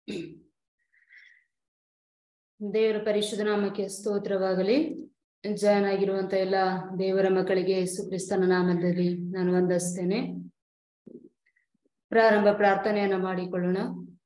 ದೇವರ ಪರಿಶುದ್ಧ ನಾಮಕ್ಕೆ ಸ್ತೋತ್ರವಾಗಲಿ ಜಯನಾಗಿರುವಂತ ಎಲ್ಲ ದೇವರ ಮಕ್ಕಳಿಗೆ ಯೇಸು ಕ್ರಿಸ್ತನ ನಾಮದಲ್ಲಿ ನಾನು ವಂದಿಸ್ತೇನೆ ಪ್ರಾರಂಭ ಪ್ರಾರ್ಥನೆಯನ್ನ ಮಾಡಿಕೊಳ್ಳೋಣ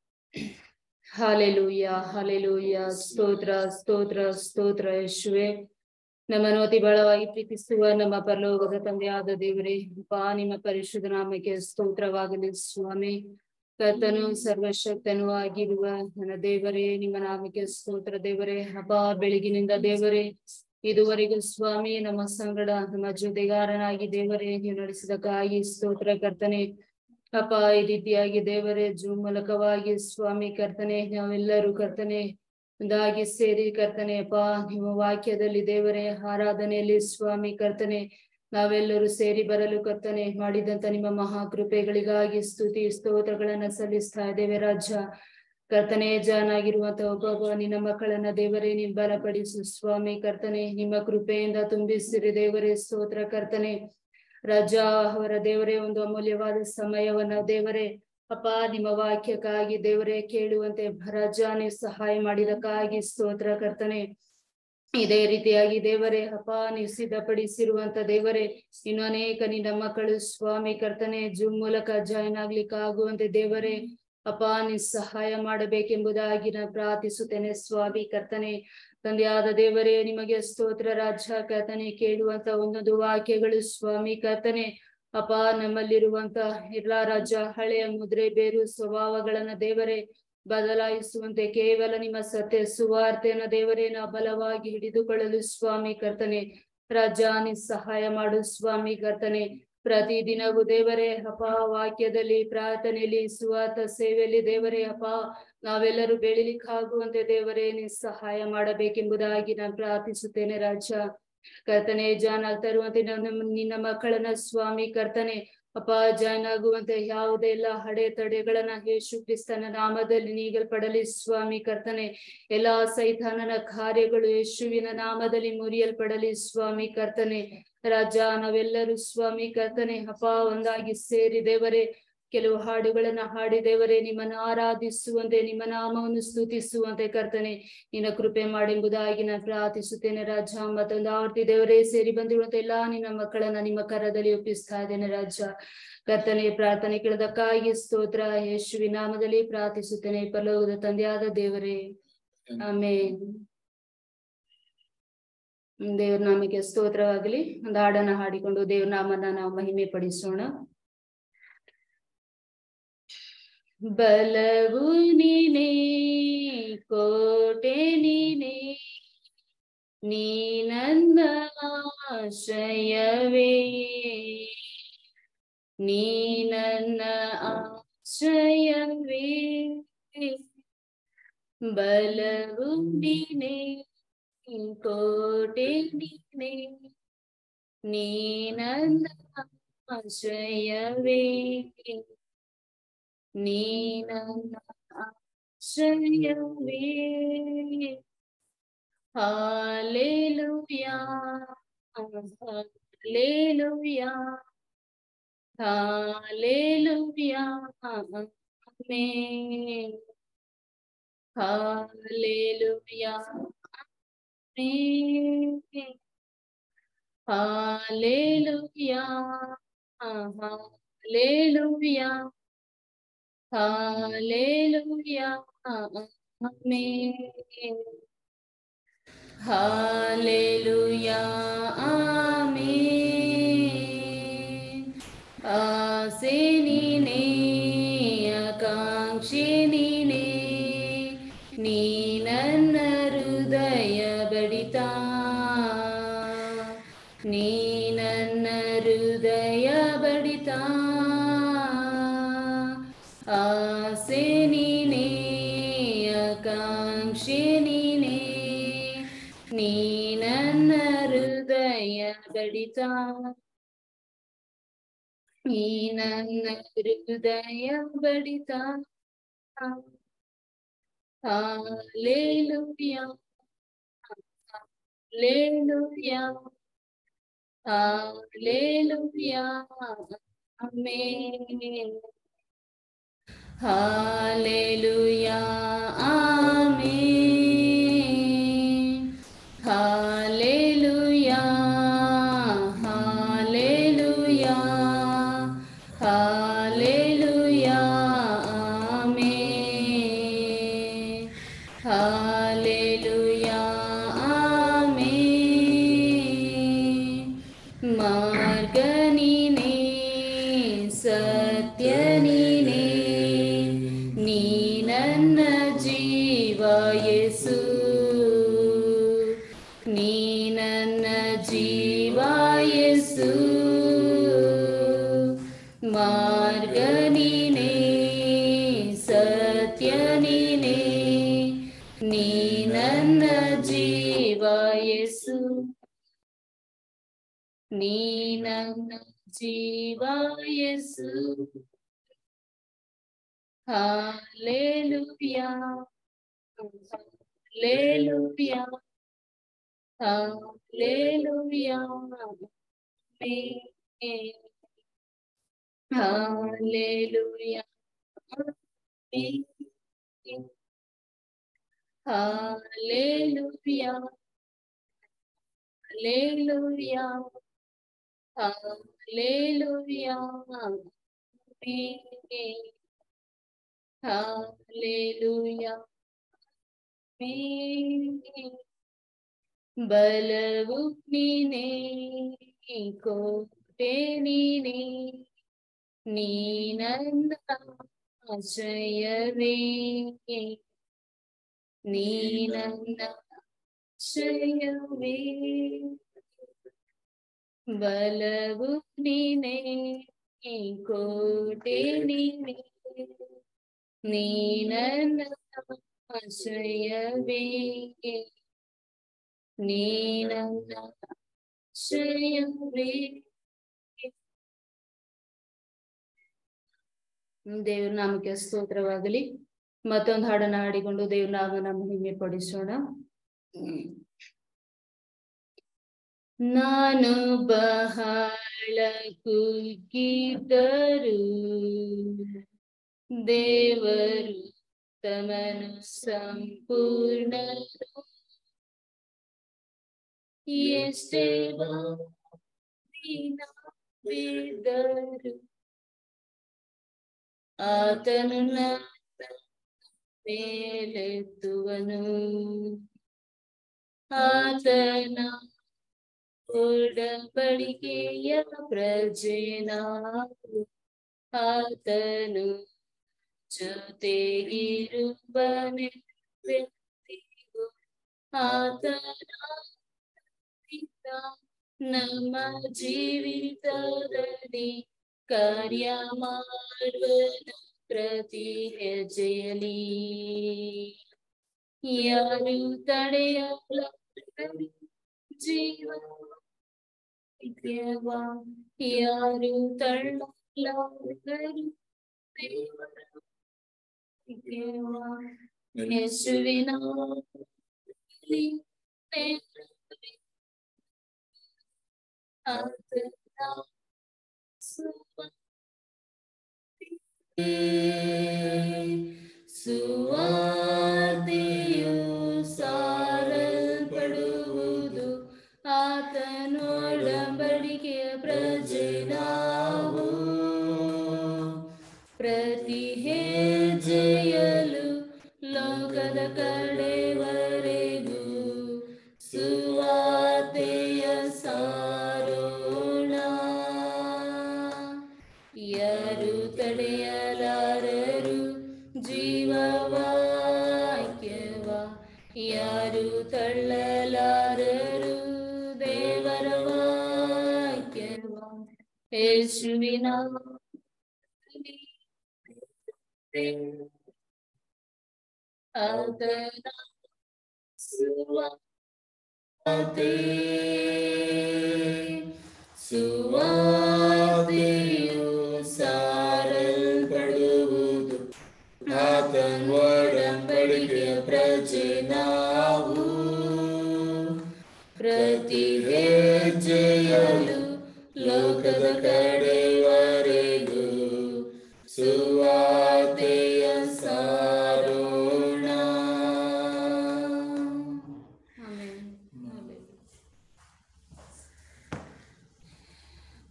ಹಾಲೆಲೂಯ ಹಾಲೆಲೂಯ ಸ್ತೋತ್ರ ಸ್ತೋತ್ರ ಸ್ತೋತ್ರ ಯಶುವೆ ನಮ್ಮನ್ನು ಅತಿ ಬಲವಾಗಿ ಪ್ರೀತಿಸುವ ನಮ್ಮ ಪರಲೋಕದ ತಂದೆಯಾದ ದೇವರೇ ಪಾ ನಿಮ್ಮ ಪರಿಶುದ್ಧ ನಾಮಕ್ಕೆ ಸ್ತೋತ್ರವಾಗಲಿ ಸ್ವಾಮಿ ಕರ್ತನು ಸರ್ವಶಕ್ತನೂ ಆಗಿರುವ ನನ್ನ ದೇವರೇ ನಿಮ್ಮ ನಾಮಕ್ಕೆ ಸ್ತೋತ್ರ ದೇವರೇ ಹಬ್ಬ ಬೆಳಗಿನಿಂದ ದೇವರೇ ಇದುವರೆಗೂ ಸ್ವಾಮಿ ನಮ್ಮ ಸಂಗಡ ನಮ್ಮ ಜೊತೆಗಾರನಾಗಿ ದೇವರೇ ನೀವು ನಡೆಸಿದಕ್ಕಾಗಿ ಸ್ತೋತ್ರ ಕರ್ತನೆ ಅಪ್ಪ ಈ ರೀತಿಯಾಗಿ ದೇವರೇ ಜೂ ಮೂಲಕವಾಗಿ ಸ್ವಾಮಿ ಕರ್ತನೆ ನಾವೆಲ್ಲರೂ ಕರ್ತನೆ ಒಂದಾಗಿ ಸೇರಿ ಕರ್ತನೆ ಅಪ್ಪ ನಿಮ್ಮ ವಾಕ್ಯದಲ್ಲಿ ದೇವರೇ ಆರಾಧನೆಯಲ್ಲಿ ಸ್ವಾಮಿ ಕರ್ತನೆ ನಾವೆಲ್ಲರೂ ಸೇರಿ ಬರಲು ಕರ್ತನೆ ಮಾಡಿದಂತ ನಿಮ್ಮ ಮಹಾಕೃಪೆಗಳಿಗಾಗಿ ಸ್ತುತಿ ಸ್ತೋತ್ರಗಳನ್ನ ಸಲ್ಲಿಸ್ತಾ ಇದ್ದೇವೆ ರಾಜ ಕರ್ತನೆ ಜಾನಾಗಿರುವಂತ ಒಬ್ಬೊಬ್ಬ ನಿನ್ನ ಮಕ್ಕಳನ್ನ ದೇವರೇ ನಿಮ್ ಬಲಪಡಿಸು ಸ್ವಾಮಿ ಕರ್ತನೆ ನಿಮ್ಮ ಕೃಪೆಯಿಂದ ತುಂಬಿಸಿರಿ ದೇವರೇ ಸ್ತೋತ್ರ ಕರ್ತನೆ ರಾಜ ಅವರ ದೇವರೇ ಒಂದು ಅಮೂಲ್ಯವಾದ ಸಮಯವನ್ನ ದೇವರೇ ಅಪ್ಪ ನಿಮ್ಮ ವಾಕ್ಯಕ್ಕಾಗಿ ದೇವರೇ ಕೇಳುವಂತೆ ರಾಜ ನೀವು ಸಹಾಯ ಮಾಡಿದಕ್ಕಾಗಿ ಸ್ತೋತ್ರ ಕರ್ತನೆ ಇದೇ ರೀತಿಯಾಗಿ ದೇವರೇ ಅಪ್ಪ ನೀವು ಸಿದ್ಧಪಡಿಸಿರುವಂತ ದೇವರೇ ಇನ್ನು ಅನೇಕ ನಿನ್ನ ಮಕ್ಕಳು ಸ್ವಾಮಿ ಕರ್ತನೆ ಜೂಮ್ ಮೂಲಕ ಜಾಯಿನ್ ಆಗ್ಲಿಕ್ಕೆ ಆಗುವಂತೆ ದೇವರೇ ಅಪ್ಪ ನೀವು ಸಹಾಯ ಮಾಡಬೇಕೆಂಬುದಾಗಿ ನಾನು ಪ್ರಾರ್ಥಿಸುತ್ತೇನೆ ಸ್ವಾಮಿ ಕರ್ತನೆ ತಂದೆಯಾದ ದೇವರೇ ನಿಮಗೆ ಸ್ತೋತ್ರ ರಾಜ ಕರ್ತನೆ ಕೇಳುವಂತ ಒಂದೊಂದು ವಾಕ್ಯಗಳು ಸ್ವಾಮಿ ಕರ್ತನೆ ಅಪ್ಪ ನಮ್ಮಲ್ಲಿರುವಂತ ಎಲ್ಲಾ ರಾಜ ಹಳೆಯ ಮುದ್ರೆ ಬೇರು ಸ್ವಭಾವಗಳನ್ನ ದೇವರೇ ಬದಲಾಯಿಸುವಂತೆ ಕೇವಲ ನಿಮ್ಮ ಸತ್ಯ ಸುವಾರ್ತೆಯನ್ನ ದೇವರೇ ನಾವು ಬಲವಾಗಿ ಹಿಡಿದುಕೊಳ್ಳಲು ಸ್ವಾಮಿ ಕರ್ತನೆ ರಾಜ ನಿ ಸಹಾಯ ಮಾಡು ಸ್ವಾಮಿ ಕರ್ತನೆ ಪ್ರತಿದಿನವೂ ದೇವರೇ ಅಪ ವಾಕ್ಯದಲ್ಲಿ ಪ್ರಾರ್ಥನೆಯಲ್ಲಿ ಸುವಾರ್ಥ ಸೇವೆಯಲ್ಲಿ ದೇವರೇ ಅಪ ನಾವೆಲ್ಲರೂ ಬೆಳಿಲಿಕ್ಕಾಗುವಂತೆ ದೇವರೇ ನೀ ಸಹಾಯ ಮಾಡಬೇಕೆಂಬುದಾಗಿ ನಾನು ಪ್ರಾರ್ಥಿಸುತ್ತೇನೆ ರಾಜ ಕರ್ತನೆ ಜಾನ್ ತರುವಂತೆ ನಿನ್ನ ಮಕ್ಕಳನ್ನ ಸ್ವಾಮಿ ಕರ್ತನೆ ಅಪ್ಪ ಜಾನ್ ಆಗುವಂತೆ ಯಾವುದೇ ಎಲ್ಲ ಹಡೆ ತಡೆಗಳನ್ನ ಯೇಸು ಕ್ರಿಸ್ತನ ನಾಮದಲ್ಲಿ ನೀಗಲ್ಪಡಲಿ ಸ್ವಾಮಿ ಕರ್ತನೆ ಎಲ್ಲಾ ಸೈತಾನನ ಕಾರ್ಯಗಳು ಯೇಸುವಿನ ನಾಮದಲ್ಲಿ ಮುರಿಯಲ್ಪಡಲಿ ಸ್ವಾಮಿ ಕರ್ತನೆ ರಾಜ ನಾವೆಲ್ಲರೂ ಸ್ವಾಮಿ ಕರ್ತನೆ ಅಪ್ಪ ಒಂದಾಗಿ ಸೇರಿ ದೇವರೇ ಕೆಲವು ಹಾಡುಗಳನ್ನ ಹಾಡಿ ದೇವರೇ ನಿಮ್ಮನ್ನು ಆರಾಧಿಸುವಂತೆ ನಿಮ್ಮ ನಾಮವನ್ನು ಸ್ತುತಿಸುವಂತೆ ಕರ್ತನೆ ನಿನ್ನ ಕೃಪೆ ಎಂಬುದಾಗಿ ನಾನು ಪ್ರಾರ್ಥಿಸುತ್ತೇನೆ ರಾಜ ಮತ್ತೊಂದು ಆವರ್ತಿ ದೇವರೇ ಸೇರಿ ಬಂದಿರುವಂತ ಎಲ್ಲಾ ನಿನ್ನ ಮಕ್ಕಳನ್ನ ನಿಮ್ಮ ಕರದಲ್ಲಿ ಒಪ್ಪಿಸ್ತಾ ಇದ್ದೇನೆ ರಾಜ ಕರ್ತನೆ ಪ್ರಾರ್ಥನೆ ಕೇಳದಕ್ಕಾಗಿ ಸ್ತೋತ್ರ ಯೇಸುವಿ ನಾಮದಲ್ಲಿ ಪ್ರಾರ್ಥಿಸುತ್ತೇನೆ ಪರಲೋಕದ ತಂದೆಯಾದ ದೇವರೇ ಆಮೇಲೆ ದೇವ್ರ ನಾಮಕ್ಕೆ ಸ್ತೋತ್ರವಾಗಲಿ ಒಂದು ಹಾಡನ್ನ ಹಾಡಿಕೊಂಡು ದೇವ್ರ ನಾಮನ ನಾವು ಮಹಿಮೆ ಪಡಿಸೋಣ ಬಲವು ನೀನೇ ಕೋಟೆ ನೀನೇ ನೀ ನನ್ನ ಆಶ್ರಯವೇ ನೀ ನನ್ನ ಆಶ್ರಯವೇ ಬಲವು ನೀನೇ ಕೋಟೆ ನೀನೇ ನೀ ನನ್ನ ಆಶ್ರಯವೇ ನೀ ನನ್ನ ಆಶ್ರಯವೇ hallelujah hallelujah hallelujah amen hallelujah hallelujah hallelujah hallelujah amen hallelujah amen ಆಸೆ ನೀನೇ ಆಕಾಂಕ್ಷೆ ನೀನೇ ನೀ ನನ್ನ ಹೃದಯ ಬಡಿತ ನೀ ನನ್ನ ಹೃದಯ ಬಡಿತ ಆಸೆ ನೀನೇ ಆಕಾಂಕ್ಷೆ ನೀನೇ ನೀ ನನ್ನ ಹೃದಯ ಬಡಿತ ನೀ ನನ್ನ ಹೃದಯ ಬಡಿತ hallelujah hallelujah hallelujah amen Hallelujah. Amen. Hallelujah. Hallelujah. Hallelujah. Amen. Hallelujah. Amen. ಮಾರ್ಗ ನೀನೇ ಸತ್ಯ ನೀನೇ ನೀ ನನ್ನ ಜೀವ ಯೇಸು ನೀ ನನ್ನ ಜೀವ ಯೇಸು ಮಾರ್ಗ ನೀನೇ ಸತ್ಯ ನೀನೇ ನೀ ನನ್ನ ಜೀವ ಯೇಸು ನೀ ನನ್ನ ಜೀವ ಯೇಸು hallelujah hallelujah hallelujah hallelujah hallelujah hallelujah hallelujah hallelujah ಬಲವು ನೀನೇ ಕೋಟೆ ನೀನೇ ನೀ ನನ್ನ ಆಶ್ರಯವೇ ನೀ ನನ್ನ ಆಶ್ರಯವೇ ಬಲವು ನೀನೇ ಕೋಟೆ ನೀನೇ ನೀ ನನ್ನ ಆಶ್ರಯವೇ ನೀ ನನ್ನ ಆಶ್ರಯವೇ ದೇವ್ರ ನಾಮಕ್ಕೆ ಸ್ತೋತ್ರವಾಗಲಿ ಮತ್ತೊಂದು ಹಾಡನ್ನ ಹಾಡಿಕೊಂಡು ದೇವ್ರ ನಾಮನ ಮಹಿಮೆ ಪಡಿಸೋಣ ನಾನು ಬಹಳ ಕುಗ್ಗಿದ್ದರು ದೇವರು ತಮನು ಸಂಪೂರ್ಣ ಎಷ್ಟೇ ಬಿದ್ದರು ಆತನು ನನ್ನ ಮೇಲೆತ್ತುವನು ಆತನ ಒಡಂಬಡಿಕೆಯ ಪ್ರಜೆನಾವು ಆತನು ಜೊತೆಗಿರುವನೆಂದೆಂದಿಗೂ ಆತನ ನಮ್ಮ ಜೀವಿತದಲ್ಲಿ ಕಾರ್ಯ ಮಾಡುವನು ಪ್ರತಿ ಹೆಜ್ಜೆಯಲಿ ಯಾರು ತಡೆಯಲ್ಲ ಜೀವ ಯಾರು ತಳ್ಳಲಾಗರು ಯೇಸುವಿನ ಸುವಾರ್ತೆಯು ಸಾರಲ್ಪಡುವುದು ಆತನೊಡಂಬಡಿಕೆಯ ಪ್ರಜೆ ನಾವು ಪ್ರತಿ ಹೆಜ್ಜೆಯಲು ಲೋಕದ ಕಡೆವರೆಗೂ ಸುವಾರ್ತೆಯ ಸಾರೋಣ ಯಾರು ತಡೆಯಲಾರರು ಜೀವವಾಕ್ಯವ ಯಾರು ತಳ್ಳಲಾರರು ದೇವರ ವಾಕ್ಯವ ಯೇಸುವಿನ ಆತನ ಸುವಾರ್ತೆ ಸುವಾರ್ತೆಯು ಸಾರಲ್ಪಡುವುದು ಆತನ ಒಡಂಬಡಿಕೆಯ ಪ್ರಜೆ ನಾವು ಪ್ರತಿ ಹೆಜ್ಜೆಯಲು ಲೋಕದ ಕಡೆವರೆಗೂ ಸುವಾರ್ತೆಯ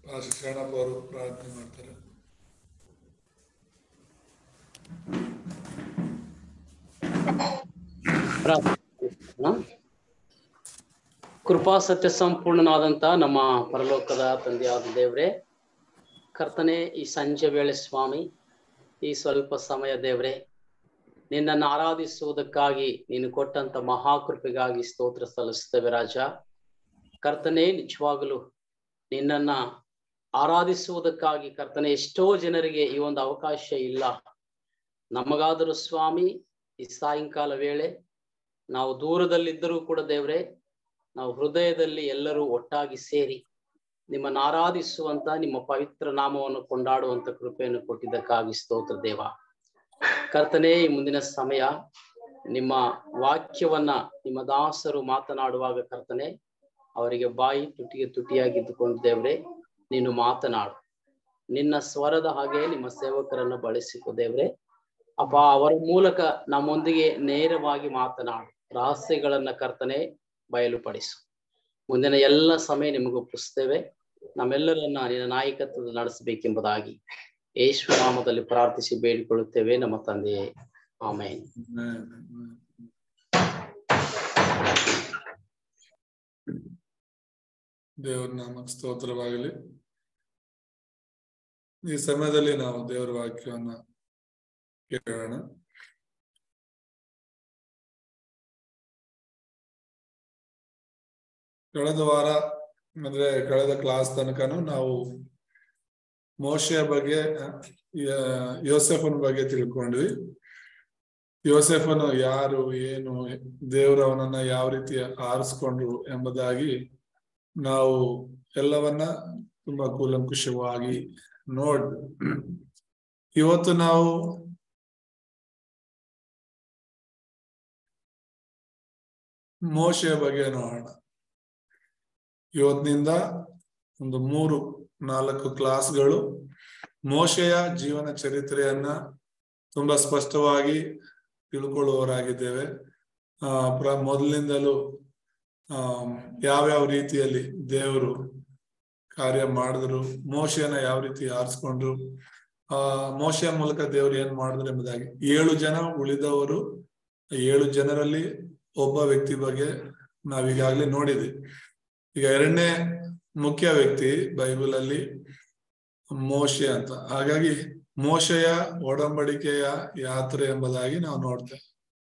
ಪಾಸ್ಟರ್ ಶರಣಪ್ಪ ಅವರು ಪ್ರಾರ್ಥನೆ ಮಾಡ್ತಾರೆ ಪ್ರಾರ್ಥನೆ. ಕೃಪಾ ಸತ್ಯ ಸಂಪೂರ್ಣನಾದಂತ ನಮ್ಮ ಪರಲೋಕದ ತಂದೆಯಾದ ದೇವ್ರೆ ಕರ್ತನೆ ಈ ಸಂಜೆ ವೇಳೆ ಸ್ವಾಮಿ ಈ ಸ್ವಲ್ಪ ಸಮಯ ದೇವ್ರೆ ನಿನ್ನನ್ನು ಆರಾಧಿಸುವುದಕ್ಕಾಗಿ ನೀನು ಕೊಟ್ಟಂತ ಮಹಾಕೃಪೆಗಾಗಿ ಸ್ತೋತ್ರ ಸಲ್ಲಿಸ್ತೇವೆ ರಾಜ ಕರ್ತನೆ ನಿಜವಾಗಲು ನಿನ್ನನ್ನ ಆರಾಧಿಸುವುದಕ್ಕಾಗಿ ಕರ್ತನೆ ಎಷ್ಟೋ ಜನರಿಗೆ ಈ ಒಂದು ಅವಕಾಶ ಇಲ್ಲ ನಮಗಾದರೂ ಸ್ವಾಮಿ ಈ ಸಾಯಂಕಾಲ ವೇಳೆ ನಾವು ದೂರದಲ್ಲಿದ್ದರೂ ಕೂಡ ದೇವ್ರೆ ನಾವು ಹೃದಯದಲ್ಲಿ ಎಲ್ಲರೂ ಒಟ್ಟಾಗಿ ಸೇರಿ ನಿಮ್ಮನ್ನು ಆರಾಧಿಸುವಂತ ನಿಮ್ಮ ಪವಿತ್ರ ನಾಮವನ್ನು ಕೊಂಡಾಡುವಂತ ಕೃಪೆಯನ್ನು ಕೊಟ್ಟಿದ್ದಕ್ಕಾಗಿ ಸ್ತೋತ್ರ ದೇವ ಕರ್ತನೆ ಈ ಮುಂದಿನ ಸಮಯ ನಿಮ್ಮ ವಾಕ್ಯವನ್ನ ನಿಮ್ಮ ದಾಸರು ಮಾತನಾಡುವಾಗ ಕರ್ತನೆ ಅವರಿಗೆ ಬಾಯಿ ತುಟಿಗೆ ತುಟಿಯಾಗಿದ್ದುಕೊಂಡು ದೇವ್ರೆ ನೀನು ಮಾತನಾಡು ನಿನ್ನ ಸ್ವರದ ಹಾಗೆ ನಿಮ್ಮ ಸೇವಕರನ್ನ ಬಳಸಿಕೊ ದೇವ್ರೆ ಅಪ್ಪ ಅವರ ಮೂಲಕ ನಮ್ಮೊಂದಿಗೆ ನೇರವಾಗಿ ಮಾತನಾಡು ರಹಸ್ಯಗಳನ್ನ ಕರ್ತನೆ ಬಯಲುಪಡಿಸು ಮುಂದಿನ ಎಲ್ಲ ಸಮಯ ನಿಮಗೆ ಒಪ್ಪಿಸ್ತೇವೆ ನಮ್ಮೆಲ್ಲರನ್ನ ನಿನ್ನ ನಾಯಕತ್ವದಲ್ಲಿ ನಡೆಸಬೇಕೆಂಬುದಾಗಿ ಯೇಸು ನಾಮದಲ್ಲಿ ಪ್ರಾರ್ಥಿಸಿ ಬೇಡಿಕೊಳ್ಳುತ್ತೇವೆ ನಮ್ಮ ತಂದೆಯೇ ಆಮೇನ್ ದೇವರ ನಾಮಕ್ಕೆ ಸ್ತೋತ್ರವಾಗಲಿ ಈ ಸಮಯದಲ್ಲಿ ನಾವು ದೇವರ ವಾಕ್ಯವನ್ನ ಕೇಳೋಣ ಕಳೆದ ವಾರ ಅಂದ್ರೆ ಕಳೆದ ಕ್ಲಾಸ್ ತನಕನು ನಾವು ಮೋಶೆಯ ಬಗ್ಗೆ ಯ- ಯೋಸೆಫನ ಬಗ್ಗೆ ತಿಳ್ಕೊಂಡ್ವಿ ಯೋಸೆಫನು ಯಾರು ಏನು ದೇವರು ಅವನನ್ನ ಯಾವ ರೀತಿ ಆರಿಸ್ಕೊಂಡ್ರು ಎಂಬುದಾಗಿ ನಾವು ಎಲ್ಲವನ್ನ ತುಂಬಾ ಕೂಲಂಕುಷವಾಗಿ ನೋಡ್ ಇವತ್ತು ನಾವು ಮೋಶೆಯ ಬಗ್ಗೆ ನೋಡೋಣ ಇವತ್ತಿನಿಂದ ಒಂದು ಮೂರು ನಾಲ್ಕು ಕ್ಲಾಸ್ಗಳು ಮೋಶೆಯ ಜೀವನ ಚರಿತ್ರೆಯನ್ನ ತುಂಬಾ ಸ್ಪಷ್ಟವಾಗಿ ತಿಳ್ಕೊಳ್ಳುವವರಾಗಿದ್ದೇವೆ ಆ ಪ್ರ ಮೊದಲಿನಿಂದಲೂ ಆ ಯಾವ್ಯಾವ ರೀತಿಯಲ್ಲಿ ದೇವರು ಕಾರ್ಯ ಮಾಡಿದ್ರು ಮೋಶೆಯನ್ನ ಯಾವ ರೀತಿ ಆರಿಸ್ಕೊಂಡ್ರು ಆ ಮೋಶೆಯ ಮೂಲಕ ದೇವರು ಏನ್ ಮಾಡಿದ್ರು ಎಂಬುದಾಗಿ ಏಳು ಜನ ಉಳಿದವರು ಏಳು ಜನರಲ್ಲಿ ಒಬ್ಬ ವ್ಯಕ್ತಿ ಬಗ್ಗೆ ನಾವೀಗಾಗ್ಲೇ ನೋಡಿದ್ವಿ ಈಗ ಎರಡನೇ ಮುಖ್ಯ ವ್ಯಕ್ತಿ ಬೈಬಲ್ ಅಲ್ಲಿ ಮೋಶೆ ಅಂತ ಹಾಗಾಗಿ ಮೋಶೆಯ ಒಡಂಬಡಿಕೆಯ ಯಾತ್ರೆ ಎಂಬುದಾಗಿ ನಾವು ನೋಡ್ತೇವೆ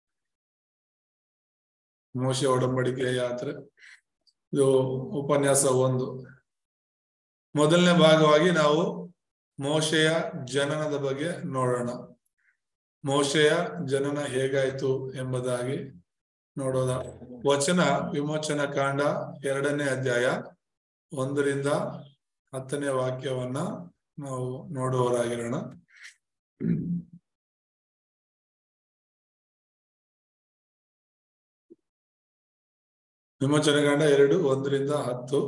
ಮೋಶೆ ಒಡಂಬಡಿಕೆಯ ಯಾತ್ರೆ ಇದು ಉಪನ್ಯಾಸ ಒಂದು ಮೊದಲನೇ ಭಾಗವಾಗಿ ನಾವು ಮೋಶೆಯ ಜನನದ ಬಗ್ಗೆ ನೋಡೋಣ ಮೋಶೆಯ ಜನನ ಹೇಗಾಯ್ತು ಎಂಬುದಾಗಿ ನೋಡೋದ ವಚನ ವಿಮೋಚನ ಕಾಂಡ ಎರಡನೇ ಅಧ್ಯಾಯ ಒಂದರಿಂದ ಹತ್ತನೇ ವಾಕ್ಯವನ್ನ ನಾವು ನೋಡುವವರಾಗಿರೋಣ ವಿಮೋಚನ ಕಾಂಡ ಎರಡು ಒಂದರಿಂದ ಹತ್ತು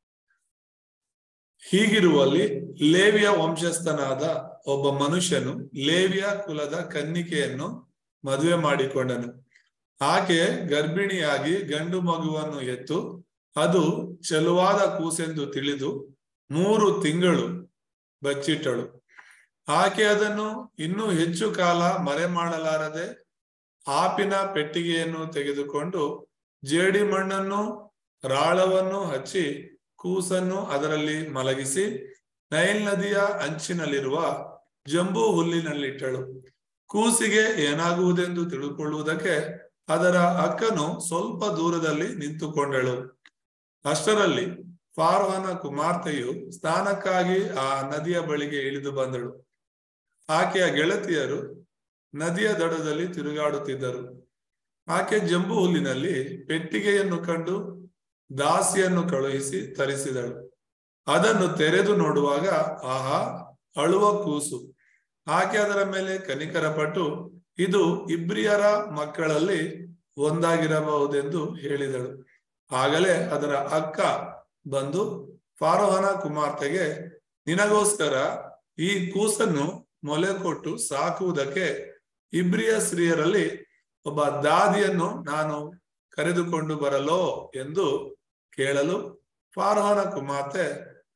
ಹೀಗಿರುವಲ್ಲಿ ಲೇವಿಯ ವಂಶಸ್ಥನಾದ ಒಬ್ಬ ಮನುಷ್ಯನು ಲೇವಿಯ ಕುಲದ ಕನ್ನಿಕೆಯನ್ನು ಮದುವೆ ಮಾಡಿಕೊಂಡನು ಆಕೆ ಗರ್ಭಿಣಿಯಾಗಿ ಗಂಡು ಮಗುವನ್ನು ಎತ್ತು ಅದು ಚೆಲುವಾದ ಕೂಸೆಂದು ತಿಳಿದು ಮೂರು ತಿಂಗಳು ಬಚ್ಚಿಟ್ಟಳು ಆಕೆ ಅದನ್ನು ಇನ್ನೂ ಹೆಚ್ಚು ಕಾಲ ಮರೆ ಮಾಡಲಾರದೆ ಆಪಿನ ಪೆಟ್ಟಿಗೆಯನ್ನು ತೆಗೆದುಕೊಂಡು ಜೇಡಿ ಮಣ್ಣನ್ನು ರಾಳವನ್ನು ಹಚ್ಚಿ ಕೂಸನ್ನು ಅದರಲ್ಲಿ ಮಲಗಿಸಿ ನೈಲ್ ನದಿಯ ಅಂಚಿನಲ್ಲಿರುವ ಜಂಬೂ ಹುಲ್ಲಿನಲ್ಲಿಟ್ಟಳು ಕೂಸಿಗೆ ಏನಾಗುವುದೆಂದು ತಿಳುಕೊಳ್ಳುವುದಕ್ಕೆ ಅದರ ಅಕ್ಕನು ಸ್ವಲ್ಪ ದೂರದಲ್ಲಿ ನಿಂತುಕೊಂಡಳು ಅಷ್ಟರಲ್ಲಿ ಫಾರ್ವನ ಕುಮಾರ್ತೆಯು ಸ್ನಾನಕ್ಕಾಗಿ ಆ ನದಿಯ ಬಳಿಗೆ ಇಳಿದು ಬಂದಳು ಆಕೆಯ ಗೆಳತಿಯರು ನದಿಯ ದಡದಲ್ಲಿ ತಿರುಗಾಡುತ್ತಿದ್ದರು ಆಕೆ ಜಂಬು ಹುಲ್ಲಿನಲ್ಲಿ ಪೆಟ್ಟಿಗೆಯನ್ನು ಕಂಡು ದಾಸಿಯನ್ನು ಕಳುಹಿಸಿ ತರಿಸಿದಳು ಅದನ್ನು ತೆರೆದು ನೋಡುವಾಗ ಆಹಾ ಅಳುವ ಕೂಸು ಆಕೆ ಅದರ ಮೇಲೆ ಕನಿಕರಪಟ್ಟು ಇದು ಇಬ್ರಿಯರ ಮಕ್ಕಳಲ್ಲಿ ಒಂದಾಗಿರಬಹುದೆಂದು ಹೇಳಿದಳು ಆಗಲೇ ಅದರ ಅಕ್ಕ ಬಂದು ಫಾರೋಹನ ಕುಮಾರ್ತೆಗೆ ನಿನಗೋಸ್ಕರ ಈ ಕೂಸನ್ನು ಮೊಲೆ ಕೊಟ್ಟು ಸಾಕುವುದಕ್ಕೆ ಇಬ್ರಿಯ ಸ್ತ್ರೀಯರಲ್ಲಿ ಒಬ್ಬ ದಾದಿಯನ್ನು ನಾನು ಕರೆದುಕೊಂಡು ಬರಲೋ ಎಂದು ಕೇಳಲು ಫಾರೋಹನ ಕುಮಾರ್ತೆ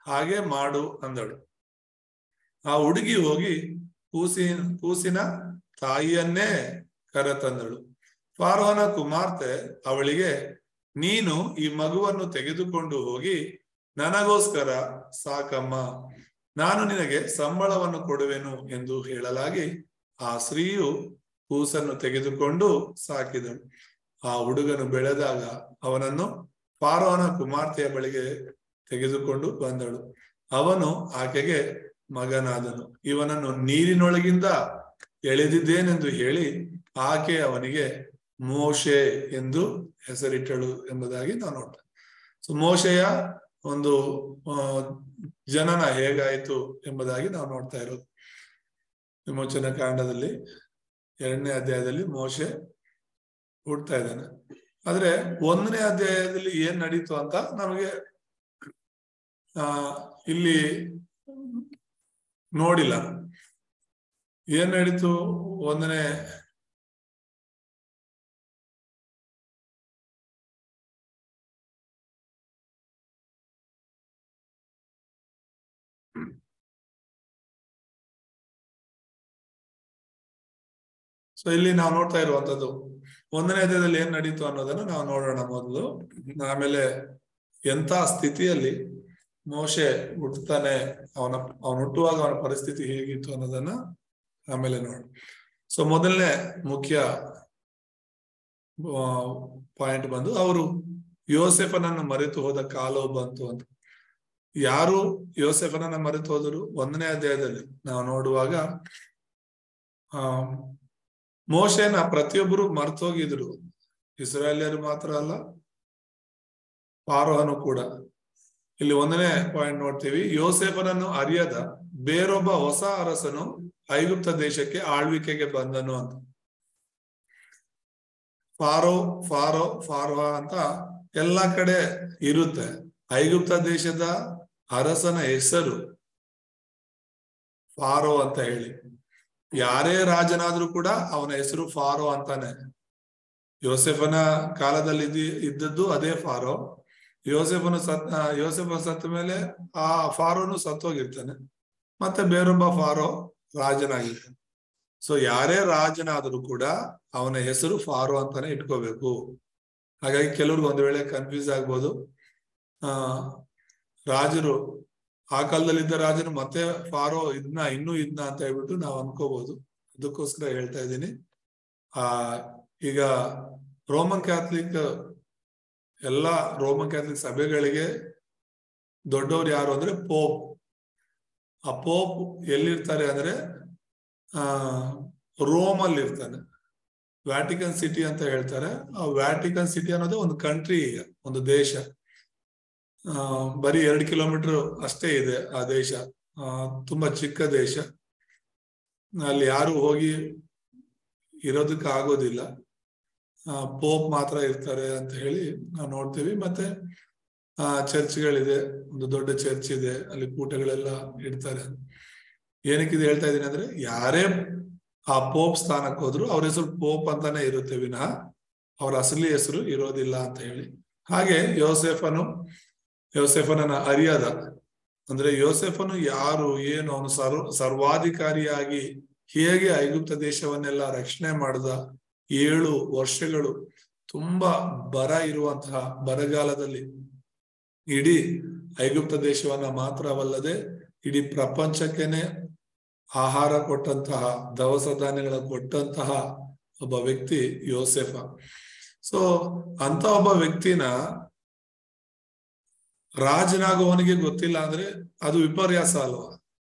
ಹಾಗೆ ಮಾಡು ಅಂದಳು ಆ ಹುಡುಗಿ ಹೋಗಿ ಕೂಸಿನ ಕೂಸಿನ ತಾಯಿಯನ್ನೇ ಕರೆತಂದಳು ಫಾರೋಹನ ಕುಮಾರ್ತೆ ಅವಳಿಗೆ ನೀನು ಈ ಮಗುವನ್ನು ತೆಗೆದುಕೊಂಡು ಹೋಗಿ ನನಗೋಸ್ಕರ ಸಾಕಮ್ಮ ನಾನು ನಿನಗೆ ಸಂಬಳವನ್ನು ಕೊಡುವೆನು ಎಂದು ಹೇಳಲಾಗಿ ಆ ಸ್ತ್ರೀಯು ಕೂಸನ್ನು ತೆಗೆದುಕೊಂಡು ಸಾಕಿದಳು ಆ ಹುಡುಗನು ಬೆಳೆದಾಗ ಅವನನ್ನು ಫಾರೋಹನ ಕುಮಾರ್ತೆಯ ಬಳಿಗೆ ತೆಗೆದುಕೊಂಡು ಬಂದಳು ಅವನು ಆಕೆಗೆ ಮಗನಾದನು ಇವನನ್ನು ನೀರಿನೊಳಗಿಂದ ಎಳೆದಿದ್ದೇನೆಂದು ಹೇಳಿ ಆಕೆ ಅವನಿಗೆ ಮೋಶೆ ಎಂದು ಹೆಸರಿಟ್ಟಳು ಎಂಬುದಾಗಿ ನಾವು ನೋಡ್ತೇವೆ ಸೊ ಮೋಶೆಯ ಒಂದು ಆ, ಜನನ ಹೇಗಾಯಿತು ಎಂಬುದಾಗಿ ನಾವು ನೋಡ್ತಾ ಇರೋದು ವಿಮೋಚನ ಕಾಂಡದಲ್ಲಿ ಎರಡನೇ ಅಧ್ಯಾಯದಲ್ಲಿ ಮೋಶೆ ಹುಡ್ತಾ ಇದ್ದಾನೆ ಆದ್ರೆ ಒಂದನೇ ಅಧ್ಯಾಯದಲ್ಲಿ ಏನ್ ನಡೀತು ಅಂತ ನಮಗೆ ಆ ಇಲ್ಲಿ ನೋಡಿಲ್ಲ ಏನ್ ನಡೀತು ಒಂದನೇ ಸೊ ಇಲ್ಲಿ ನಾವು ನೋಡ್ತಾ ಇರುವಂತದ್ದು ಒಂದನೇ ಅಧ್ಯಾಯದಲ್ಲಿ ಏನ್ ನಡೀತು ಅನ್ನೋದನ್ನ ನಾವು ನೋಡೋಣ ಮೊದಲು ಆಮೇಲೆ ಎಂತ ಸ್ಥಿತಿಯಲ್ಲಿ ಮೋಶೆ ಹುಟ್ಟುತ್ತಾನೆ ಅವನ ಅವನ ಹುಟ್ಟುವಾಗ ಅವನ ಪರಿಸ್ಥಿತಿ ಹೇಗಿತ್ತು ಅನ್ನೋದನ್ನ ಆಮೇಲೆ ನೋಡಿ ಸೊ ಮೊದಲನೇ ಮುಖ್ಯ ಪಾಯಿಂಟ್ ಬಂದು ಅವರು ಯೋಸೆಫನನ್ನು ಮರೆತು ಹೋದ ಕಾಲವು ಬಂತು ಅಂತ ಯಾರು ಯೋಸೆಫನನ್ನ ಮರೆತು ಹೋದರು ಒಂದನೇ ಅಧ್ಯಾಯದಲ್ಲಿ ನಾವು ನೋಡುವಾಗ ಆ ಮೋಶೆನ ಪ್ರತಿಯೊಬ್ಬರು ಮರ್ತೋಗಿದ್ರು ಇಸ್ರಾಯೇಲಿಯರು ಮಾತ್ರ ಅಲ್ಲ ಪಾರೋಹನು ಕೂಡ ಇಲ್ಲಿ ಒಂದನೇ ಪಾಯಿಂಟ್ ನೋಡ್ತೀವಿ ಯೋಸೆಫನನ್ನು ಅರಿಯದ ಬೇರೊಬ್ಬ ಹೊಸ ಅರಸನು ಐಗುಪ್ತ ದೇಶಕ್ಕೆ ಆಳ್ವಿಕೆಗೆ ಬಂದನು ಅಂತ ಫಾರೋ ಫಾರೋ ಫಾರೋಹ ಅಂತ ಎಲ್ಲಾ ಕಡೆ ಇರುತ್ತೆ ಐಗುಪ್ತ ದೇಶದ ಅರಸನ ಹೆಸರು ಫಾರೋ ಅಂತ ಹೇಳಿ ಯಾರೇ ರಾಜನಾದ್ರೂ ಕೂಡ ಅವನ ಹೆಸರು ಫಾರೋ ಅಂತಾನೆ ಯೋಸೆಫನ ಕಾಲದಲ್ಲಿ ಇದ್ದಿ ಇದ್ದದ್ದು ಅದೇ ಫಾರೋ ಯೋಸೆಫನು ಸತ್ ಯೋಸೆಫ ಸತ್ತ ಮೇಲೆ ಆ ಫಾರೋನು ಸತ್ತೋಗಿರ್ತಾನೆ ಮತ್ತೆ ಬೇರೊಬ್ಬ ಫಾರೋ ರಾಜನಾಗಿರ್ತಾನೆ ಸೊ ಯಾರೇ ರಾಜನಾದ್ರೂ ಕೂಡ ಅವನ ಹೆಸರು ಫಾರೋ ಅಂತಾನೆ ಇಟ್ಕೋಬೇಕು ಹಾಗಾಗಿ ಕೆಲವ್ರಿಗೆ ಒಂದ್ ವೇಳೆ ಕನ್ಫ್ಯೂಸ್ ಆಗ್ಬೋದು ಆ ರಾಜರು ಆ ಕಾಲದಲ್ಲಿದ್ದ ರಾಜನು ಮತ್ತೆ ಫಾರೋ ಇದ್ನ ಇನ್ನೂ ಇದ್ನ ಅಂತ ಹೇಳ್ಬಿಟ್ಟು ನಾವು ಅನ್ಕೋಬಹುದು ಅದಕ್ಕೋಸ್ಕರ ಹೇಳ್ತಾ ಇದ್ದೀನಿ ಆ ಈಗ ರೋಮನ್ ಕ್ಯಾಥಲಿಕ್ ಎಲ್ಲಾ ರೋಮನ್ ಕ್ಯಾಥಲಿಕ್ ಸಭೆಗಳಿಗೆ ದೊಡ್ಡವ್ರು ಯಾರು ಅಂದ್ರೆ ಪೋಪ್ ಆ ಪೋಪ್ ಎಲ್ಲಿರ್ತಾರೆ ಅಂದ್ರೆ ಆ ರೋಮ್ ಅಲ್ಲಿ ಇರ್ತಾನೆ ವ್ಯಾಟಿಕನ್ ಸಿಟಿ ಅಂತ ಹೇಳ್ತಾರೆ ಆ ವ್ಯಾಟಿಕನ್ ಸಿಟಿ ಅನ್ನೋದು ಒಂದು ಕಂಟ್ರಿ ಈಗ ಒಂದು ದೇಶ ಆ ಬರೀ ಎರಡು ಕಿಲೋಮೀಟರ್ ಅಷ್ಟೇ ಇದೆ ಆ ದೇಶ ಆ ತುಂಬಾ ಚಿಕ್ಕ ದೇಶ ಅಲ್ಲಿ ಯಾರು ಹೋಗಿ ಇರೋದಕ್ಕೆ ಆಗೋದಿಲ್ಲ ಆ ಪೋಪ್ ಮಾತ್ರ ಇರ್ತಾರೆ ಅಂತ ಹೇಳಿ ನಾವು ನೋಡ್ತೀವಿ ಮತ್ತೆ ಆ ಚರ್ಚ್ಗಳಿದೆ ಒಂದು ದೊಡ್ಡ ಚರ್ಚ್ ಇದೆ ಅಲ್ಲಿ ಕೂಟಗಳೆಲ್ಲ ಇಡ್ತಾರೆ ಏನಕ್ಕೆ ಇದು ಹೇಳ್ತಾ ಇದೀನಿ ಅಂದ್ರೆ ಯಾರೇ ಆ ಪೋಪ್ ಸ್ಥಾನಕ್ಕೆ ಹೋದ್ರು ಅವ್ರ ಹೆಸರು ಪೋಪ್ ಅಂತಾನೆ ಇರುತ್ತೆ ವಿನಃ ಅವ್ರ ಅಸಲಿ ಹೆಸರು ಇರೋದಿಲ್ಲ ಅಂತ ಹೇಳಿ ಹಾಗೆ ಯೋಸೆಫನು ಯೋಸೆಫನನ್ನ ಅರಿಯದ ಅಂದ್ರೆ ಯೋಸೆಫನು ಯಾರು ಏನು ಅವನು ಸರ್ವ ಸರ್ವಾಧಿಕಾರಿಯಾಗಿ ಹೇಗೆ ಐಗುಪ್ತ ದೇಶವನ್ನೆಲ್ಲ ರಕ್ಷಣೆ ಮಾಡಿದ ಏಳು ವರ್ಷಗಳು ತುಂಬಾ ಬರ ಇರುವಂತಹ ಬರಗಾಲದಲ್ಲಿ ಇಡೀ ಐಗುಪ್ತ ದೇಶವನ್ನ ಮಾತ್ರವಲ್ಲದೆ ಇಡೀ ಪ್ರಪಂಚಕ್ಕೆನೆ ಆಹಾರ ಕೊಟ್ಟಂತಹ ದವಸ ಧಾನ್ಯಗಳ ಕೊಟ್ಟಂತಹ ಒಬ್ಬ ವ್ಯಕ್ತಿ ಯೋಸೆಫ ಸೊ ಅಂತ ಒಬ್ಬ ವ್ಯಕ್ತಿನ ರಾಜನಾಗುವವನಿಗೆ ಗೊತ್ತಿಲ್ಲ ಅಂದ್ರೆ ಅದು ವಿಪರ್ಯಾಸ ಅಲ್ವಾ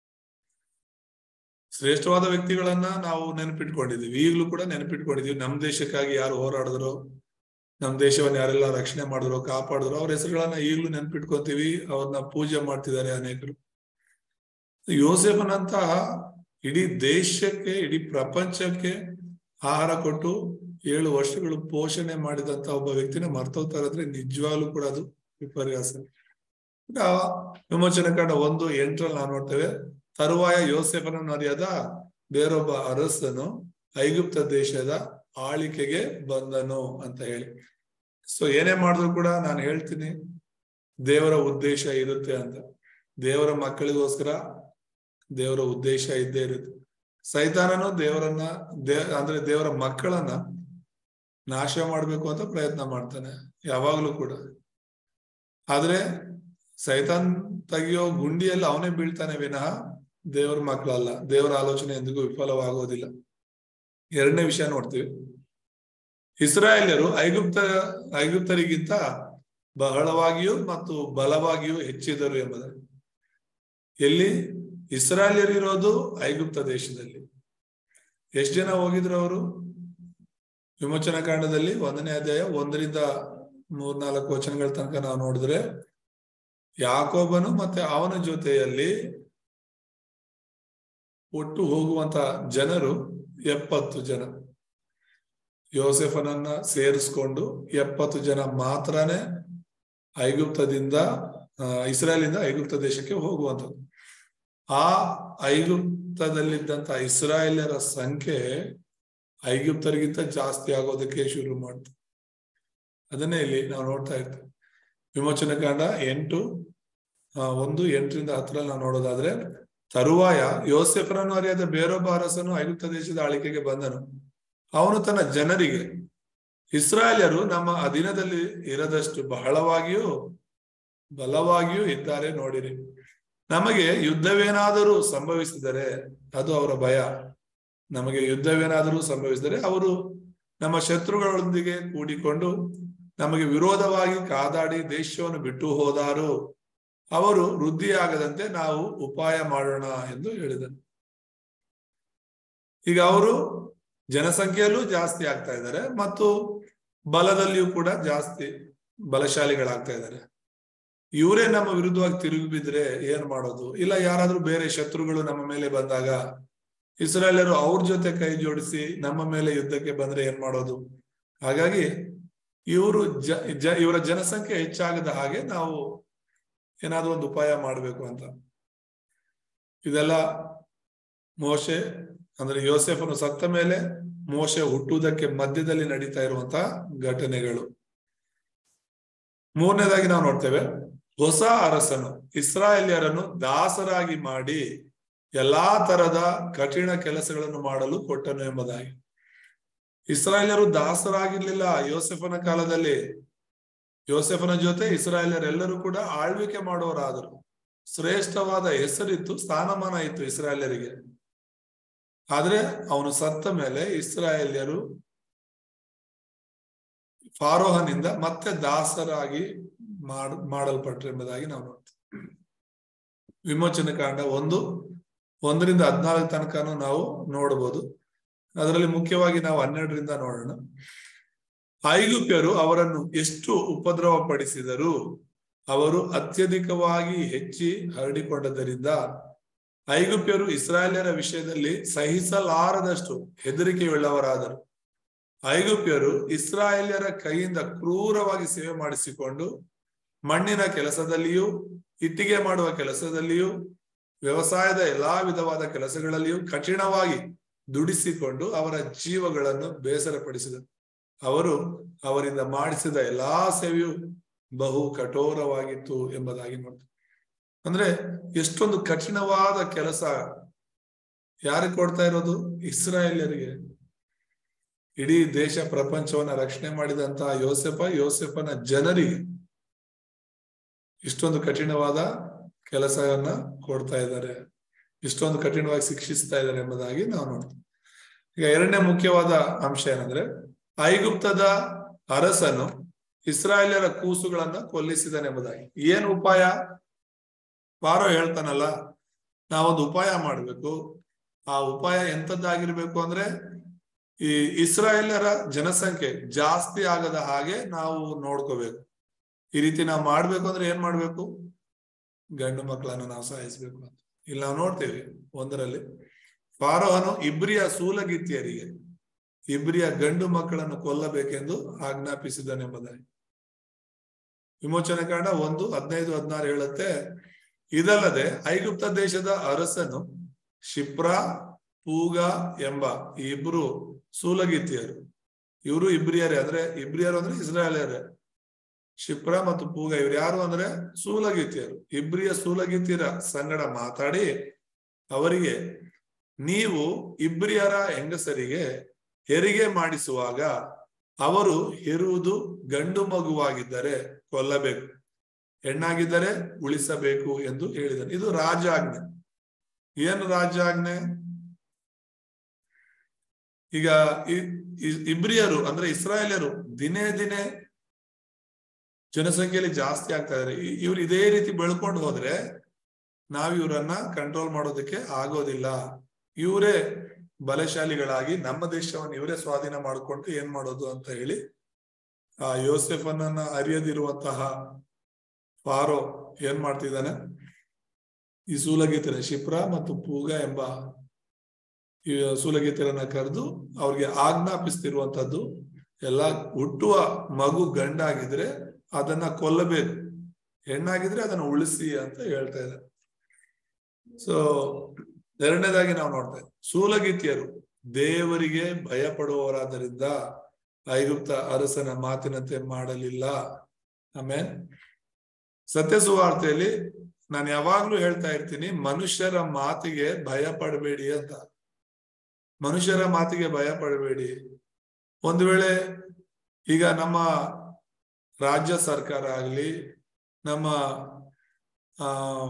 ಶ್ರೇಷ್ಠವಾದ ವ್ಯಕ್ತಿಗಳನ್ನ ನಾವು ನೆನಪಿಟ್ಕೊಂಡಿದೀವಿ ಈಗಲೂ ಕೂಡ ನೆನಪಿಟ್ಕೊಂಡಿದೀವಿ ನಮ್ ದೇಶಕ್ಕಾಗಿ ಯಾರು ಹೋರಾಡಿದ್ರು ನಮ್ ದೇಶವನ್ನ ಯಾರೆಲ್ಲ ರಕ್ಷಣೆ ಮಾಡಿದ್ರು ಕಾಪಾಡಿದ್ರು ಅವ್ರ ಹೆಸರುಗಳನ್ನ ಈಗಲೂ ನೆನ್ಪಿಟ್ಕೊಂತೀವಿ ಅವ್ರನ್ನ ಪೂಜೆ ಮಾಡ್ತಿದ್ದಾರೆ ಅನೇಕರು ಯೋಸೆಫನಂತಹ ಇಡೀ ದೇಶಕ್ಕೆ ಇಡೀ ಪ್ರಪಂಚಕ್ಕೆ ಆಹಾರ ಕೊಟ್ಟು ಏಳು ವರ್ಷಗಳು ಪೋಷಣೆ ಮಾಡಿದಂತ ಒಬ್ಬ ವ್ಯಕ್ತಿನ ಮರ್ತೋಗ್ತಾರೆ ಅಂದ್ರೆ ನಿಜವಾಗ್ಲೂ ಕೂಡ ಅದು ವಿಪರ್ಯಾಸ ವಿಮೋಚನೆ ಕಾಂಡ ಒಂದು ಎಂಟರಲ್ಲಿ ನಾವು ನೋಡ್ತೇವೆ ತರುವಾಯ ಯೋಸೆಫನನ್ನು ಅರಿಯದ ಬೇರೊಬ್ಬ ಅರಸನು ಐಗುಪ್ತ ದೇಶದ ಆಳಿಕೆಗೆ ಬಂದನು ಅಂತ ಹೇಳಿ ಸೊ ಏನೇ ಮಾಡಿದ್ರು ಕೂಡ ನಾನು ಹೇಳ್ತೀನಿ ದೇವರ ಉದ್ದೇಶ ಇರುತ್ತೆ ಅಂತ ದೇವರ ಮಕ್ಕಳಿಗೋಸ್ಕರ ದೇವರ ಉದ್ದೇಶ ಇದ್ದೇ ಇರುತ್ತೆ ಸೈತಾನನು ದೇವರನ್ನ ದೇ ಅಂದ್ರೆ ದೇವರ ಮಕ್ಕಳನ್ನ ನಾಶ ಮಾಡ್ಬೇಕು ಅಂತ ಪ್ರಯತ್ನ ಮಾಡ್ತಾನೆ ಯಾವಾಗ್ಲೂ ಕೂಡ ಆದ್ರೆ ಸೈತಾನ್ ತೆಗಿಯೋ ಗುಂಡಿಯಲ್ಲಿ ಅವನೇ ಬೀಳ್ತಾನೆ ವಿನಃ ದೇವರ ಮಕ್ಕಳಲ್ಲ ದೇವರ ಆಲೋಚನೆ ಎಂದಿಗೂ ವಿಫಲವಾಗೋದಿಲ್ಲ ಎರಡನೇ ವಿಷಯ ನೋಡ್ತೀವಿ ಇಸ್ರಾಯೇಲ್ಯರು ಐಗುಪ್ತ ಐಗುಪ್ತರಿಗಿಂತ ಬಹಳವಾಗಿಯೂ ಮತ್ತು ಬಲವಾಗಿಯೂ ಹೆಚ್ಚಿದರು ಎಂಬುದು ಎಲ್ಲಿ ಇಸ್ರಾಯೇಲ್ಯರು ಇರೋದು ಐಗುಪ್ತ ದೇಶದಲ್ಲಿ ಎಷ್ಟು ಜನ ಹೋಗಿದ್ರು ಅವರು ವಿಮೋಚನಾ ಕಾಂಡದಲ್ಲಿ ಒಂದನೇ ಅಧ್ಯಾಯ ಒಂದರಿಂದ ಮೂರ್ನಾಲ್ಕು ವಚನಗಳ ತನಕ ನಾವು ನೋಡಿದ್ರೆ ಯಾಕೋಬನು ಮತ್ತೆ ಅವನ ಜೊತೆಯಲ್ಲಿ ಒಟ್ಟು ಹೋಗುವಂತ ಜನರು ಎಪ್ಪತ್ತು ಜನ ಯೋಸೆಫನನ್ನ ಸೇರಿಸ್ಕೊಂಡು ಎಪ್ಪತ್ತು ಜನ ಮಾತ್ರನೇ ಐಗುಪ್ತದಿಂದ ಇಸ್ರಾಯೇಲಿಂದ ಐಗುಪ್ತ ದೇಶಕ್ಕೆ ಹೋಗುವಂಥದ್ದು ಆ ಐಗುಪ್ತದಲ್ಲಿದ್ದಂತ ಇಸ್ರಾಯೇಲ್ಯರ ಸಂಖ್ಯೆ ಐಗುಪ್ತರಿಗಿಂತ ಜಾಸ್ತಿ ಆಗೋದಕ್ಕೆ ಶುರು ಮಾಡ್ತು ಅದನ್ನೇ ಇಲ್ಲಿ ನಾವು ನೋಡ್ತಾ ಇರ್ತೀವಿ ವಿಮೋಚನೆ ಕಾಂಡ ಎಂಟು ಒಂದು ಎಂಟರಿಂದ ಹತ್ತರಲ್ಲಿ ನಾವು ನೋಡೋದಾದ್ರೆ ತರುವಾಯ ಯೋಸೆಫರನ್ನು ಅರಿಯಾದ ಬೇರೊಬ್ಬ ಅರಸನು ಐಗುಪ್ತ ದೇಶದ ಆಳಿಕೆಗೆ ಬಂದನು ಅವನು ತನ್ನ ಜನರಿಗೆ ಇಸ್ರಾಯೇಲ್ಯರು ನಮ್ಮ ಅಧೀನದಲ್ಲಿ ಇರದಷ್ಟು ಬಹಳವಾಗಿಯೂ ಬಲವಾಗಿಯೂ ಇದ್ದಾರೆ ನೋಡಿರಿ ನಮಗೆ ಯುದ್ಧವೇನಾದರೂ ಸಂಭವಿಸಿದರೆ ಅದು ಅವರ ಭಯ ನಮಗೆ ಯುದ್ಧವೇನಾದರೂ ಸಂಭವಿಸಿದರೆ ಅವರು ನಮ್ಮ ಶತ್ರುಗಳೊಂದಿಗೆ ಕೂಡಿಕೊಂಡು ನಮಗೆ ವಿರೋಧವಾಗಿ ಕಾದಾಡಿ ದೇಶವನ್ನು ಬಿಟ್ಟು ಹೋದಾರು ಅವರು ವೃದ್ಧಿಯಾಗದಂತೆ ನಾವು ಉಪಾಯ ಮಾಡೋಣ ಎಂದು ಹೇಳಿದರು ಈಗ ಅವರು ಜನಸಂಖ್ಯೆಯಲ್ಲೂ ಜಾಸ್ತಿ ಆಗ್ತಾ ಇದ್ದಾರೆ ಮತ್ತು ಬಲದಲ್ಲಿಯೂ ಕೂಡ ಜಾಸ್ತಿ ಬಲಶಾಲಿಗಳಾಗ್ತಾ ಇದ್ದಾರೆ ಇವರೇ ನಮ್ಮ ವಿರುದ್ಧವಾಗಿ ತಿರುಗಿ ಬಿದ್ರೆ ಏನ್ ಮಾಡೋದು ಇಲ್ಲ ಯಾರಾದ್ರೂ ಬೇರೆ ಶತ್ರುಗಳು ನಮ್ಮ ಮೇಲೆ ಬಂದಾಗ ಇಸ್ರಾಯೇಲರು ಅವ್ರ ಜೊತೆ ಕೈ ಜೋಡಿಸಿ ನಮ್ಮ ಮೇಲೆ ಯುದ್ಧಕ್ಕೆ ಬಂದ್ರೆ ಏನ್ ಮಾಡೋದು ಹಾಗಾಗಿ ಇವರು ಜ ಇವರ ಜನಸಂಖ್ಯೆ ಹೆಚ್ಚಾಗದ ಹಾಗೆ ನಾವು ಏನಾದ್ರೂ ಒಂದು ಉಪಾಯ ಮಾಡ್ಬೇಕು ಅಂತ ಇದೆಲ್ಲ ಮೋಶೆ ಅಂದ್ರೆ ಯೋಸೆಫನು ಸತ್ತ ಮೇಲೆ ಮೋಶೆ ಹುಟ್ಟುವುದಕ್ಕೆ ಮಧ್ಯದಲ್ಲಿ ನಡೀತಾ ಇರುವಂತಹ ಘಟನೆಗಳು ಮೂರನೇದಾಗಿ ನಾವು ನೋಡ್ತೇವೆ ಹೊಸ ಅರಸನು ಇಸ್ರಾಯೇಲ್ಯರನ್ನು ದಾಸರಾಗಿ ಮಾಡಿ ಎಲ್ಲಾ ತರದ ಕಠಿಣ ಕೆಲಸಗಳನ್ನು ಮಾಡಲು ಕೊಟ್ಟನು ಎಂಬುದಾಗಿ ಇಸ್ರಾಯೇಲ್ಯರು ದಾಸರಾಗಿರ್ಲಿಲ್ಲ ಯೋಸೆಫನ ಕಾಲದಲ್ಲಿ ಯೋಸೆಫನ ಜೊತೆ ಇಸ್ರಾಯೇಲ್ಯರೆಲ್ಲರೂ ಕೂಡ ಆಳ್ವಿಕೆ ಮಾಡುವರಾದರು ಶ್ರೇಷ್ಠವಾದ ಹೆಸರಿತ್ತು ಸ್ಥಾನಮಾನ ಇತ್ತು ಇಸ್ರಾಯೇಲ್ಯರಿಗೆ ಆದ್ರೆ ಅವನು ಸತ್ತ ಮೇಲೆ ಇಸ್ರಾಯೇಲ್ಯರು ಫಾರೋಹನಿಂದ ಮತ್ತೆ ದಾಸರಾಗಿ ಮಾಡ ಮಾಡಲ್ಪಟ್ರು ಎಂಬುದಾಗಿ ನಾವು ನೋಡ್ತೀವಿ ವಿಮೋಚನೆ ಕಾಂಡ ಒಂದು ಒಂದರಿಂದ ಹದಿನಾಲ್ಕು ತನಕನೂ ನಾವು ನೋಡಬಹುದು ಅದರಲ್ಲಿ ಮುಖ್ಯವಾಗಿ ನಾವು ಹನ್ನೆರಡರಿಂದ ನೋಡೋಣ ಐಗುಪ್ಯರು ಅವರನ್ನು ಎಷ್ಟು ಉಪದ್ರವ ಪಡಿಸಿದರೂ ಅವರು ಅತ್ಯಧಿಕವಾಗಿ ಹೆಚ್ಚಿ ಹರಡಿಕೊಂಡದರಿಂದ ಐಗುಪ್ಯರು ಇಸ್ರಾಯೇಲ್ಯರ ವಿಷಯದಲ್ಲಿ ಸಹಿಸಲಾರದಷ್ಟು ಹೆದರಿಕೆಯುಳ್ಳವರಾದರು ಐಗುಪ್ಯರು ಇಸ್ರಾಯೇಲ್ಯರ ಕೈಯಿಂದ ಕ್ರೂರವಾಗಿ ಸೇವೆ ಮಾಡಿಸಿಕೊಂಡು ಮಣ್ಣಿನ ಕೆಲಸದಲ್ಲಿಯೂ ಇಟ್ಟಿಗೆ ಮಾಡುವ ಕೆಲಸದಲ್ಲಿಯೂ ವ್ಯವಸಾಯದ ಎಲ್ಲಾ ವಿಧವಾದ ಕೆಲಸಗಳಲ್ಲಿಯೂ ಕಠಿಣವಾಗಿ ದುಡಿಸಿಕೊಂಡು ಅವರ ಜೀವಗಳನ್ನು ಬೇಸರಪಡಿಸಿದರು ಅವರು ಅವರಿಂದ ಮಾಡಿಸಿದ ಎಲ್ಲಾ ಸೇವೆಯು ಬಹು ಕಠೋರವಾಗಿತ್ತು ಎಂಬುದಾಗಿ ನೋಡ್ತಾರೆ ಅಂದ್ರೆ ಎಷ್ಟೊಂದು ಕಠಿಣವಾದ ಕೆಲಸ ಯಾರಿಗೆ ಕೊಡ್ತಾ ಇರೋದು ಇಸ್ರಾಯೇಲ್ಯರಿಗೆ ಇಡೀ ದೇಶ ಪ್ರಪಂಚವನ್ನ ರಕ್ಷಣೆ ಮಾಡಿದಂತಹ ಯೋಸೆಫ ಯೋಸೆಫನ ಜನರಿಗೆ ಇಷ್ಟೊಂದು ಕಠಿಣವಾದ ಕೆಲಸವನ್ನ ಕೊಡ್ತಾ ಇದ್ದಾರೆ ಇಷ್ಟೊಂದು ಕಠಿಣವಾಗಿ ಶಿಕ್ಷಿಸ್ತಾ ಇದ್ದಾರೆ ಎಂಬುದಾಗಿ ನಾವು ನೋಡ್ತೀವಿ ಈಗ ಎರಡನೇ ಮುಖ್ಯವಾದ ಅಂಶ ಏನಂದ್ರೆ ಐಗುಪ್ತದ ಅರಸನು ಇಸ್ರಾಯೇಲ್ಯರ ಕೂಸುಗಳನ್ನ ಕೊಲ್ಲಿಸಿದನೆಂಬುದಾಗಿ ಏನ್ ಉಪಾಯ ಪಾರೋ ಹೇಳ್ತಾನಲ್ಲ ನಾವೊಂದು ಉಪಾಯ ಮಾಡ್ಬೇಕು ಆ ಉಪಾಯ ಎಂತದ್ದಾಗಿರ್ಬೇಕು ಅಂದ್ರೆ ಈ ಇಸ್ರಾಯೇಲ್ಯರ ಜನಸಂಖ್ಯೆ ಜಾಸ್ತಿ ಆಗದ ಹಾಗೆ ನಾವು ನೋಡ್ಕೋಬೇಕು ಈ ರೀತಿ ನಾವು ಮಾಡ್ಬೇಕು ಅಂದ್ರೆ ಏನ್ ಮಾಡ್ಬೇಕು ಗಂಡು ಮಕ್ಕಳನ್ನ ನಾವು ಸಾಯಿಸ್ಬೇಕು ಅಂತ ಇಲ್ಲಿ ನಾವು ನೋಡ್ತೇವೆ ಒಂದರಲ್ಲಿ ಫಾರೋಹನು ಇಬ್ರಿಯ ಸೂಲಗಿತ್ತಿಯರಿಗೆ ಇಬ್ರಿಯ ಗಂಡು ಮಕ್ಕಳನ್ನು ಕೊಲ್ಲಬೇಕೆಂದು ಆಜ್ಞಾಪಿಸಿದನೆಂಬುದಾಗಿ ವಿಮೋಚನೆ ಕಾಂಡ ಒಂದು ಹದಿನೈದು ಹದಿನಾರು ಹೇಳುತ್ತೆ ಇದಲ್ಲದೆ ಐಗುಪ್ತ ದೇಶದ ಅರಸನು ಶಿಪ್ರ ಪೂಗ ಎಂಬ ಈ ಇಬ್ರು ಸೂಲಗಿತ್ತಿಯರು ಇವರು ಇಬ್ರಿಯರೇ ಅಂದ್ರೆ ಇಬ್ರಿಯರು ಅಂದ್ರೆ ಇಸ್ರಾಯೇಲಿಯರೇ ಶಿಪ್ರ ಮತ್ತು ಪೂಗ ಇವ್ರು ಯಾರು ಅಂದ್ರೆ ಸೂಲಗಿತಿಯರು ಇಬ್ರಿಯ ಸೂಲಗಿತಿಯರ ಸಂಗಡ ಮಾತಾಡಿ ಅವರಿಗೆ ನೀವು ಇಬ್ರಿಯರ ಹೆಂಗಸರಿಗೆ ಹೆರಿಗೆ ಮಾಡಿಸುವಾಗ ಅವರು ಹೆರುವುದು ಗಂಡು ಮಗುವಾಗಿದ್ದರೆ ಕೊಲ್ಲಬೇಕು ಹೆಣ್ಣಾಗಿದ್ದರೆ ಉಳಿಸಬೇಕು ಎಂದು ಹೇಳಿದನು ಇದು ರಾಜಾಜ್ಞೆ ಏನು ರಾಜಾಜ್ಞೆ ಈಗ ಇಬ್ರಿಯರು ಅಂದ್ರೆ ಇಸ್ರಾಯೇಲಿಯರು ದಿನೇ ದಿನೇ ಜನಸಂಖ್ಯೆಯಲ್ಲಿ ಜಾಸ್ತಿ ಆಗ್ತಾ ಇದಾರೆ ಇವ್ರು ಇದೇ ರೀತಿ ಬೆಳ್ಕೊಂಡು ಹೋದ್ರೆ ನಾವ್ ಇವ್ರನ್ನ ಕಂಟ್ರೋಲ್ ಮಾಡೋದಕ್ಕೆ ಆಗೋದಿಲ್ಲ ಇವರೇ ಬಲಶಾಲಿಗಳಾಗಿ ನಮ್ಮ ದೇಶವನ್ನು ಇವರೇ ಸ್ವಾಧೀನ ಮಾಡ್ಕೊಂಡು ಏನ್ ಮಾಡೋದು ಅಂತ ಹೇಳಿ ಆ ಯೋಸೆಫನನ್ನ ಅರಿಯದಿರುವಂತಹ ಫಾರೋ ಏನ್ ಮಾಡ್ತಿದ್ದಾನೆ ಈ ಸೂಲಗೀತರ ಶಿಪ್ರ ಮತ್ತು ಪೂಗ ಎಂಬ ಈ ಸೂಲಗೀತರನ್ನ ಕರೆದು ಅವ್ರಿಗೆ ಆಜ್ಞಾಪಿಸ್ತಿರುವಂತದ್ದು ಎಲ್ಲ ಹುಟ್ಟುವ ಮಗು ಗಂಡಾಗಿದ್ರೆ ಅದನ್ನ ಕೊಲ್ಲಬೇಕು ಹೆಣ್ಣಾಗಿದ್ರೆ ಅದನ್ನ ಉಳಿಸಿ ಅಂತ ಹೇಳ್ತಾ ಇದ್ದಾರೆ ಸೊ ಎರಡನೇದಾಗಿ ನಾವು ನೋಡ್ತಾ ಇದ್ದೀವಿ ಸೂಲಗೀತಿಯರು ದೇವರಿಗೆ ಭಯ ಪಡುವವರಾದ್ದರಿಂದ ಐಗುಪ್ತ ಅರಸನ ಮಾತಿನಂತೆ ಮಾಡಲಿಲ್ಲ ಆಮೇಲೆ ಸತ್ಯ ಸುವಾರ್ತೆಯಲ್ಲಿ ನಾನು ಯಾವಾಗ್ಲೂ ಹೇಳ್ತಾ ಇರ್ತೀನಿ ಮನುಷ್ಯರ ಮಾತಿಗೆ ಭಯ ಪಡಬೇಡಿ ಅಂತ ಮನುಷ್ಯರ ಮಾತಿಗೆ ಭಯ ಪಡಬೇಡಿ ಒಂದು ವೇಳೆ ಈಗ ನಮ್ಮ ರಾಜ್ಯ ಸರ್ಕಾರ ಆಗ್ಲಿ ನಮ್ಮ ಆ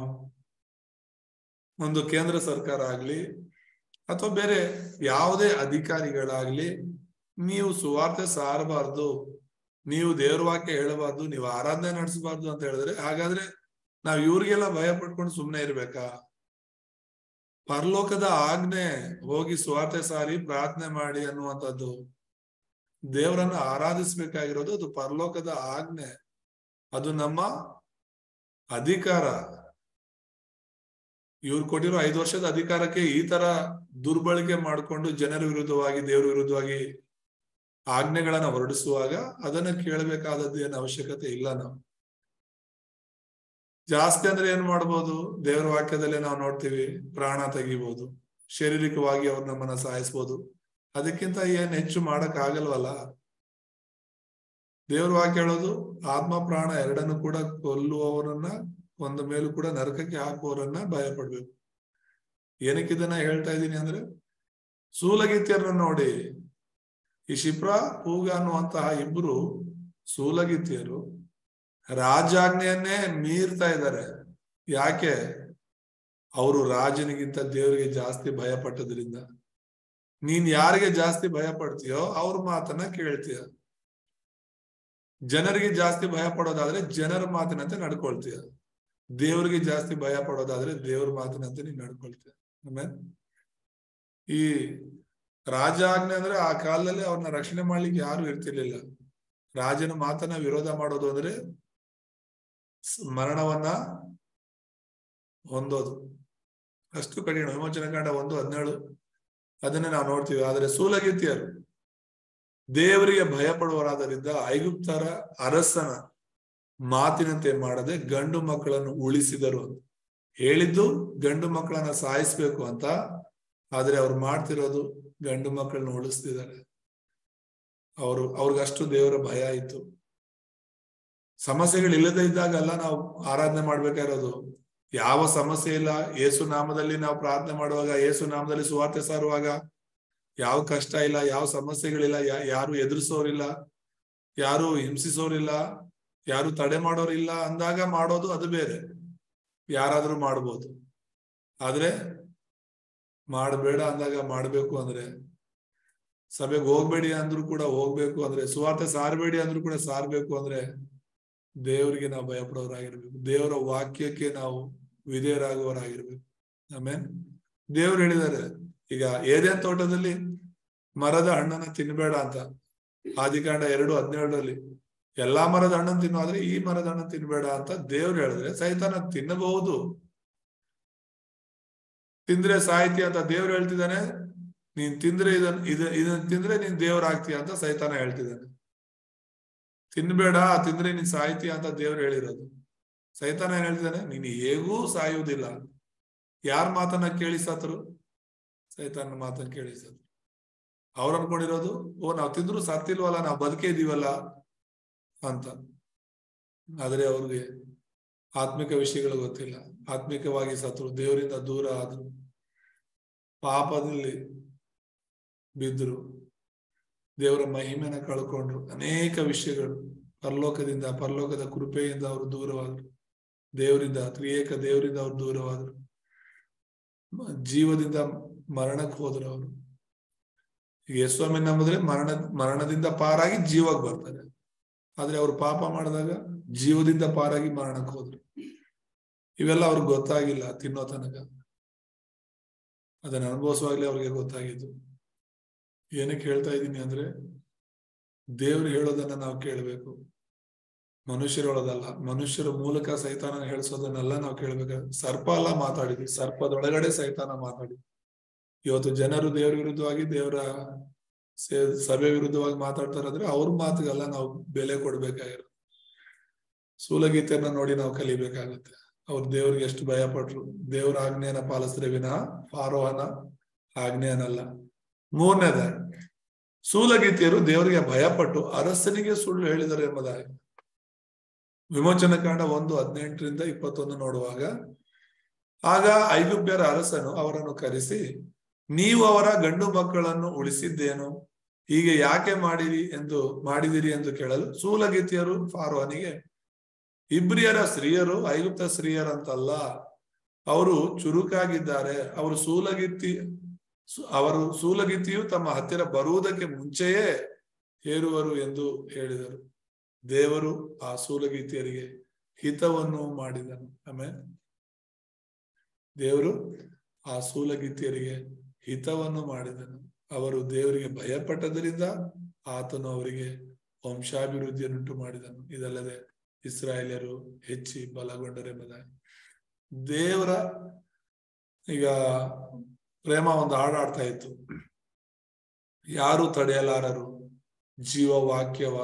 ಒಂದು ಕೇಂದ್ರ ಸರ್ಕಾರ ಆಗ್ಲಿ ಅಥವಾ ಬೇರೆ ಯಾವುದೇ ಅಧಿಕಾರಿಗಳಾಗ್ಲಿ ನೀವು ಸುವಾರ್ತೆ ಸಾರಬಾರ್ದು ನೀವು ದೇವ್ರ ವಾಕ್ಯ ಹೇಳಬಾರ್ದು ನೀವು ಆರಾಧನೆ ನಡೆಸಬಾರ್ದು ಅಂತ ಹೇಳಿದ್ರೆ ಹಾಗಾದ್ರೆ ನಾವ್ ಇವ್ರಿಗೆಲ್ಲ ಭಯ ಪಡ್ಕೊಂಡು ಸುಮ್ನೆ ಇರ್ಬೇಕಾ ಪರಲೋಕದ ಆಜ್ಞೆ ಹೋಗಿ ಸ್ವಾರ್ಥ ಸಾರಿ ಪ್ರಾರ್ಥನೆ ಮಾಡಿ ಅನ್ನುವಂಥದ್ದು ದೇವರನ್ನ ಆರಾಧಿಸ್ಬೇಕಾಗಿರೋದು ಅದು ಪರಲೋಕದ ಆಜ್ಞೆ ಅದು ನಮ್ಮ ಅಧಿಕಾರ ಇವ್ರು ಕೊಟ್ಟಿರೋ ಐದು ವರ್ಷದ ಅಧಿಕಾರಕ್ಕೆ ಈ ತರ ದುರ್ಬಳಕೆ ಮಾಡಿಕೊಂಡು ಜನರ ವಿರುದ್ಧವಾಗಿ ದೇವರ ವಿರುದ್ಧವಾಗಿ ಆಜ್ಞೆಗಳನ್ನ ಹೊರಡಿಸುವಾಗ ಅದನ್ನ ಕೇಳಬೇಕಾದದ್ದು ಏನು ಅವಶ್ಯಕತೆ ಇಲ್ಲ ನಾವು ಜಾಸ್ತಿ ಅಂದ್ರೆ ಏನ್ ಮಾಡ್ಬೋದು ದೇವರ ವಾಕ್ಯದಲ್ಲೇ ನಾವು ನೋಡ್ತೀವಿ ಪ್ರಾಣ ತೆಗಿಬಹುದು ಶಾರೀರಿಕವಾಗಿ ಅವ್ರು ನಮ್ಮನ್ನ ಸಾಯಿಸ್ಬೋದು ಅದಕ್ಕಿಂತ ಏನ್ ಹೆಚ್ಚು ಮಾಡಕ್ ಆಗಲ್ವಲ್ಲ ದೇವ್ರ ವಾಕ್ಯ ಹೇಳೋದು ಆತ್ಮ ಪ್ರಾಣ ಎರಡನ್ನು ಕೂಡ ಕೊಲ್ಲುವವರನ್ನ ಒಂದ ಮೇಲೂ ಕೂಡ ನರಕಕ್ಕೆ ಹಾಕುವವರನ್ನ ಭಯ ಪಡ್ಬೇಕು ಏನಕ್ಕೆ ಇದನ್ನ ಹೇಳ್ತಾ ಇದ್ದೀನಿ ಅಂದ್ರೆ ಸೂಲಗಿತ್ಯರನ್ನ ನೋಡಿ ಈ ಶಿಪ್ರ ಪೂಗ ಅನ್ನುವಂತಹ ಇಬ್ರು ಸೂಲಗಿತ್ಯರು ರಾಜಾಜ್ಞೆಯನ್ನೇ ಮೀರ್ತಾ ಇದ್ದಾರೆ ಯಾಕೆ ಅವರು ರಾಜನಿಗಿಂತ ದೇವರಿಗೆ ಜಾಸ್ತಿ ಭಯ ಪಟ್ಟದ್ರಿಂದ ನೀನ್ ಯಾರಿಗೆ ಜಾಸ್ತಿ ಭಯ ಪಡ್ತೀಯೋ ಅವ್ರ ಮಾತನ್ನ ಕೇಳ್ತೀಯ ಜನರಿಗೆ ಜಾಸ್ತಿ ಭಯ ಪಡೋದಾದ್ರೆ ಜನರ ಮಾತಿನಂತೆ ನಡ್ಕೊಳ್ತೀಯ ದೇವರಿಗೆ ಜಾಸ್ತಿ ಭಯ ಪಡೋದಾದ್ರೆ ದೇವ್ರ ಮಾತಿನಂತೆ ನೀನ್ ನಡ್ಕೊಳ್ತೀಯ ಆಮೇಲೆ ಈ ರಾಜಾಜ್ಞೆ ಅಂದ್ರೆ ಆ ಕಾಲದಲ್ಲಿ ಅವ್ರನ್ನ ರಕ್ಷಣೆ ಮಾಡ್ಲಿಕ್ಕೆ ಯಾರು ಇರ್ತಿರ್ಲಿಲ್ಲ ರಾಜನ ಮಾತನ್ನ ವಿರೋಧ ಮಾಡೋದು ಅಂದ್ರೆ ಮರಣವನ್ನ ಹೊಂದೋದು ಅಷ್ಟು ಕಠಿಣ ವಿಮೋಚನ ಕಾಂಡ ಒಂದು ಹದಿನೇಳು ಅದನ್ನೇ ನಾವು ನೋಡ್ತೀವಿ ಆದರೆ ಸೂಲಗಿತ್ತಿಯರು ದೇವರಿಗೆ ಭಯ ಪಡುವರಾದ್ದರಿಂದ ಐಗುಪ್ತರ ಅರಸನ ಮಾತಿನಂತೆ ಮಾಡದೆ ಗಂಡು ಮಕ್ಕಳನ್ನು ಉಳಿಸಿದರು ಹೇಳಿದ್ದು ಗಂಡು ಮಕ್ಕಳನ್ನ ಸಾಯಿಸ್ಬೇಕು ಅಂತ ಆದ್ರೆ ಅವ್ರು ಮಾಡ್ತಿರೋದು ಗಂಡು ಮಕ್ಕಳನ್ನ ಉಳಿಸ್ತಿದ್ದಾರೆ ಅವರು ಅವ್ರಿಗಷ್ಟು ದೇವರ ಭಯ ಇತ್ತು ಸಮಸ್ಯೆಗಳು ಇಲ್ಲದೆ ಇದ್ದಾಗಲ್ಲ ನಾವು ಆರಾಧನೆ ಮಾಡ್ಬೇಕಾಗಿರೋದು ಯಾವ ಸಮಸ್ಯೆ ಇಲ್ಲ ಏಸು ನಾಮದಲ್ಲಿ ನಾವು ಪ್ರಾರ್ಥನೆ ಮಾಡುವಾಗ ಏಸು ನಾಮದಲ್ಲಿ ಸುವಾರ್ತೆ ಸಾರುವಾಗ ಯಾವ ಕಷ್ಟ ಇಲ್ಲ ಯಾವ ಸಮಸ್ಯೆಗಳಿಲ್ಲ ಯಾರು ಎದುರಿಸೋರಿಲ್ಲ ಯಾರು ಹಿಂಸಿಸೋರಿಲ್ಲ ಯಾರು ತಡೆ ಮಾಡೋರಿಲ್ಲ ಅಂದಾಗ ಮಾಡೋದು ಅದು ಬೇರೆ ಯಾರಾದ್ರೂ ಮಾಡ್ಬೋದು ಆದ್ರೆ ಮಾಡಬೇಡ ಅಂದಾಗ ಮಾಡ್ಬೇಕು ಅಂದ್ರೆ ಸಭೆಗೆ ಹೋಗ್ಬೇಡಿ ಅಂದ್ರೂ ಕೂಡ ಹೋಗ್ಬೇಕು ಅಂದ್ರೆ ಸುವಾರ್ತೆ ಸಾರಬೇಡಿ ಅಂದ್ರೂ ಕೂಡ ಸಾರ್ಬೇಕು ಅಂದ್ರೆ ದೇವರಿಗೆ ನಾವು ಭಯಪಡೋರಾಗಿರ್ಬೇಕು ದೇವರ ವಾಕ್ಯಕ್ಕೆ ನಾವು ವಿಧೇಯರಾಗುವವರಾಗಿರ್ಬೇಕು ಆಮೇಲೆ ದೇವ್ರು ಹೇಳಿದ್ದಾರೆ ಈಗ ಏದೇನ್ ತೋಟದಲ್ಲಿ ಮರದ ಹಣ್ಣನ್ನ ತಿನ್ಬೇಡ ಅಂತ ಆದಿಕಾಂಡ ಎರಡು ಹದಿನೇಳರಲ್ಲಿ ಎಲ್ಲಾ ಮರದ ಹಣ್ಣನ್ನು ತಿನ್ನು ಆದ್ರೆ ಈ ಮರದ ಹಣ್ಣನ್ನು ತಿನ್ಬೇಡ ಅಂತ ದೇವ್ರು ಹೇಳಿದ್ರೆ ಸೈತಾನ ತಿನ್ನಬಹುದು ತಿಂದ್ರೆ ಸಾಹಿತ್ಯ ಅಂತ ದೇವ್ರು ಹೇಳ್ತಿದ್ದಾನೆ ನೀನ್ ತಿಂದ್ರೆ ಇದನ್ ಇದ ಇದನ್ನ ತಿಂದ್ರೆ ನೀನ್ ದೇವ್ರಾಗ್ತೀಯ ಅಂತ ಸೈತಾನ ಹೇಳ್ತಿದ್ದಾನೆ ತಿನ್ಬೇಡ ತಿಂದ್ರೆ ನೀನ್ ಸಾಹಿತ್ಯ ಅಂತ ದೇವ್ರು ಹೇಳಿರೋದು ಸೈತಾನ ಏನ್ ಹೇಳ್ತಿದ್ದಾನೆ ನೀನ್ ಹೇಗೂ ಸಾಯುವುದಿಲ್ಲ ಯಾರ ಮಾತನ್ನ ಕೇಳಿ ಸತ್ರು ಸೈತಾನ ಮಾತನ್ನ ಕೇಳಿ ಸತ್ರು ಅವ್ರು ಅನ್ಕೊಂಡಿರೋದು ಓ ನಾವ್ ತಿಂದ್ರು ಸತ್ತಿಲ್ವಲ್ಲ ನಾವ್ ಬದುಕೇ ಇದೀವಲ್ಲ ಅಂತ ಆದ್ರೆ ಅವ್ರಿಗೆ ಆತ್ಮಿಕ ವಿಷಯಗಳು ಗೊತ್ತಿಲ್ಲ ಆತ್ಮಿಕವಾಗಿ ಸತ್ರು ದೇವರಿಂದ ದೂರ ಆದ್ರು ಪಾಪದಲ್ಲಿ ಬಿದ್ರು ದೇವರ ಮಹಿಮೆನ ಕಳ್ಕೊಂಡ್ರು ಅನೇಕ ವಿಷಯಗಳು ಪರಲೋಕದಿಂದ ಪರಲೋಕದ ಕೃಪೆಯಿಂದ ಅವರು ದೂರವಾದ್ರು ದೇವರಿಂದ ತ್ರಿಯೇಕ ದೇವರಿಂದ ಅವ್ರು ದೂರವಾದ್ರು ಮ- ಜೀವದಿಂದ ಮರಣಕ್ಕೆ ಹೋದ್ರು ಅವರು ಈಗ ಯೇಸ್ವಾಮಿ ನಂಬಿದ್ರೆ ಮರಣ ಮರಣದಿಂದ ಪಾರಾಗಿ ಜೀವಕ್ಕೆ ಬರ್ತಾರೆ ಆದ್ರೆ ಅವ್ರು ಪಾಪ ಮಾಡಿದಾಗ ಜೀವದಿಂದ ಪಾರಾಗಿ ಮರಣಕ್ಕೆ ಹೋದ್ರು ಇವೆಲ್ಲ ಅವ್ರಿಗೆ ಗೊತ್ತಾಗಿಲ್ಲ ತಿನ್ನೋ ತನಕ ಅದನ್ನ ಅನುಭವಿಸುವಾಗ್ಲೇ ಅವ್ರಿಗೆ ಗೊತ್ತಾಗಿದ್ದು ಏನಕ್ಕೆ ಹೇಳ್ತಾ ಇದ್ದೀನಿ ಅಂದ್ರೆ ದೇವ್ರು ಹೇಳೋದನ್ನ ನಾವು ಕೇಳ್ಬೇಕು ಮನುಷ್ಯರು ಹೇಳೋದಲ್ಲ ಮನುಷ್ಯರ ಮೂಲಕ ಸೈತಾನ ಹೇಳಿಸೋದನ್ನೆಲ್ಲ ನಾವು ಕೇಳ್ಬೇಕು ಸರ್ಪ ಎಲ್ಲ ಮಾತಾಡಿದ್ವಿ ಸರ್ಪದೊಳಗಡೆ ಸೈತಾನ ಮಾತಾಡಿ ಇವತ್ತು ಜನರು ದೇವ್ರ ವಿರುದ್ಧವಾಗಿ ದೇವರ ಸೇ- ಸಭೆ ವಿರುದ್ಧವಾಗಿ ಮಾತಾಡ್ತಾರಂದ್ರೆ ಅವ್ರ ಮಾತಿಗೆಲ್ಲ ನಾವು ಬೆಲೆ ಕೊಡ್ಬೇಕಾಗಿರೋದು ಸೂಲಗೀತೆಯನ್ನ ನೋಡಿ ನಾವು ಕಲಿಬೇಕಾಗುತ್ತೆ ಅವ್ರು ದೇವ್ರಿಗೆ ಎಷ್ಟು ಭಯ ಪಟ್ರು ದೇವ್ರ ಆಜ್ಞೆಯನ್ನ ಪಾಲಿಸಿದ್ರೆ ವಿನಃ ಫಾರೋಹನ ಆಜ್ಞೆಯನ್ನಲ್ಲ ಮೂರನೇದ ಸೂಲಗೀತಿಯರು ದೇವರಿಗೆ ಭಯಪಟ್ಟು ಅರಸನಿಗೆ ಸುಳ್ಳು ಹೇಳಿದರು ಎಂಬುದಾಗಿ ವಿಮೋಚನ ಕಾಂಡ ಒಂದು ಹದಿನೆಂಟರಿಂದ ಇಪ್ಪತ್ತೊಂದು ನೋಡುವಾಗ ಆಗ ಐಗುಪ್ಯರ ಅರಸನು ಅವರನ್ನು ಕರೆಸಿ ನೀವು ಅವರ ಗಂಡು ಮಕ್ಕಳನ್ನು ಉಳಿಸಿದ್ದೇನು ಹೀಗೆ ಯಾಕೆ ಮಾಡಿರಿ ಎಂದು ಮಾಡಿದಿರಿ ಎಂದು ಕೇಳಲು ಸೂಲಗೀತಿಯರು ಫಾರೋನಿಗೆ ಇಬ್ರಿಯರ ಸ್ತ್ರೀಯರು ಐಗುಪ್ತ ಸ್ತ್ರೀಯರಂತಲ್ಲ ಅವರು ಚುರುಕಾಗಿದ್ದಾರೆ ಅವರು ಸೂಲಗಿತ್ತಿ ಸು- ಅವರು ಸೂಲಗಿತ್ತಿಯು ತಮ್ಮ ಹತ್ತಿರ ಬರುವುದಕ್ಕೆ ಮುಂಚೆಯೇ ಹೇರುವರು ಎಂದು ಹೇಳಿದರು ದೇವರು ಆ ಸೂಲಗಿತ್ತಿಯರಿಗೆ ಹಿತವನ್ನು ಮಾಡಿದನು ಆಮೇಲೆ ದೇವರು ಆ ಸೂಲಗಿತ್ತಿಯರಿಗೆ ಹಿತವನ್ನು ಮಾಡಿದನು ಅವರು ದೇವರಿಗೆ ಭಯಪಟ್ಟದರಿಂದ ಆತನು ಅವರಿಗೆ ವಂಶಾಭಿವೃದ್ಧಿಯನ್ನುಂಟು ಮಾಡಿದನು ಇದಲ್ಲದೆ ಇಸ್ರಾಯೇಲ್ಯರು ಹೆಚ್ಚಿ ಬಲಗೊಂಡರೆಂಬುದಾಗಿ ದೇವರ ಈಗ ಪ್ರೇಮ ಒಂದು ಹಾಡಾಡ್ತಾ ಇತ್ತು ಯಾರು ತಡೆಯಲಾರರು ಜೀವ ವಾಕ್ಯವ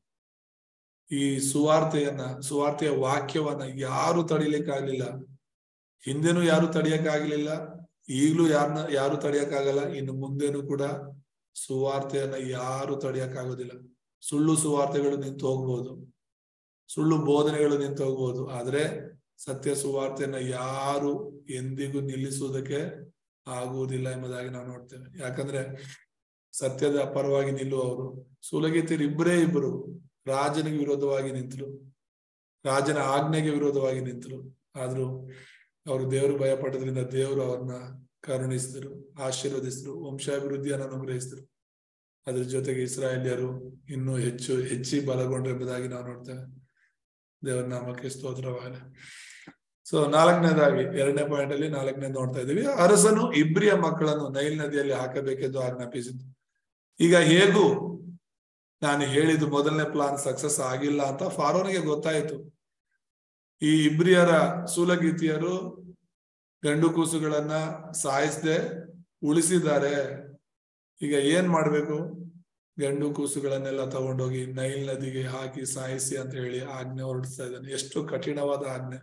ಈ ಸುವಾರ್ತೆಯನ್ನ ಸುವಾರ್ತೆಯ ವಾಕ್ಯವನ್ನ ಯಾರು ತಡಿಲಿಕ್ಕಾಗ್ಲಿಲ್ಲ ಹಿಂದೆನೂ ಯಾರು ತಡಿಯಕ್ಕಾಗ್ಲಿಲ್ಲ ಈಗ್ಲೂ ಯಾರನ್ನ ಯಾರು ತಡಿಯಕ್ಕಾಗಲ್ಲ ಇನ್ನು ಮುಂದೆನೂ ಕೂಡ ಸುವಾರ್ತೆಯನ್ನ ಯಾರು ತಡಿಯಕ್ಕಾಗೋದಿಲ್ಲ ಸುಳ್ಳು ಸುವಾರ್ತೆಗಳು ನಿಂತು ಹೋಗ್ಬೋದು ಸುಳ್ಳು ಬೋಧನೆಗಳು ನಿಂತು ಹೋಗ್ಬೋದು ಆದ್ರೆ ಸತ್ಯ ಸುವಾರ್ತೆಯನ್ನ ಯಾರು ಎಂದಿಗೂ ನಿಲ್ಲಿಸುವುದಕ್ಕೆ ಆಗುವುದಿಲ್ಲ ಎಂಬುದಾಗಿ ನಾವು ನೋಡ್ತೇವೆ ಯಾಕಂದ್ರೆ ಸತ್ಯದ ಪರವಾಗಿ ನಿಲ್ಲುವವರು ಸುಲಗಿತಿರು ಇಬ್ಬರೇ ಇಬ್ಬರು ರಾಜನಿಗೆ ವಿರೋಧವಾಗಿ ನಿಂತರು ರಾಜನ ಆಜ್ಞೆಗೆ ವಿರೋಧವಾಗಿ ನಿಂತರು ಆದ್ರೂ ಅವರು ದೇವರು ಭಯಪಟ್ಟದ್ರಿಂದ ದೇವರು ಅವ್ರನ್ನ ಕರುಣಿಸಿದರು ಆಶೀರ್ವದಿಸಿದ್ರು ವಂಶಾಭಿವೃದ್ಧಿಯನ್ನು ಅನುಗ್ರಹಿಸಿದ್ರು ಅದ್ರ ಜೊತೆಗೆ ಇಸ್ರಾಯೇಲಿಯರು ಇನ್ನೂ ಹೆಚ್ಚು ಹೆಚ್ಚಿ ಬಲಗೊಂಡ್ರು ಎಂಬುದಾಗಿ ನಾವು ನೋಡ್ತೇವೆ ದೇವರ ನಾಮಕ್ಕೆ ಸ್ತೋತ್ರವಾಗಲಿ ಸೊ ನಾಲ್ಕನೇದಾಗಿ ಎರಡನೇ ಪಾಯಿಂಟ್ ಅಲ್ಲಿ ನಾಲ್ಕನೇ ನೋಡ್ತಾ ಇದೀವಿ ಅರಸನು ಇಬ್ರಿಯ ಮಕ್ಕಳನ್ನು ನೈಲ್ ನದಿಯಲ್ಲಿ ಹಾಕಬೇಕೆಂದು ಆಜ್ಞಾಪಿಸಿದ್ದು ಈಗ ಹೇಗೂ ನಾನು ಹೇಳಿದ್ದು ಮೊದಲನೇ ಪ್ಲಾನ್ ಸಕ್ಸಸ್ ಆಗಿಲ್ಲ ಅಂತ ಫಾರೋನಿಗೆ ಗೊತ್ತಾಯ್ತು ಈ ಇಬ್ರಿಯರ ಸೂಲಗೀತಿಯರು ಗಂಡು ಕೂಸುಗಳನ್ನ ಸಾಯಿಸದೆ ಉಳಿಸಿದ್ದಾರೆ ಈಗ ಏನ್ ಮಾಡ್ಬೇಕು ಗಂಡು ಕೂಸುಗಳನ್ನೆಲ್ಲ ತಗೊಂಡೋಗಿ ನೈಲ್ ನದಿಗೆ ಹಾಕಿ ಸಾಯಿಸಿ ಅಂತ ಹೇಳಿ ಆಜ್ಞೆ ಹೊರಡಿಸ್ತಾ ಇದ್ದಾನೆ ಎಷ್ಟು ಕಠಿಣವಾದ ಆಜ್ಞೆ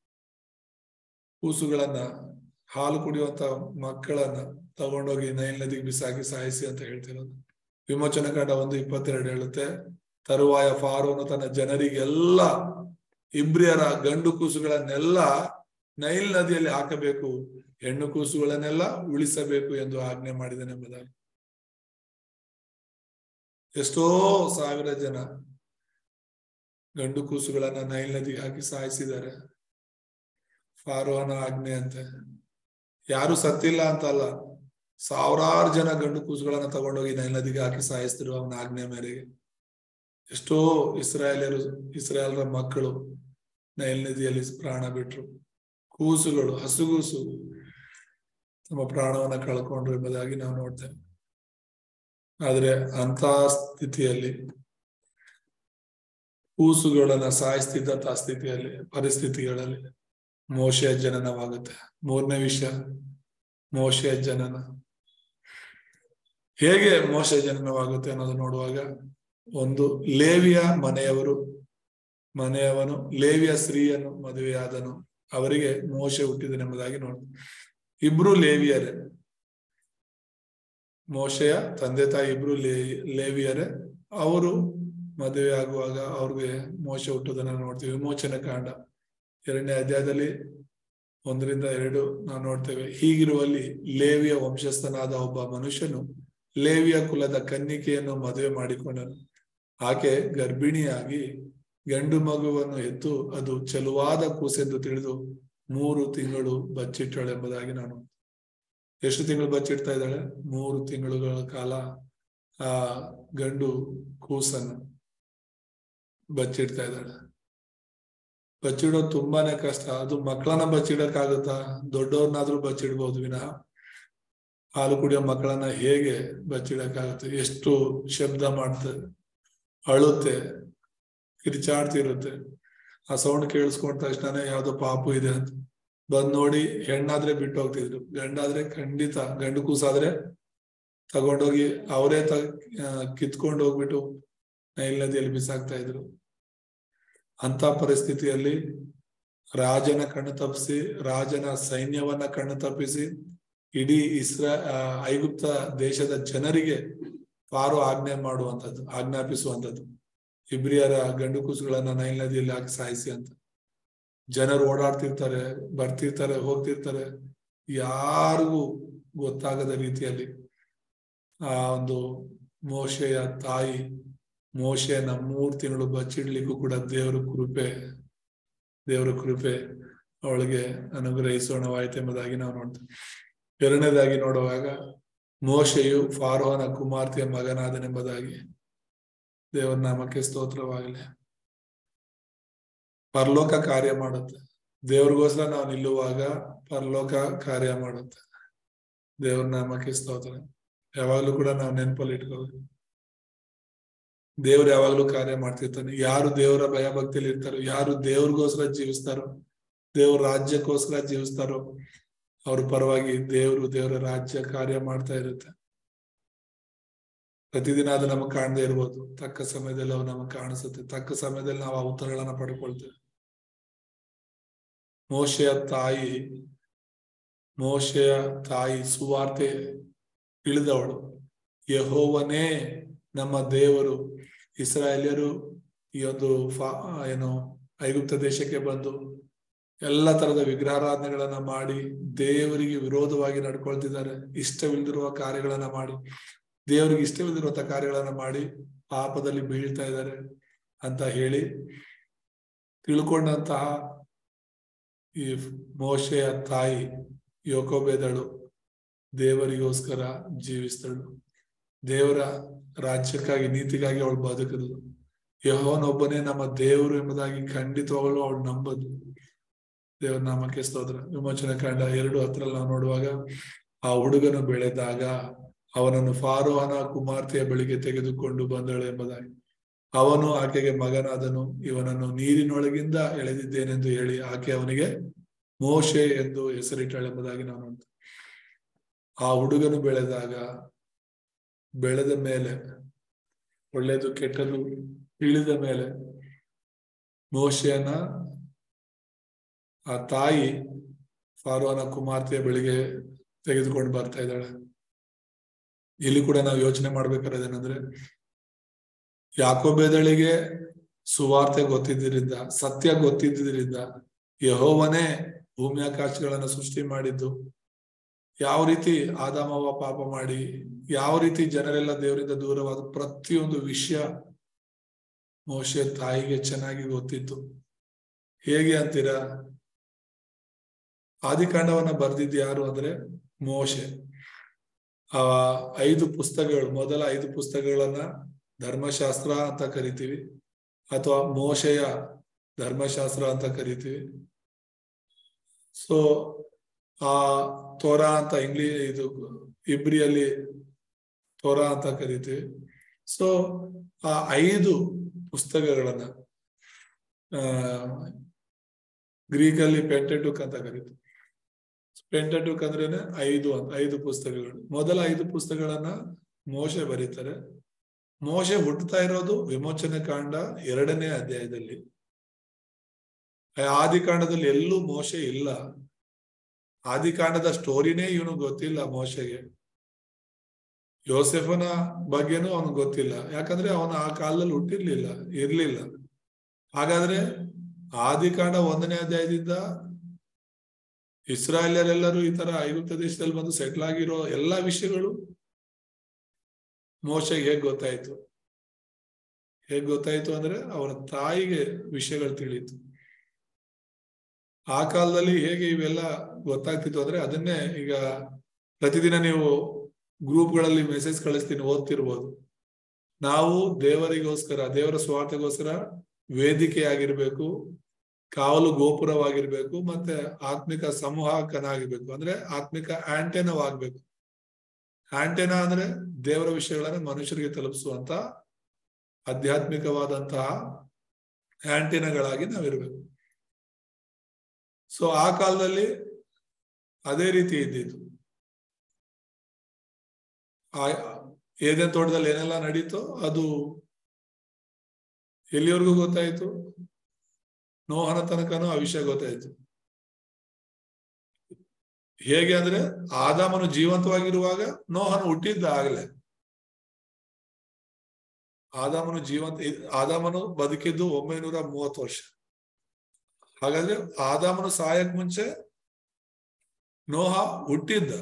ಕೂಸುಗಳನ್ನ ಹಾಲು ಕುಡಿಯುವಂತ ಮಕ್ಕಳನ್ನ ತಗೊಂಡೋಗಿ ನೈಲ್ ನದಿಗೆ ಬಿಸಾಕಿ ಸಾಯಿಸಿ ಅಂತ ಹೇಳ್ತಿರೋದು ವಿಮೋಚನ ಕಾಂಡ ಒಂದು ಇಪ್ಪತ್ತೆರಡು ಹೇಳುತ್ತೆ ತರುವಾಯ ಫಾರೋನು ತನ್ನ ಜನರಿಗೆಲ್ಲ ಇಬ್ರಿಯರ ಗಂಡು ಕೂಸುಗಳನ್ನೆಲ್ಲ ನೈಲ್ ನದಿಯಲ್ಲಿ ಹಾಕಬೇಕು ಹೆಣ್ಣು ಕೂಸುಗಳನ್ನೆಲ್ಲ ಉಳಿಸಬೇಕು ಎಂದು ಆಜ್ಞೆ ಮಾಡಿದನೆಂಬುದಾಗಿ ಎಷ್ಟೋ ಸಾವಿರ ಜನ ಗಂಡು ಕೂಸುಗಳನ್ನ ನೈಲ್ ನದಿಗೆ ಹಾಕಿ ಸಾಯಿಸಿದ್ದಾರೆ ಫಾರೋಹನ ಆಜ್ಞೆ ಅಂತೆ ಯಾರು ಸತ್ತಿಲ್ಲ ಅಂತಲ್ಲ ಸಾವಿರಾರು ಜನ ಗಂಡು ಕೂಸುಗಳನ್ನ ತಗೊಂಡೋಗಿ ನೈಲ್ ನದಿಗೆ ಹಾಕಿ ಸಾಯಿಸ್ತಿರು ಅವನ ಆಜ್ಞೆ ಮೇರೆಗೆ ಎಷ್ಟೋ ಇಸ್ರಾಯೇಲಿಯರು ಇಸ್ರಾಯೇಲ್ರ ಮಕ್ಕಳು ನೈಲ್ ನದಿಯಲ್ಲಿ ಪ್ರಾಣ ಬಿಟ್ರು ಕೂಸುಗಳು ಹಸುಗೂಸು ತಮ್ಮ ಪ್ರಾಣವನ್ನ ಕಳ್ಕೊಂಡ್ರು ಎಂಬುದಾಗಿ ನಾವು ನೋಡ್ತೇವೆ ಆದ್ರೆ ಅಂತ ಸ್ಥಿತಿಯಲ್ಲಿ ಕೂಸುಗಳನ್ನ ಸಾಯಿಸ್ತಿದ್ದಂತ ಸ್ಥಿತಿಯಲ್ಲಿ ಪರಿಸ್ಥಿತಿಗಳಲ್ಲಿ ಮೋಶೆಯ ಜನನವಾಗುತ್ತೆ ಮೂರನೇ ವಿಷಯ ಮೋಶೆಯ ಜನನ ಹೇಗೆ ಮೋಶ ಜನನವಾಗುತ್ತೆ ಅನ್ನೋದು ನೋಡುವಾಗ ಒಂದು ಲೇವಿಯ ಮನೆಯವರು ಮನೆಯವನು ಲೇವಿಯ ಸ್ತ್ರೀಯನ್ನು ಮದುವೆಯಾದನು ಅವರಿಗೆ ಮೋಶೆ ಹುಟ್ಟಿದನೆಂಬುದಾಗಿ ನೋಡ ಇಬ್ರು ಲೇವಿಯರೇ ಮೋಶೆಯ ತಂದೆ ತಾಯಿ ಇಬ್ರು ಲೇ ಲೇವಿಯರೇ ಅವರು ಮದುವೆ ಆಗುವಾಗ ಅವ್ರಿಗೆ ಮೋಶ ಹುಟ್ಟುದನ್ನ ನೋಡ್ತೀವಿ ವಿಮೋಚನೆ ಕಾಂಡ ಎರಡನೇ ಅಧ್ಯಾಯದಲ್ಲಿ ಒಂದರಿಂದ ಎರಡು ನಾವು ನೋಡ್ತೇವೆ ಹೀಗಿರುವಲ್ಲಿ ಲೇವಿಯ ವಂಶಸ್ಥನಾದ ಒಬ್ಬ ಮನುಷ್ಯನು ಲೇವಿಯ ಕುಲದ ಕನ್ನಿಕೆಯನ್ನು ಮದುವೆ ಮಾಡಿಕೊಂಡನು ಆಕೆ ಗರ್ಭಿಣಿಯಾಗಿ ಗಂಡು ಮಗುವನ್ನು ಎತ್ತು ಅದು ಚೆಲುವಾದ ಕೂಸೆಂದು ತಿಳಿದು ಮೂರು ತಿಂಗಳು ಬಚ್ಚಿಟ್ಟಳು ಎಂಬುದಾಗಿ ನಾನು ಎಷ್ಟು ತಿಂಗಳು ಬಚ್ಚಿಡ್ತಾ ಇದ್ದಾಳೆ ಮೂರು ತಿಂಗಳುಗಳ ಕಾಲ ಆ ಗಂಡು ಕೂಸನ್ನು ಬಚ್ಚಿಡ್ತಾ ಇದ್ದಾಳೆ ಬಚ್ಚಿಡೋದು ತುಂಬಾನೇ ಕಷ್ಟ ಅದು ಮಕ್ಕಳನ್ನ ಬಚ್ಚಿಡಕ್ಕಾಗುತ್ತಾ ದೊಡ್ಡವ್ರನ್ನಾದ್ರೂ ಬಚ್ಚಿಡ್ಬೋದು ವಿನಃ ಹಾಲು ಕುಡಿಯೋ ಮಕ್ಕಳನ್ನ ಹೇಗೆ ಬಚ್ಚಿಡಕ್ಕಾಗುತ್ತೆ ಎಷ್ಟು ಶಬ್ದ ಮಾಡ್ತದೆ ಅಳುತ್ತೆ ಕಿರಿಚಾಡ್ತಿರುತ್ತೆ ಆ ಸೌಂಡ್ ಕೇಳಿಸ್ಕೊಂಡ ತಕ್ಷಣ ಯಾವ್ದೋ ಪಾಪು ಇದೆ ಅಂತ ಬಂದ್ ನೋಡಿ ಹೆಣ್ಣಾದ್ರೆ ಬಿಟ್ಟು ಹೋಗ್ತಿದ್ರು ಗಂಡಾದ್ರೆ ಖಂಡಿತ ಗಂಡು ಕೂಸಾದ್ರೆ ತಗೊಂಡೋಗಿ ಅವರೇ ತ ಕಿತ್ಕೊಂಡು ಹೋಗ್ಬಿಟ್ಟು ನೈಲ್ ನದಿಯಲ್ಲಿ ಬಿಸಾಕ್ತಾ ಇದ್ರು ಅಂತ ಪರಿಸ್ಥಿತಿಯಲ್ಲಿ ರಾಜನ ಕಣ್ಣು ತಪ್ಪಿಸಿ ರಾಜನ ಸೈನ್ಯವನ್ನ ಕಣ್ಣು ತಪ್ಪಿಸಿ ಇಡೀ ಇಸ್ರಾ ಐಗುಪ್ತ ದೇಶದ ಜನರಿಗೆ ಪಾರು ಆಜ್ಞೆ ಮಾಡುವಂಥದ್ದು ಆಜ್ಞಾಪಿಸುವಂಥದ್ದು ಇಬ್ರಿಯರ ಗಂಡು ಕೂಸುಗಳನ್ನ ನೈಲ್ ನದಿಯಲ್ಲಿ ಹಾಕಿ ಸಾಯಿಸಿ ಅಂತ ಜನರು ಓಡಾಡ್ತಿರ್ತಾರೆ ಬರ್ತಿರ್ತಾರೆ ಹೋಗ್ತಿರ್ತಾರೆ ಯಾರಿಗೂ ಗೊತ್ತಾಗದ ರೀತಿಯಲ್ಲಿ ಆ ಒಂದು ಮೋಶೆಯ ತಾಯಿ ಮೋಶೆಯನ್ನ ಮೂರ್ ತಿಂಗಳು ಬಚ್ಚಿಡ್ಲಿಕ್ಕೂ ಕೂಡ ದೇವರ ಕೃಪೆ ದೇವರ ಕೃಪೆ ಅವಳಿಗೆ ಅನುಗ್ರಹಿಸೋಣವಾಯ್ತು ಎಂಬುದಾಗಿ ನಾವು ನೋಡ್ತೇವೆ ಎರಡನೇದಾಗಿ ನೋಡುವಾಗ ಮೋಶೆಯು ಫಾರೋಹನ ಕುಮಾರ್ತೆಯ ಮಗನಾದನೆಂಬುದಾಗಿ ದೇವರ ನಾಮಕ್ಕೆ ಸ್ತೋತ್ರವಾಗಲಿ ಪರಲೋಕ ಕಾರ್ಯ ಮಾಡುತ್ತೆ ದೇವ್ರಿಗೋಸ್ಕರ ನಾವು ನಿಲ್ಲುವಾಗ ಪರಲೋಕ ಕಾರ್ಯ ಮಾಡುತ್ತೆ ದೇವ್ರ ನಾಮಕ್ಕೆ ಸ್ತೋತ್ರ ಯಾವಾಗ್ಲೂ ಕೂಡ ನಾವು ನೆನಪಲ್ಲಿ ಇಟ್ಕೋಬೇಕು ದೇವ್ರು ಯಾವಾಗ್ಲೂ ಕಾರ್ಯ ಮಾಡ್ತಿರ್ತಾನೆ ಯಾರು ದೇವರ ಭಯ ಭಕ್ತಿಯಲ್ಲಿ ಇರ್ತಾರೋ ಯಾರು ದೇವ್ರಿಗೋಸ್ಕರ ಜೀವಿಸ್ತಾರೋ ದೇವ್ರ ರಾಜ್ಯಕ್ಕೋಸ್ಕರ ಜೀವಿಸ್ತಾರೋ ಅವ್ರ ಪರವಾಗಿ ದೇವ್ರು ದೇವರ ರಾಜ್ಯ ಕಾರ್ಯ ಮಾಡ್ತಾ ಇರುತ್ತೆ ಪ್ರತಿದಿನ ಅದು ನಮಗ್ ಕಾಣದೇ ಇರ್ಬೋದು ತಕ್ಕ ಸಮಯದಲ್ಲಿ ಅವು ನಮಗ್ ಕಾಣಿಸುತ್ತೆ ತಕ್ಕ ಸಮಯದಲ್ಲಿ ನಾವು ಆ ಉತ್ತರಗಳನ್ನ ಪಡ್ಕೊಳ್ತೇವೆ ಮೋಶೆಯ ತಾಯಿ ಮೋಶೆಯ ತಾಯಿ ಸುವಾರ್ತೆ ಇಳಿದವಳು ಯಹೋವನೇ ನಮ್ಮ ದೇವರು ಇಸ್ರಾಯೇಲಿಯರು ಈ ಒಂದು ಫಾ ಏನು ಐಗುಪ್ತ ದೇಶಕ್ಕೆ ಬಂದು ಎಲ್ಲ ತರದ ವಿಗ್ರಹಾರಾಧನೆಗಳನ್ನ ಮಾಡಿ ದೇವರಿಗೆ ವಿರೋಧವಾಗಿ ನಡ್ಕೊಳ್ತಿದ್ದಾರೆ ಇಷ್ಟವಿಲ್ದಿರುವ ಕಾರ್ಯಗಳನ್ನ ಮಾಡಿ ದೇವರಿಗೆ ಇಷ್ಟವಿಲ್ದಿರುವಂತ ಕಾರ್ಯಗಳನ್ನ ಮಾಡಿ ಪಾಪದಲ್ಲಿ ಬೀಳ್ತಾ ಇದ್ದಾರೆ ಅಂತ ಹೇಳಿ ತಿಳ್ಕೊಂಡಂತಹ ಈ ಮೋಶೆಯ ತಾಯಿ ಯೋಕೋಬೇದಳು ದೇವರಿಗೋಸ್ಕರ ಜೀವಿಸ್ತಳು ದೇವರ ರಾಜ್ಯಕ್ಕಾಗಿ ನೀತಿಗಾಗಿ ಅವಳು ಬದುಕದಳು ಯಹೋವನೊಬ್ಬನೇ ನಮ್ಮ ದೇವರು ಎಂಬುದಾಗಿ ಖಂಡಿತವಾಗಲು ಅವಳು ನಂಬದು ದೇವರ ನಾಮಕ್ಕೆ ಸ್ತೋತ್ರ ವಿಮೋಚನೆ ಕಾಂಡ ಎರಡು ಹತ್ರಲ್ಲಿ ನಾವು ನೋಡುವಾಗ ಆ ಹುಡುಗನು ಬೆಳೆದಾಗ ಅವನನ್ನು ಫಾರೋಹನ ಕುಮಾರ್ತೆಯ ಬಳಿಗೆ ತೆಗೆದುಕೊಂಡು ಬಂದಳು ಎಂಬುದಾಗಿ ಅವನು ಆಕೆಗೆ ಮಗನಾದನು ಇವನನ್ನು ನೀರಿನೊಳಗಿಂದ ಎಳೆದಿದ್ದೇನೆಂದು ಹೇಳಿ ಆಕೆ ಅವನಿಗೆ ಮೋಶೆ ಎಂದು ಹೆಸರಿಟ್ಟಳೆಂಬುದಾಗಿ ನಾವು ನೋಡ್ತೇವೆ ಆ ಹುಡುಗನು ಬೆಳೆದಾಗ ಬೆಳೆದ ಮೇಲೆ ಒಳ್ಳೇದು ಕೆಟ್ಟದು ಇಳಿದ ಮೇಲೆ ಮೋಶೆಯನ್ನ ಆ ತಾಯಿ ಫಾರೋನ ಕುಮಾರ್ತೆಯ ಬಳಿಗೆ ತೆಗೆದುಕೊಂಡು ಬರ್ತಾ ಇದ್ದಾಳೆ ಇಲ್ಲಿ ಕೂಡ ನಾವು ಯೋಚನೆ ಮಾಡ್ಬೇಕಾದೇನಂದ್ರೆ ಯಾಕೋಬೇದಳಿಗೆ ಸುವಾರ್ತೆ ಗೊತ್ತಿದ್ದರಿಂದ ಸತ್ಯ ಗೊತ್ತಿದ್ದರಿಂದ ಯಹೋವನೇ ಭೂಮಿ ಆಕಾಶಗಳನ್ನ ಸೃಷ್ಟಿ ಮಾಡಿದ್ದು ಯಾವ ರೀತಿ ಆದಾಮವ ಪಾಪ ಮಾಡಿ ಯಾವ ರೀತಿ ಜನರೆಲ್ಲ ದೇವರಿಂದ ದೂರವಾದ ಪ್ರತಿಯೊಂದು ವಿಷಯ ಮೋಶೆ ತಾಯಿಗೆ ಚೆನ್ನಾಗಿ ಗೊತ್ತಿತ್ತು ಹೇಗೆ ಅಂತೀರಾ ಆದಿಕಾಂಡವನ್ನ ಬರ್ದಿದ್ದು ಯಾರು ಅಂದ್ರೆ ಮೋಶೆ ಆ ಐದು ಪುಸ್ತಕಗಳು ಮೊದಲ ಐದು ಪುಸ್ತಕಗಳನ್ನ ಧರ್ಮಶಾಸ್ತ್ರ ಅಂತ ಕರಿತೀವಿ ಅಥವಾ ಮೋಶೆಯ ಧರ್ಮಶಾಸ್ತ್ರ ಅಂತ ಕರಿತೀವಿ ಸೊ ಆ ತೋರಾ ಅಂತ ಇಂಗ್ಲಿಷ್ ಇದು ಇಬ್ರಿಯಲ್ಲಿ ತೋರಾ ಅಂತ ಕರಿತೀವಿ ಸೊ ಆ ಐದು ಪುಸ್ತಕಗಳನ್ನ ಆ ಗ್ರೀಕಲ್ಲಿ ಪೆಂಟೆಟುಕ್ ಅಂತ ಕರೀತೀವಿ ಪೆಂಟೆಟುಕ್ ಅಂದ್ರೇನೆ ಐದು ಅಂತ ಐದು ಪುಸ್ತಕಗಳು ಮೊದಲ ಐದು ಪುಸ್ತಕಗಳನ್ನ ಮೋಶೆ ಬರೀತಾರೆ ಮೋಶೆ ಹುಟ್ಟುತ್ತಾ ಇರೋದು ವಿಮೋಚನೆ ಕಾಂಡ ಎರಡನೇ ಅಧ್ಯಾಯದಲ್ಲಿ ಆದಿಕಾಂಡದಲ್ಲಿ ಎಲ್ಲೂ ಮೋಶೆ ಇಲ್ಲ ಆದಿಕಾಂಡದ ಸ್ಟೋರಿನೇ ಇವನು ಗೊತ್ತಿಲ್ಲ ಮೋಶೆಗೆ ಯೋಸೆಫನ ಬಗ್ಗೆನೂ ಅವನಿಗೆ ಗೊತ್ತಿಲ್ಲ ಯಾಕಂದ್ರೆ ಅವನು ಆ ಕಾಲದಲ್ಲಿ ಹುಟ್ಟಿರ್ಲಿಲ್ಲ ಇರ್ಲಿಲ್ಲ ಹಾಗಾದ್ರೆ ಆದಿಕಾಂಡ ಒಂದನೇ ಅಧ್ಯಾಯದಿಂದ ಇಸ್ರಾಯೇಲರೆಲ್ಲರೂ ಈ ತರ ಐಗುಪ್ತ ದೇಶದಲ್ಲಿ ಬಂದು ಸೆಟ್ಲ್ ಆಗಿರೋ ಎಲ್ಲಾ ವಿಷಯಗಳು ಮೋಶಗೆ ಹೇಗ್ ಗೊತ್ತಾಯ್ತು ಹೇಗ್ ಗೊತ್ತಾಯ್ತು ಅಂದ್ರೆ ಅವರ ತಾಯಿಗೆ ವಿಷಯಗಳು ತಿಳಿಯಿತು ಆ ಕಾಲದಲ್ಲಿ ಹೇಗೆ ಇವೆಲ್ಲ ಗೊತ್ತಾಗ್ತಿತ್ತು ಅಂದ್ರೆ ಅದನ್ನೇ ಈಗ ಪ್ರತಿದಿನ ನೀವು ಗ್ರೂಪ್ಗಳಲ್ಲಿ ಮೆಸೇಜ್ ಕಳಿಸ್ತೀನಿ ಓದ್ತಿರ್ಬೋದು ನಾವು ದೇವರಿಗೋಸ್ಕರ ದೇವರ ಸ್ವಾರ್ಥಗೋಸ್ಕರ ವೇದಿಕೆ ಆಗಿರ್ಬೇಕು ಕಾವಲು ಗೋಪುರವಾಗಿರ್ಬೇಕು ಮತ್ತೆ ಆತ್ಮಿಕ ಸಂವಾಹಕನಾಗಿರ್ಬೇಕು ಅಂದ್ರೆ ಆತ್ಮಿಕ ಆಂಟೆನವಾಗ್ಬೇಕು ಆಂಟೆನಾ ಅಂದ್ರೆ ದೇವರ ವಿಷಯಗಳನ್ನ ಮನುಷ್ಯರಿಗೆ ತಲುಪಿಸುವಂತ ಆಧ್ಯಾತ್ಮಿಕವಾದಂತಹ ಆಂಟೆನಗಳಾಗಿ ನಾವಿರ್ಬೇಕು ಸೊ ಆ ಕಾಲದಲ್ಲಿ ಅದೇ ರೀತಿ ಇದ್ದಿತ್ತು ಆ ಏದೇನ್ ತೋಟದಲ್ಲಿ ಏನೆಲ್ಲ ನಡೀತೋ ಅದು ಎಲ್ಲಿವರೆಗೂ ಗೊತ್ತಾಯ್ತು ನೋಹನ ತನಕನೂ ಆ ವಿಷಯ ಗೊತ್ತಾಯ್ತು ಹೇಗೆ ಅಂದ್ರೆ ಆದಾಮನು ಜೀವಂತವಾಗಿರುವಾಗ ನೋಹನು ಹುಟ್ಟಿದ್ದ ಆಗ್ಲೇ ಆದಾಮನು ಜೀವಂತ ಆದಾಮನು ಬದುಕಿದ್ದು ಒಂಬೈನೂರ ಮೂವತ್ತು ವರ್ಷ ಹಾಗಾದ್ರೆ ಆದಾಮನು ಸಾಯಕ್ ಮುಂಚೆ ನೋಹ ಹುಟ್ಟಿದ್ದ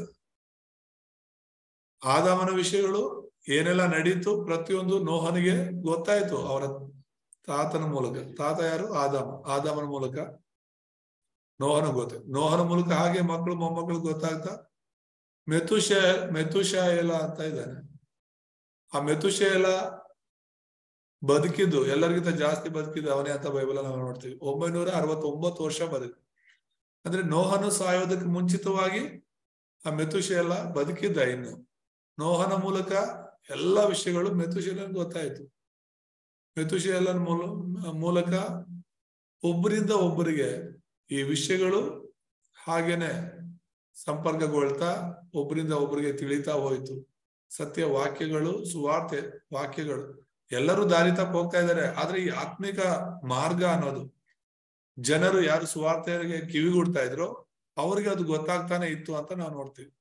ಆದಾಮನ ವಿಷಯಗಳು ಏನೆಲ್ಲ ನಡೀತು ಪ್ರತಿಯೊಂದು ನೋಹನಿಗೆ ಗೊತ್ತಾಯ್ತು ಅವರ ತಾತನ ಮೂಲಕ ತಾತ ಯಾರು ಆದಾಮ ಆದಾಮನ ಮೂಲಕ ನೋಹನ ಗೊತ್ತಾಯ್ತು ನೋಹನ ಮೂಲಕ ಹಾಗೆ ಮಕ್ಕಳು ಮೊಮ್ಮಕ್ಕಳು ಗೊತ್ತಾಗ್ತಾ ಮೆತುಶ ಮೆತುಶ ಎಲ್ಲ ಅಂತ ಇದ್ದಾನೆ ಆ ಮೆತುಶ ಎಲ್ಲ ಬದುಕಿದ್ದು ಎಲ್ಲರಿಗಿಂತ ಜಾಸ್ತಿ ಬದುಕಿದ್ದು ಅವನೇ ಅಂತ ಬೈಬಲ್ ನಾವು ನೋಡ್ತೀವಿ ಒಂಬೈನೂರ ಅರವತ್ತೊಂಬತ್ತು ವರ್ಷ ಬದುಕು ಅಂದ್ರೆ ನೋಹನು ಸಾಯೋದಕ್ಕೆ ಮುಂಚಿತವಾಗಿ ಆ ಮೆತುಶ ಎಲ್ಲ ಬದುಕಿದ್ದ ಇನ್ನು ನೋಹನ ಮೂಲಕ ಎಲ್ಲ ವಿಷಯಗಳು ಮೆತುಶೇಲನ್ ಗೊತ್ತಾಯ್ತು ಮೆತುಶೇಲನ್ ಮೂಲ ಮೂಲಕ ಒಬ್ಬರಿಂದ ಒಬ್ಬರಿಗೆ ಈ ವಿಷಯಗಳು ಹಾಗೇನೆ ಸಂಪರ್ಕಗೊಳ್ತಾ ಒಬ್ಬರಿಂದ ಒಬ್ಬರಿಗೆ ತಿಳಿತಾ ಹೋಯ್ತು ಸತ್ಯ ವಾಕ್ಯಗಳು ಸುವಾರ್ತೆ ವಾಕ್ಯಗಳು ಎಲ್ಲರೂ ದಾರಿ ತಪ್ಪ ಹೋಗ್ತಾ ಇದ್ದಾರೆ ಆದ್ರೆ ಈ ಆತ್ಮಿಕ ಮಾರ್ಗ ಅನ್ನೋದು ಜನರು ಯಾರು ಸುವಾರ್ತೆಗೆ ಕಿವಿಗುಡ್ತಾ ಇದ್ರು ಅವ್ರಿಗೆ ಅದು ಗೊತ್ತಾಗ್ತಾನೆ ಇತ್ತು ಅಂತ ನಾವು ನೋಡ್ತೀವಿ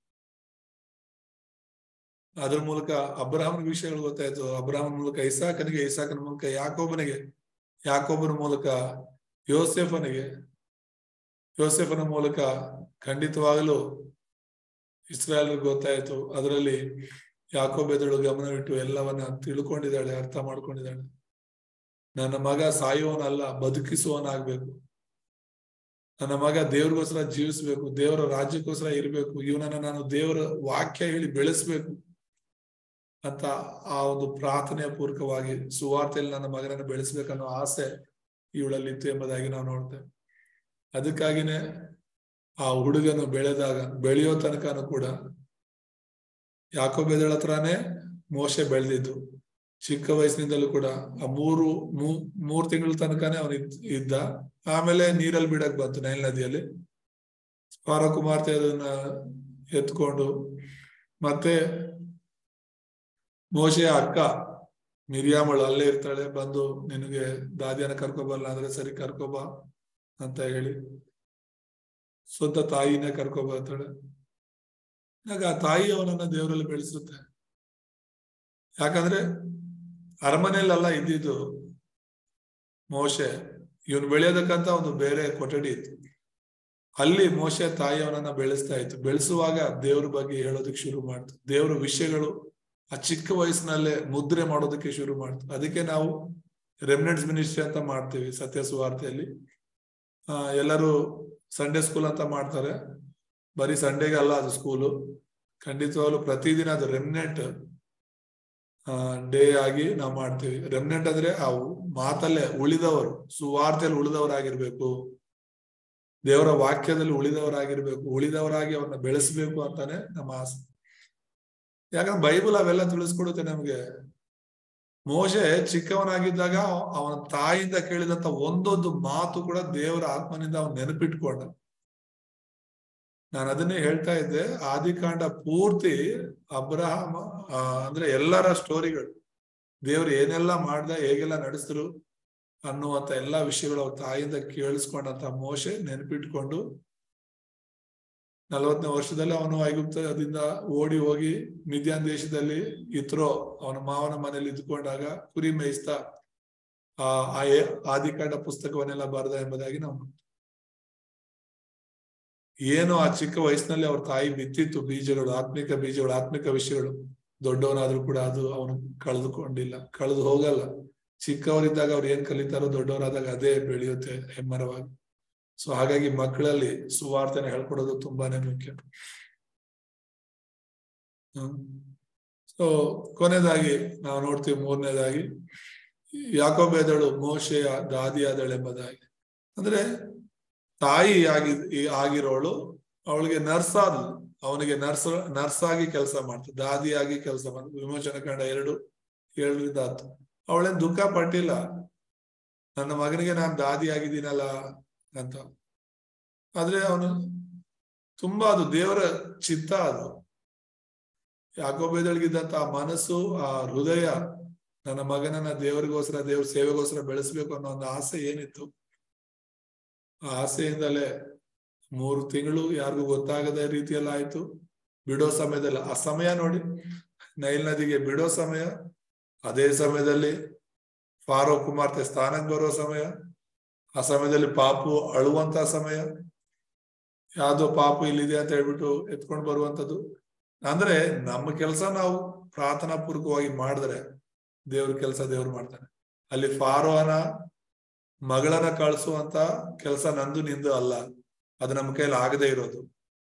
ಅದ್ರ ಮೂಲಕ ಅಬ್ರಹಾಮನ ವಿಷಯಗಳು ಗೊತ್ತಾಯ್ತು ಅಬ್ರಹಾಮನ ಮೂಲಕ ಇಸಾಕನಿಗೆ ಇಸಾಕನ ಮೂಲಕ ಯಾಕೋಬನಿಗೆ ಯಾಕೋಬನ ಮೂಲಕ ಯೋಸೆಫನಿಗೆ ಯೋಸೆಫನ ಮೂಲಕ ಖಂಡಿತವಾಗಲೂ ಇಸ್ರಾಯಲ್ ಗೊತ್ತಾಯ್ತು ಅದರಲ್ಲಿ ಯಾಕೋಬೆದಳು ಗಮನವಿಟ್ಟು ಎಲ್ಲವನ್ನ ತಿಳ್ಕೊಂಡಿದ್ದಾಳೆ ಅರ್ಥ ಮಾಡ್ಕೊಂಡಿದ್ದಾಳೆ ನನ್ನ ಮಗ ಸಾಯುವವನಲ್ಲ ಬದುಕಿಸುವವನಾಗ್ಬೇಕು ನನ್ನ ಮಗ ದೇವ್ರಿಗೋಸ್ಕರ ಜೀವಿಸ್ಬೇಕು ದೇವರ ರಾಜ್ಯಕ್ಕೋಸ್ಕರ ಇರ್ಬೇಕು ಇವನನ್ನ ನಾನು ದೇವರ ವಾಕ್ಯ ಹೇಳಿ ಬೆಳೆಸ್ಬೇಕು ಅಂತ ಆ ಒಂದು ಪ್ರಾರ್ಥನೆಯ ಪೂರ್ವಕವಾಗಿ ಸುವಾರ್ತೆಯಲ್ಲಿ ನನ್ನ ಮಗನನ್ನು ಬೆಳೆಸ್ಬೇಕನ್ನೋ ಆಸೆ ಇವಳಲ್ಲಿ ಇತ್ತು ಎಂಬುದಾಗಿ ನಾವು ನೋಡ್ತೇವೆ ಅದಕ್ಕಾಗಿನೇ ಆ ಹುಡುಗನು ಬೆಳೆದಾಗ ಬೆಳೆಯೋ ತನಕನೂ ಕೂಡ ಯಾಕೋ ಬೆದಳ ಹತ್ರನೇ ಮೋಸೆ ಬೆಳೆದಿದ್ದು ಚಿಕ್ಕ ವಯಸ್ಸಿನಿಂದಲೂ ಕೂಡ ಆ ಮೂರು ಮೂರ್ ತಿಂಗಳ ತನಕನೇ ಅವನು ಇದ್ದ ಆಮೇಲೆ ನೀರಲ್ಲಿ ಬಿಡಕ್ ಬಂತು ನೈಲ್ ನದಿಯಲ್ಲಿ ಸ್ಪಾರ ಕುಮಾರ್ತೆ ಅದನ್ನ ಎತ್ಕೊಂಡು ಮತ್ತೆ ಮೋಶೆಯ ಅಕ್ಕ ಮಿರಿಯಾಮಳು ಅಲ್ಲೇ ಇರ್ತಾಳೆ ಬಂದು ನಿನಗೆ ದಾದಿಯನ್ನ ಕರ್ಕೊಬಲ್ಲ ಅಂದ್ರೆ ಸರಿ ಕರ್ಕೊಬ ಅಂತ ಹೇಳಿ ಸ್ವಂತ ತಾಯಿನೇ ಕರ್ಕೊಬರ್ತಾಳೆ ಆಗ ಆ ತಾಯಿ ಅವನನ್ನ ದೇವರಲ್ಲಿ ಬೆಳೆಸುತ್ತೆ ಯಾಕಂದ್ರೆ ಅರಮನೆಯಲ್ಲೆಲ್ಲ ಇದ್ದಿದ್ದು ಮೋಶೆ ಇವನು ಬೆಳೆಯೋದಕ್ಕಂತ ಒಂದು ಬೇರೆ ಕೊಠಡಿ ಇತ್ತು ಅಲ್ಲಿ ಮೋಶೆ ತಾಯಿ ಅವನನ್ನ ಬೆಳೆಸ್ತಾ ಇತ್ತು ಬೆಳೆಸುವಾಗ ದೇವ್ರ ಬಗ್ಗೆ ಹೇಳೋದಕ್ಕೆ ಶುರು ಮಾಡ್ತು ದೇವ್ರ ವಿಷಯಗಳು ಆ ಚಿಕ್ಕ ವಯಸ್ಸಿನಲ್ಲೇ ಮುದ್ರೆ ಮಾಡೋದಕ್ಕೆ ಶುರು ಮಾಡ್ತು ಅದಕ್ಕೆ ನಾವು ರೆಮಿನೆಂಟ್ಸ್ ಮಿನಿಸ್ಟ್ರಿ ಅಂತ ಮಾಡ್ತೀವಿ ಸತ್ಯ ಸುವಾರ್ತೆಯಲ್ಲಿ ಆ ಎಲ್ಲರೂ ಸಂಡೇ ಸ್ಕೂಲ್ ಅಂತ ಮಾಡ್ತಾರೆ ಬರೀ ಸಂಡೇಗೆ ಅಲ್ಲ ಅದು ಸ್ಕೂಲು ಖಂಡಿತವಾಗ್ಲು ಪ್ರತಿದಿನ ಅದು ರೆಮಿನೆಂಟ್ ಡೇ ಆಗಿ ನಾವು ಮಾಡ್ತೀವಿ ರೆಮಿನೆಂಟ್ ಅಂದ್ರೆ ಆ ಮಾತಲ್ಲೇ ಉಳಿದವರು ಸುವಾರ್ತೆಯಲ್ಲಿ ಉಳಿದವರಾಗಿರ್ಬೇಕು ದೇವರ ವಾಕ್ಯದಲ್ಲಿ ಉಳಿದವರಾಗಿರ್ಬೇಕು ಉಳಿದವರಾಗಿ ಅವ್ರನ್ನ ಬೆಳೆಸ್ಬೇಕು ಅಂತಾನೆ ನಮ್ಮ ಆಸೆ ಯಾಕಂದ್ರೆ ಬೈಬಲ್ ಅವೆಲ್ಲ ತಿಳಿಸ್ಕೊಡುತ್ತೆ ನಮ್ಗೆ ಮೋಶೆ ಚಿಕ್ಕವನಾಗಿದ್ದಾಗ ಅವನ ತಾಯಿಯಿಂದ ಕೇಳಿದಂತ ಒಂದೊಂದು ಮಾತು ಕೂಡ ದೇವರ ಆತ್ಮನಿಂದ ಅವನ್ ನೆನಪಿಟ್ಕೊಂಡ ನಾನು ಅದನ್ನೇ ಹೇಳ್ತಾ ಇದ್ದೆ ಆದಿಕಾಂಡ ಪೂರ್ತಿ ಅಬ್ರಹಾಮ ಅಂದ್ರೆ ಎಲ್ಲರ ಸ್ಟೋರಿಗಳು ದೇವ್ರು ಏನೆಲ್ಲ ಮಾಡ್ದ ಹೇಗೆಲ್ಲ ನಡೆಸಿದ್ರು ಅನ್ನುವಂತ ಎಲ್ಲಾ ವಿಷಯಗಳು ಅವ್ರ ತಾಯಿಯಿಂದ ಕೇಳಿಸ್ಕೊಂಡಂತ ಮೋಶೆ ನೆನಪಿಟ್ಕೊಂಡು ನಲವತ್ತನೇ ವರ್ಷದಲ್ಲಿ ಅವನು ಐಗುಪ್ತದಿಂದ ಓಡಿ ಹೋಗಿ ಮಿದ್ಯಾನ್ ದೇಶದಲ್ಲಿ ಇತ್ರೋ ಅವನ ಮಾವನ ಮನೆಯಲ್ಲಿ ಇದ್ದುಕೊಂಡಾಗ ಕುರಿ ಮೇಯಿಸ್ತಾ ಆ ಆ ಏ- ಆದಿಕಾಂಡ ಪುಸ್ತಕವನ್ನೆಲ್ಲ ಬರೆದ ಎಂಬುದಾಗಿ ನಾವು ನೋಡ್ತೀವಿ. ಏನು ಆ ಚಿಕ್ಕ ವಯಸ್ಸಿನಲ್ಲಿ ಅವ್ರ ತಾಯಿ ಬಿತ್ತಿತ್ತು ಬೀಜಗಳು ಆತ್ಮಿಕ ಬೀಜಗಳು ಆತ್ಮಿಕ ವಿಷಯಗಳು ದೊಡ್ಡವನಾದ್ರೂ ಕೂಡ ಅದು ಅವನು ಕಳೆದುಕೊಂಡಿಲ್ಲ ಕಳೆದು ಹೋಗಲ್ಲ ಚಿಕ್ಕವರಿದ್ದಾಗ ಅವ್ರು ಏನ್ ಕಲಿತಾರೋ ದೊಡ್ಡವರಾದಾಗ ಅದೇ ಬೆಳೆಯುತ್ತೆ ಹೆಮ್ಮರವಾಗಿ ಸೊ ಹಾಗಾಗಿ ಮಕ್ಕಳಲ್ಲಿ ಸುವಾರ್ತೆನ ಹೇಳ್ಕೊಡೋದು ತುಂಬಾನೇ ಮುಖ್ಯ ಹ್ಮ್ ಸೊ ಕೊನೆಯದಾಗಿ ನಾವು ನೋಡ್ತೀವಿ ಮೂರನೇದಾಗಿ ಯಾಕೋಬೇದಳು ಮೋಶೆಯ ದಾದಿಯಾದಳೆಂಬುದಾಗಿ ಅಂದ್ರೆ ತಾಯಿ ಆಗಿ ಆಗಿರೋಳು ಅವಳಿಗೆ ನರ್ಸ್ ಆದ್ಲು ಅವನಿಗೆ ನರ್ಸ್ ನರ್ಸ್ ಆಗಿ ಕೆಲಸ ಮಾಡ್ತು ದಾದಿಯಾಗಿ ಕೆಲಸ ಮಾಡ್ತು ವಿಮೋಚನ ಕಂಡ ಎರಡು ಏಳರಿಂದ ಹತ್ತು ಅವಳೇನ್ ದುಃಖ ಪಟ್ಟಿಲ್ಲ ನನ್ನ ಮಗನಿಗೆ ನಾನು ದಾದಿ ಆಗಿದ್ದೀನಲ್ಲ ಅಂತ ಆದ್ರೆ ಅವನು ತುಂಬಾ ಅದು ದೇವರ ಚಿತ್ತ ಅದು ಯಾಕೋಬೇದಳಿಗಿದ್ದಂತ ಆ ಮನಸ್ಸು ಆ ಹೃದಯ ನನ್ನ ಮಗನನ್ನ ದೇವರಿಗೋಸ್ಕರ ದೇವ್ರ ಸೇವೆಗೋಸ್ಕರ ಬೆಳೆಸ್ಬೇಕು ಅನ್ನೋ ಒಂದು ಆಸೆ ಏನಿತ್ತು ಆ ಆಸೆಯಿಂದಲೇ ಮೂರು ತಿಂಗಳು ಯಾರಿಗೂ ಗೊತ್ತಾಗದ ರೀತಿಯಲ್ಲಿ ಆಯ್ತು ಬಿಡೋ ಸಮಯದಲ್ಲಿ ಆ ಸಮಯ ನೋಡಿ ನೈಲ್ ನದಿಗೆ ಬಿಡೋ ಸಮಯ ಅದೇ ಸಮಯದಲ್ಲಿ ಫಾರೋ ಕುಮಾರ್ತೆ ಸ್ಥಾನಕ್ಕೆ ಬರೋ ಸಮಯ ಆ ಸಮಯದಲ್ಲಿ ಪಾಪು ಅಳುವಂತ ಸಮಯ ಯಾವ್ದೋ ಪಾಪು ಇಲ್ಲಿದೆ ಅಂತ ಹೇಳ್ಬಿಟ್ಟು ಎತ್ಕೊಂಡು ಬರುವಂತದ್ದು ಅಂದ್ರೆ ನಮ್ಮ ಕೆಲಸ ನಾವು ಪ್ರಾರ್ಥನಾ ಪೂರ್ವಕವಾಗಿ ಮಾಡಿದ್ರೆ ದೇವ್ರ ಕೆಲಸ ದೇವ್ರು ಮಾಡ್ತಾನೆ ಅಲ್ಲಿ ಫಾರೋನ ಮಗಳನ್ನ ಕಳಿಸುವಂತ ಕೆಲಸ ನಂದು ನಿಂದು ಅಲ್ಲ ಅದು ನಮ್ಮ ಕೈಲಿ ಆಗದೆ ಇರೋದು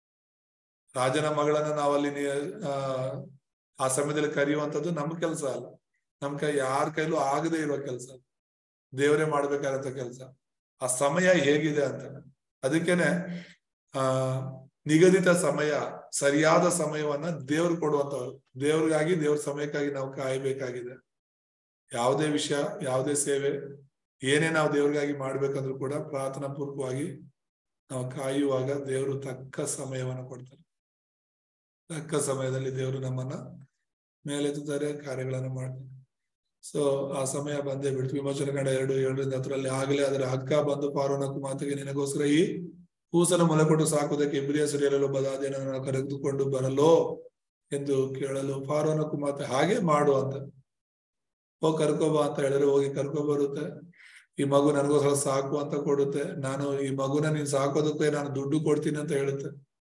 ರಾಜನ ಮಗಳನ್ನ ನಾವಲ್ಲಿ ಆ ಆ ಸಮಯದಲ್ಲಿ ಕರೆಯುವಂತದ್ದು ನಮ್ಮ ಕೆಲಸ ಅಲ್ಲ ನಮ್ ಕೈ ಯಾರ ಕೈಲೂ ಆಗದೆ ಇರೋ ಕೆಲಸ ದೇವರೇ ಮಾಡ್ಬೇಕಾದಂತ ಕೆಲಸ ಆ ಸಮಯ ಹೇಗಿದೆ ಅಂತ ಅದಕ್ಕೇನೆ ಆ ನಿಗದಿತ ಸಮಯ ಸರಿಯಾದ ಸಮಯವನ್ನ ದೇವ್ರು ಕೊಡುವಂತವ್ರು ದೇವ್ರಿಗಾಗಿ ದೇವ್ರ ಸಮಯಕ್ಕಾಗಿ ನಾವು ಕಾಯಬೇಕಾಗಿದೆ ಯಾವುದೇ ವಿಷಯ ಯಾವುದೇ ಸೇವೆ ಏನೇ ನಾವು ದೇವ್ರಿಗಾಗಿ ಮಾಡ್ಬೇಕಂದ್ರೂ ಕೂಡ ಪ್ರಾರ್ಥನಾ ಪೂರ್ವಕವಾಗಿ ನಾವು ಕಾಯುವಾಗ ದೇವರು ತಕ್ಕ ಸಮಯವನ್ನು ಕೊಡ್ತಾರೆ ತಕ್ಕ ಸಮಯದಲ್ಲಿ ದೇವರು ನಮ್ಮನ್ನ ಮೇಲೆತ್ತುತ್ತಾರೆ ಕಾರ್ಯಗಳನ್ನು ಮಾಡ್ತಾರೆ ಸೊ ಆ ಸಮಯ ಬಂದೇ ಬಿಡ್ತು ವಿಮೋಚನ ಕಂಡ ಎರಡು ಏಳರಿಂದ ಹತ್ತರಲ್ಲಿ ಆಗಲೇ ಅದರ ಅಕ್ಕ ಬಂದು ಪಾರೋನ ಕುಮಾರ್ತೆಗೆ ನಿನಗೋಸ್ಕರ ಈ ಕೂಸನ ಮೊಲೆ ಕೊಟ್ಟು ಸಾಕುವುದಕ್ಕೆ ಇಬ್ರಿಯ ಸರಿಯಲು ಬದಾದೇನ ಕರೆದುಕೊಂಡು ಬರಲೋ ಎಂದು ಕೇಳಲು ಫಾರೋನ ಕುಮಾರ್ತೆ ಹಾಗೆ ಮಾಡು ಅಂತ ಹೋಗಿ ಕರ್ಕೋಬಾ ಅಂತ ಹೇಳಿದ್ರೆ ಹೋಗಿ ಕರ್ಕೊ ಬರುತ್ತೆ ಈ ಮಗು ನನಗೋಸ್ಕರ ಸಾಕು ಅಂತ ಕೊಡುತ್ತೆ ನಾನು ಈ ಮಗುನ ನೀನ್ ಸಾಕೋದಕ್ಕೆ ನಾನು ದುಡ್ಡು ಕೊಡ್ತೀನಿ ಅಂತ ಹೇಳುತ್ತೆ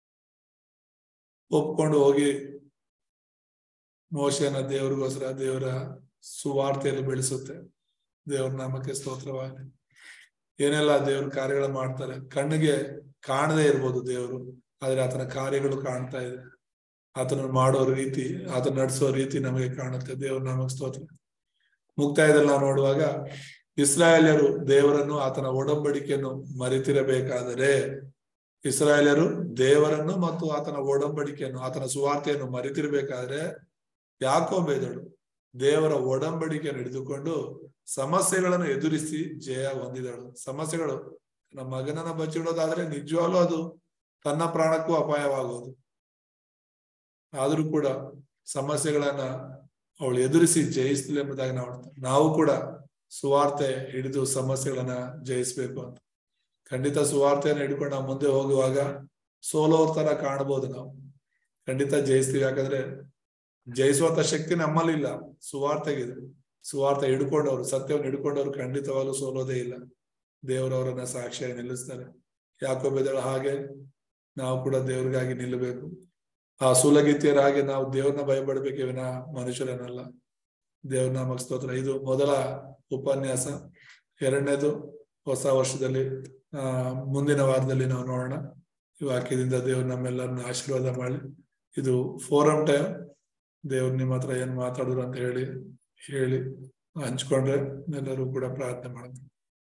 ಒಪ್ಕೊಂಡು ಹೋಗಿ ಮೋಶನ ದೇವ್ರಿಗೋಸ್ಕರ ದೇವರ ಸುವಾರ್ತೆಯಲ್ಲಿ ಬೆಳೆಸುತ್ತೆ ದೇವ್ರ ನಾಮಕ್ಕೆ ಸ್ತೋತ್ರವಾಗಲಿ ಏನೆಲ್ಲ ದೇವ್ರ ಕಾರ್ಯಗಳು ಮಾಡ್ತಾರೆ ಕಣ್ಣಿಗೆ ಕಾಣದೇ ಇರ್ಬೋದು ದೇವರು ಆದ್ರೆ ಆತನ ಕಾರ್ಯಗಳು ಕಾಣ್ತಾ ಇದೆ ಆತನ ಮಾಡೋ ರೀತಿ ಆತನ ನಡೆಸೋ ರೀತಿ ನಮಗೆ ಕಾಣುತ್ತೆ ದೇವ್ರ ನಾಮಕ್ಕೆ ಸ್ತೋತ್ರ ಮುಕ್ತಾಯದಲ್ಲಿ ನಾವು ನೋಡುವಾಗ ಇಸ್ರಾಯೇಲ್ಯರು ದೇವರನ್ನು ಆತನ ಒಡಂಬಡಿಕೆಯನ್ನು ಮರೆತಿರಬೇಕಾದರೆ ಇಸ್ರಾಯೇಲ್ಯರು ದೇವರನ್ನು ಮತ್ತು ಆತನ ಒಡಂಬಡಿಕೆಯನ್ನು ಆತನ ಸುವಾರ್ತೆಯನ್ನು ಮರೆತಿರ್ಬೇಕಾದ್ರೆ ಯಾಕೋ ಬೇದಳು ದೇವರ ಒಡಂಬಡಿಕೆಯನ್ನು ಹಿಡಿದುಕೊಂಡು ಸಮಸ್ಯೆಗಳನ್ನು ಎದುರಿಸಿ ಜಯ ಹೊಂದಿದಳು ಸಮಸ್ಯೆಗಳು ನಮ್ಮ ಮಗನನ್ನ ಬಚ್ಚಿಡೋದಾದ್ರೆ ನಿಜವಾಗ್ಲೂ ಅದು ತನ್ನ ಪ್ರಾಣಕ್ಕೂ ಅಪಾಯವಾಗೋದು ಆದ್ರೂ ಕೂಡ ಸಮಸ್ಯೆಗಳನ್ನ ಅವಳು ಎದುರಿಸಿ ಜಯಿಸ್ತಿಲ್ಲ ಎಂಬುದಾಗಿ ನಾವು ನಾವು ಕೂಡ ಸುವಾರ್ತೆ ಹಿಡಿದು ಸಮಸ್ಯೆಗಳನ್ನ ಜಯಿಸ್ಬೇಕು ಅಂತ ಖಂಡಿತ ಸುವಾರ್ತೆಯನ್ನು ಹಿಡ್ಕೊಂಡು ನಾವು ಮುಂದೆ ಹೋಗುವಾಗ ಸೋಲೋರ್ ತರ ಕಾಣ್ಬೋದು ನಾವು ಖಂಡಿತ ಜಯಿಸ್ತೀವಿ ಯಾಕಂದ್ರೆ ಜಯಿಸುವಂತ ಶಕ್ತಿ ನಮ್ಮಲ್ಲಿಲ್ಲ ಸುವಾರ್ತೆಗಿದೆ ಸುವಾರ್ತೆ ಹಿಡ್ಕೊಂಡವ್ರು ಸತ್ಯವನ್ನು ಹಿಡ್ಕೊಂಡವ್ರು ಖಂಡಿತವಾಗ್ಲೂ ಸೋಲೋದೇ ಇಲ್ಲ ದೇವರವರನ್ನ ಸಾಕ್ಷಿಯಾಗಿ ನಿಲ್ಲಿಸ್ತಾರೆ ಯಾಕೋ ಬೆದಳ ಹಾಗೆ ನಾವು ಕೂಡ ದೇವ್ರಿಗಾಗಿ ನಿಲ್ಲಬೇಕು ಆ ಸುಲಗಿತಿಯರ ಹಾಗೆ ನಾವು ದೇವ್ರನ್ನ ಭಯಪಡ್ಬೇಕೇ ವಿನ ಮನುಷ್ಯರನ್ನಲ್ಲ ದೇವ್ರ ನಾಮಕ ಸ್ತೋತ್ರ ಇದು ಮೊದಲ ಉಪನ್ಯಾಸ ಎರಡನೇದು ಹೊಸ ವರ್ಷದಲ್ಲಿ ಆ ಮುಂದಿನ ವಾರದಲ್ಲಿ ನಾವು ನೋಡೋಣ ಈ ವಾಕ್ಯದಿಂದ ದೇವ್ರು ನಮ್ಮೆಲ್ಲರನ್ನ ಆಶೀರ್ವಾದ ಮಾಡಿ ಇದು ಫೋರಂ ಟೈಮ್ ದೇವ್ರು ನಿಮ್ಮ ಹತ್ರ ಏನ್ ಮಾತಾಡಿದ್ರು ಅಂತ ಹೇಳಿ ಹೇಳಿ ಹಂಚ್ಕೊಂಡ್ರೆ ಎಲ್ಲರೂ ಕೂಡ ಪ್ರಾರ್ಥನೆ ಮಾಡೋದು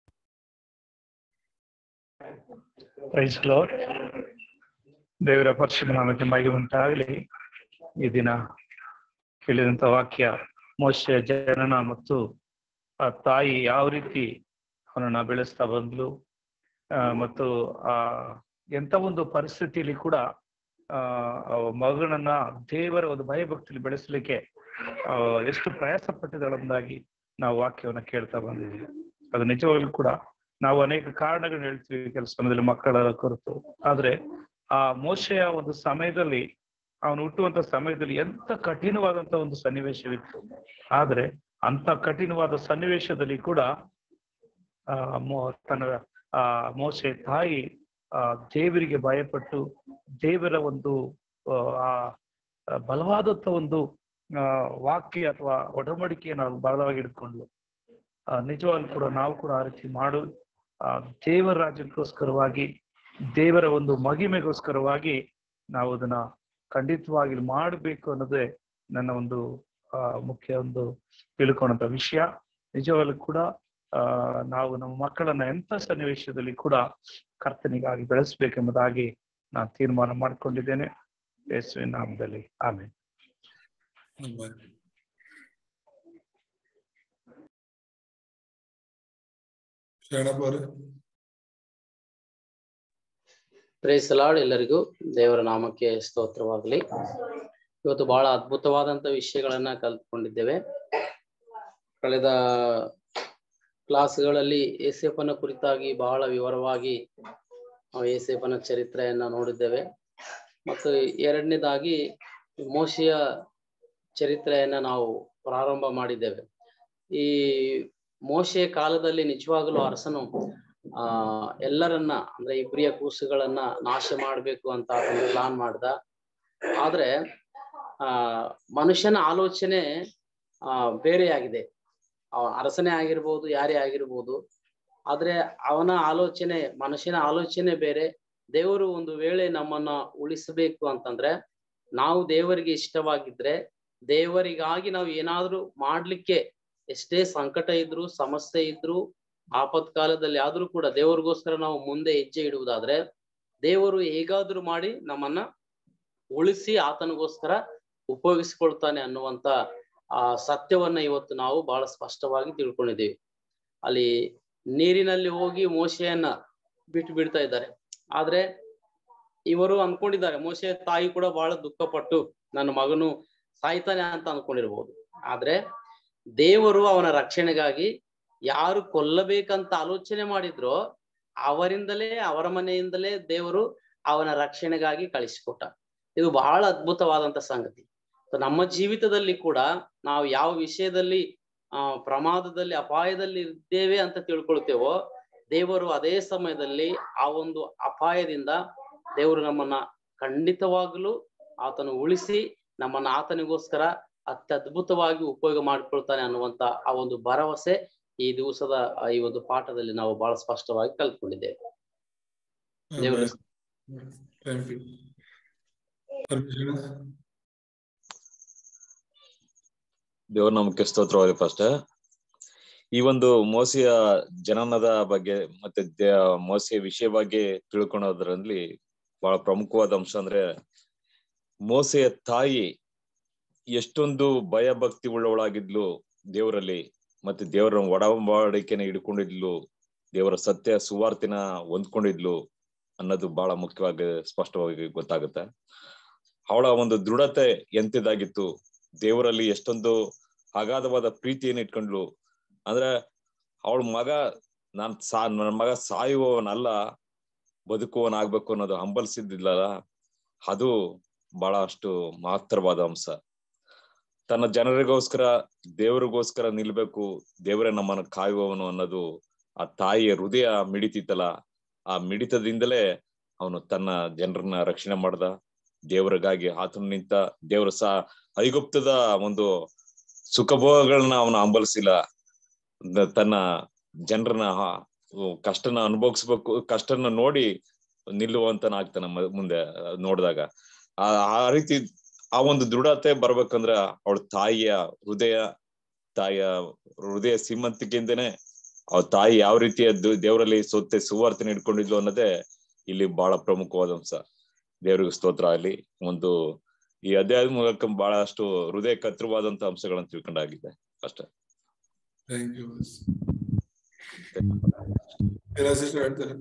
ಪ್ರೈಸ್ ಲಾರ್ಡ್ ದೇವರ ಪರಿಶುದ್ಧ ನಾಮಕ್ಕೆ ಮಹಿಮಂತಾಗಲಿ ಈ ದಿನ ಕೇಳಿದಂತ ವಾಕ್ಯ ಮೋಶೆಯ ಜನನ ಮತ್ತು ಆ ತಾಯಿ ಯಾವ ರೀತಿ ಅವನನ್ನ ಬೆಳೆಸ್ತಾ ಬಂದ್ಲು ಆ, ಮತ್ತು ಆ ಎಂತ ಒಂದು ಪರಿಸ್ಥಿತಿಯಲ್ಲಿ ಕೂಡ ಆ ಆ ಮಗನನ್ನ ದೇವರ ಒಂದು ಭಯಭಕ್ತಿಯಲ್ಲಿ ಬೆಳೆಸಲಿಕ್ಕೆ ಆ ಎಷ್ಟು ಪ್ರಯಾಸ ಪಟ್ಟಿದಳೆಂಬುದಾಗಿ ನಾವು ವಾಕ್ಯವನ್ನ ಕೇಳ್ತಾ ಬಂದಿದ್ದೀವಿ ಅದು ನಿಜವಾಗ್ಲೂ ಕೂಡ ನಾವು ಅನೇಕ ಕಾರಣಗಳನ್ನ ಹೇಳ್ತೀವಿ ಕೆಲಸ ಸಮಯದಲ್ಲಿ ಮಕ್ಕಳ ಕುರಿತು ಆದ್ರೆ ಆ ಮೋಶೆಯ ಒಂದು ಸಮಯದಲ್ಲಿ ಅವನು ಹುಟ್ಟುವಂತ ಸಮಯದಲ್ಲಿ ಎಂತ ಕಠಿಣವಾದಂತ ಒಂದು ಸನ್ನಿವೇಶವಿತ್ತು ಆದ್ರೆ ಅಂತ ಕಠಿಣವಾದ ಸನ್ನಿವೇಶದಲ್ಲಿ ಕೂಡ ಆ ಮೋ ತನ್ನ ಆ ಮೋಸೆ ತಾಯಿ ಆ ದೇವರಿಗೆ ಭಯಪಟ್ಟು ದೇವರ ಒಂದು ಆ ಬಲವಾದಂತ ಒಂದು ಆ ವಾಕ್ಯ ಅಥವಾ ಒಡಂಬಡಿಕೆಯನ್ನು ನಾವು ಬಲವಾಗಿ ಹಿಡ್ಕೊಂಡು ಆ ನಿಜವಾಗ್ಲೂ ಕೂಡ ನಾವು ಕೂಡ ಆ ರೀತಿ ಮಾಡು ಆ ದೇವರ ರಾಜ್ಯಕ್ಕೋಸ್ಕರವಾಗಿ ದೇವರ ಒಂದು ಮಹಿಮೆಗೋಸ್ಕರವಾಗಿ ನಾವು ಅದನ್ನ ಖಂಡಿತವಾಗಿ ಮಾಡಬೇಕು ಅನ್ನೋದೇ ನನ್ನ ಒಂದು ಆ ಮುಖ್ಯ ಒಂದು ತಿಳ್ಕೊಂಡಂತ ವಿಷಯ ನಿಜವಾಗ್ಲೂ ಕೂಡ ಆ ನಾವು ನಮ್ಮ ಮಕ್ಕಳನ್ನ ಎಂತ ಸನ್ನಿವೇಶದಲ್ಲಿ ಕೂಡ ಕರ್ತನಿಗಾಗಿ ಬೆಳೆಸ್ಬೇಕೆಂಬುದಾಗಿ ನಾನು ತೀರ್ಮಾನ ಮಾಡ್ಕೊಂಡಿದ್ದೇನೆ ಯೇಸುವಿನ ನಾಮದಲ್ಲಿ ಆಮೇಲೆ Amen. ಶರಣಪ್ಪ ಅವ್ರೆ ಪ್ರೈಸ್ ಲಾರ್ಡ್ ಎಲ್ಲರಿಗೂ ದೇವರ ನಾಮಕ್ಕೆ ಸ್ತೋತ್ರವಾಗಲಿ ಇವತ್ತು ಬಹಳ ಅದ್ಭುತವಾದಂತ ವಿಷಯಗಳನ್ನ ಕಲ್ತ್ಕೊಂಡಿದ್ದೇವೆ ಕಳೆದ ಕ್ಲಾಸ್ಗಳಲ್ಲಿ ಏಸೇಪನ ಕುರಿತಾಗಿ ಬಹಳ ವಿವರವಾಗಿ ನಾವು ಏಸೇಪನ ಚರಿತ್ರೆಯನ್ನ ನೋಡಿದ್ದೇವೆ ಮತ್ತು ಎರಡನೇದಾಗಿ ಮೋಶೆಯ ಚರಿತ್ರೆಯನ್ನ ನಾವು ಪ್ರಾರಂಭ ಮಾಡಿದ್ದೇವೆ ಈ ಮೋಶೆಯ ಕಾಲದಲ್ಲಿ ನಿಜವಾಗಲೂ ಅರಸನು ಆ ಎಲ್ಲರನ್ನ ಅಂದ್ರೆ ಇಬ್ರಿಯ ಕೂಸುಗಳನ್ನ ನಾಶ ಮಾಡ್ಬೇಕು ಅಂತ ಪ್ಲಾನ್ ಮಾಡ್ದ ಆದ್ರೆ ಆ ಮನುಷ್ಯನ ಆಲೋಚನೆ ಆ ಬೇರೆಯಾಗಿದೆ ಅವ ಅರಸನೇ ಆಗಿರ್ಬೋದು ಯಾರೇ ಆಗಿರ್ಬೋದು ಆದ್ರೆ ಅವನ ಆಲೋಚನೆ ಮನುಷ್ಯನ ಆಲೋಚನೆ ಬೇರೆ ದೇವರು ಒಂದು ವೇಳೆ ನಮ್ಮನ್ನ ಉಳಿಸಬೇಕು ಅಂತಂದ್ರೆ ನಾವು ದೇವರಿಗೆ ಇಷ್ಟವಾಗಿದ್ರೆ ದೇವರಿಗಾಗಿ ನಾವು ಏನಾದ್ರೂ ಮಾಡ್ಲಿಕ್ಕೆ ಎಷ್ಟೇ ಸಂಕಟ ಇದ್ರು ಸಮಸ್ಯೆ ಇದ್ರು ಆಪತ್ಕಾಲದಲ್ಲಿ ಆದ್ರೂ ಕೂಡ ದೇವರಿಗೋಸ್ಕರ ನಾವು ಮುಂದೆ ಹೆಜ್ಜೆ ಇಡುವುದಾದ್ರೆ ದೇವರು ಹೇಗಾದ್ರೂ ಮಾಡಿ ನಮ್ಮನ್ನ ಉಳಿಸಿ ಆತನಿಗೋಸ್ಕರ ಉಪಯೋಗಿಸಿಕೊಳ್ತಾನೆ ಅನ್ನುವಂತ ಆ ಸತ್ಯವನ್ನ ಇವತ್ತು ನಾವು ಬಹಳ ಸ್ಪಷ್ಟವಾಗಿ ತಿಳ್ಕೊಂಡಿದ್ದೀವಿ ಅಲ್ಲಿ ನೀರಿನಲ್ಲಿ ಹೋಗಿ ಮೋಶೆಯನ್ನ ಬಿಟ್ಟು ಬಿಡ್ತಾ ಇದ್ದಾರೆ ಆದ್ರೆ ಇವರು ಅನ್ಕೊಂಡಿದ್ದಾರೆ ಮೋಶೆಯ ತಾಯಿ ಕೂಡ ಬಹಳ ದುಃಖಪಟ್ಟು ನನ್ನ ಮಗನು ಸಾಯ್ತಾನೆ ಅಂತ ಅನ್ಕೊಂಡಿರ್ಬೋದು ಆದ್ರೆ ದೇವರು ಅವನ ರಕ್ಷಣೆಗಾಗಿ ಯಾರು ಕೊಲ್ಲಬೇಕಂತ ಆಲೋಚನೆ ಮಾಡಿದ್ರೋ ಅವರಿಂದಲೇ ಅವರ ಮನೆಯಿಂದಲೇ ದೇವರು ಅವನ ರಕ್ಷಣೆಗಾಗಿ ಕಳಿಸಿಕೊಟ್ಟ ಇದು ಬಹಳ ಅದ್ಭುತವಾದಂತ ಸಂಗತಿ ನಮ್ಮ ಜೀವಿತದಲ್ಲಿ ಕೂಡ ನಾವು ಯಾವ ವಿಷಯದಲ್ಲಿ ಆ ಪ್ರಮಾದದಲ್ಲಿ ಅಪಾಯದಲ್ಲಿ ಇದ್ದೇವೆ ಅಂತ ತಿಳ್ಕೊಳ್ತೇವೋ ದೇವರು ಅದೇ ಸಮಯದಲ್ಲಿ ಆ ಒಂದು ಅಪಾಯದಿಂದ ದೇವರು ನಮ್ಮನ್ನ ಖಂಡಿತವಾಗಲೂ ಆತನು ಉಳಿಸಿ ನಮ್ಮನ್ನ ಆತನಿಗೋಸ್ಕರ ಅತ್ಯದ್ಭುತವಾಗಿ ಉಪಯೋಗ ಮಾಡ್ಕೊಳ್ತಾನೆ ಅನ್ನುವಂತ ಆ ಒಂದು ಭರವಸೆ ಈ ದಿವಸದ ಈ ಒಂದು ಪಾಠದಲ್ಲಿ ನಾವು ಬಹಳ ಸ್ಪಷ್ಟವಾಗಿ ಕಲ್ತ್ಕೊಂಡಿದ್ದೇವೆ ದೇವರು Thank you. ಪರಮೇಶ್ವರ ದೇವ್ರ ನಮಕ್ಕೆ ಸ್ತೋತ್ರವಾಗಲಿ ಫಸ್ಟ್ ಈ ಒಂದು ಮೋಸೆಯ ಜನನದ ಬಗ್ಗೆ ಮತ್ತೆ ದೇ- ಮೋಸೆಯ ವಿಷಯ ಬಗ್ಗೆ ತಿಳ್ಕೊಳೋದ್ರಲ್ಲಿ ಬಹಳ ಪ್ರಮುಖವಾದ ಅಂಶ ಅಂದ್ರೆ ಮೋಸೆಯ ತಾಯಿ ಎಷ್ಟೊಂದು ಭಯ ಭಕ್ತಿ ಉಳ್ಳವಳಾಗಿದ್ಲು ದೇವರಲ್ಲಿ ಮತ್ತೆ ದೇವರ ಒಡಂಬಡಿಕೆನ ಹಿಡ್ಕೊಂಡಿದ್ಲು ದೇವರ ಸತ್ಯ ಸುವಾರ್ತಿನ ಹೊಂದ್ಕೊಂಡಿದ್ಲು ಅನ್ನೋದು ಬಹಳ ಮುಖ್ಯವಾಗಿ ಸ್ಪಷ್ಟವಾಗಿ ಗೊತ್ತಾಗುತ್ತೆ ಅವಳ ಒಂದು ದೃಢತೆ ಎಂತಿದಾಗಿತ್ತು ದೇವರಲ್ಲಿ ಎಷ್ಟೊಂದು ಅಗಾಧವಾದ ಪ್ರೀತಿಯನ್ನು ಇಟ್ಕೊಂಡ್ಲು ಅಂದ್ರೆ ಅವಳ ಮಗ ನಾನ್ ಸಾ ನನ್ನ ಮಗ ಸಾಯುವವನಲ್ಲ ಬದುಕುವವನಾಗ್ಬೇಕು ಅನ್ನೋದು ಹಂಬಲಿಸಿದ್ದಿಲ್ಲಲ್ಲ ಅದು ಬಹಳ ಅಷ್ಟು ಮಹತ್ತರವಾದ ಅಂಶ ತನ್ನ ಜನರಿಗೋಸ್ಕರ ದೇವರಿಗೋಸ್ಕರ ನಿಲ್ಬೇಕು ದೇವರೇ ನಮ್ಮನ್ನ ಕಾಯುವವನು ಅನ್ನೋದು ಆ ತಾಯಿಯ ಹೃದಯ ಮಿಡಿತಿತ್ತಲ್ಲ ಆ ಮಿಡಿತದಿಂದಲೇ ಅವನು ತನ್ನ ಜನರನ್ನ ರಕ್ಷಣೆ ಮಾಡ್ದ ದೇವರಿಗಾಗಿ ಆತನು ನಿಂತ ದೇವರ ಸಹ ಐಗುಪ್ತದ ಒಂದು ಸುಖಭೋಗಗಳನ್ನ ಅವನು ಹಂಬಲಿಸಿಲ್ಲ ದ- ತನ್ನ ಜನರನ್ನ ಹ- ಕಷ್ಟನ ಅನುಭವಿಸ್ಬೇಕು ಕಷ್ಟನ ನೋಡಿ ನಿಲ್ಲುವಂತನಾಗ್ತಾನ ಮ- ಮುಂದೆ ನೋಡಿದಾಗ ಆ ಆ ರೀತಿ ಆ ಒಂದು ದೃಢತೆ ಬರ್ಬೇಕಂದ್ರ ಅವಳ ತಾಯಿಯ ಹೃದಯ ತಾಯಿಯ ಹೃದಯ ಶ್ರೀಮಂತಿಕೆಯಿಂದನೇ ಅವ್ರ ತಾಯಿ ಯಾವ ರೀತಿಯ ದು- ದೇವರಲ್ಲಿ ಸೊತ್ತೆ ಸುವಾರ್ತನೆ ಇಟ್ಕೊಂಡಿದ್ಲು ಅನ್ನೋದೇ ಇಲ್ಲಿ ಬಹಳ ಪ್ರಮುಖವಾದ ಅಂಶ ದೇವರಿಗೆ ಸ್ತೋತ್ರ ಆಗಲಿ ಒಂದು ಈ ಅಧ್ಯಾಯದ ಮೂಲಕ ಬಹಳಷ್ಟು ಹೃದಯ ಕತ್ತರವಾದಂತ ಅಂಶಗಳನ್ನು ತಿಳ್ಕೊಂಡಾಗಿದೆ ಅಷ್ಟೇ ಥ್ಯಾಂಕ್ ಯು ಸಿಸ್ಟರ್ ಹೇಳ್ತಾರೆ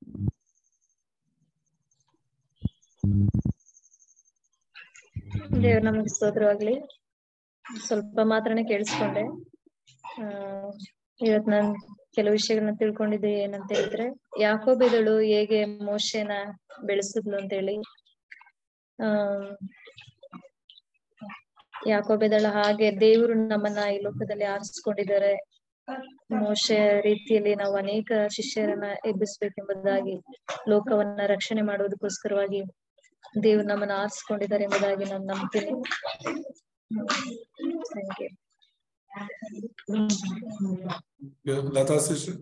ದೇವ್ರ ನಮಗೆ ಸ್ತೋತ್ರವಾಗ್ಲಿ ಸ್ವಲ್ಪ ಮಾತ್ರನೇ ಕೇಳಿಸ್ಕೊಂಡೆ ಆ ಇವತ್ ನಾನ್ ಕೆಲವು ವಿಷಯಗಳನ್ನ ತಿಳ್ಕೊಂಡಿದ್ದೆ ಏನಂತ ಹೇಳಿದ್ರೆ ಯಾಕೋಬಿದಳು ಹೇಗೆ ಮೋಶೆನ ಬೆಳೆಸಿದ್ಲು ಅಂತ ಹೇಳಿ ಆ ಯಾಕೋಬೆದಳ ಹಾಗೆ ದೇವರು ನಮ್ಮನ್ನ ಈ ಲೋಕದಲ್ಲಿ ಆರಿಸ್ಕೊಂಡಿದ್ದಾರೆ ಮೋಶೆ ರೀತಿಯಲ್ಲಿ ನಾವು ಅನೇಕ ಶಿಷ್ಯರನ್ನ ಎಬ್ಬಿಸ್ಬೇಕೆಂಬುದಾಗಿ ಲೋಕವನ್ನ ರಕ್ಷಣೆ ಮಾಡುವುದಕ್ಕೋಸ್ಕರವಾಗಿ ದೇವ್ರು ನಮ್ಮನ್ನ ಆರಿಸ್ಕೊಂಡಿದ್ದಾರೆ ಎಂಬುದಾಗಿ ನಾನು ನಂಬ್ತೀನಿ ಥ್ಯಾಂಕ್ ಯು ಲತಾ ಸಿಸ್ಟರ್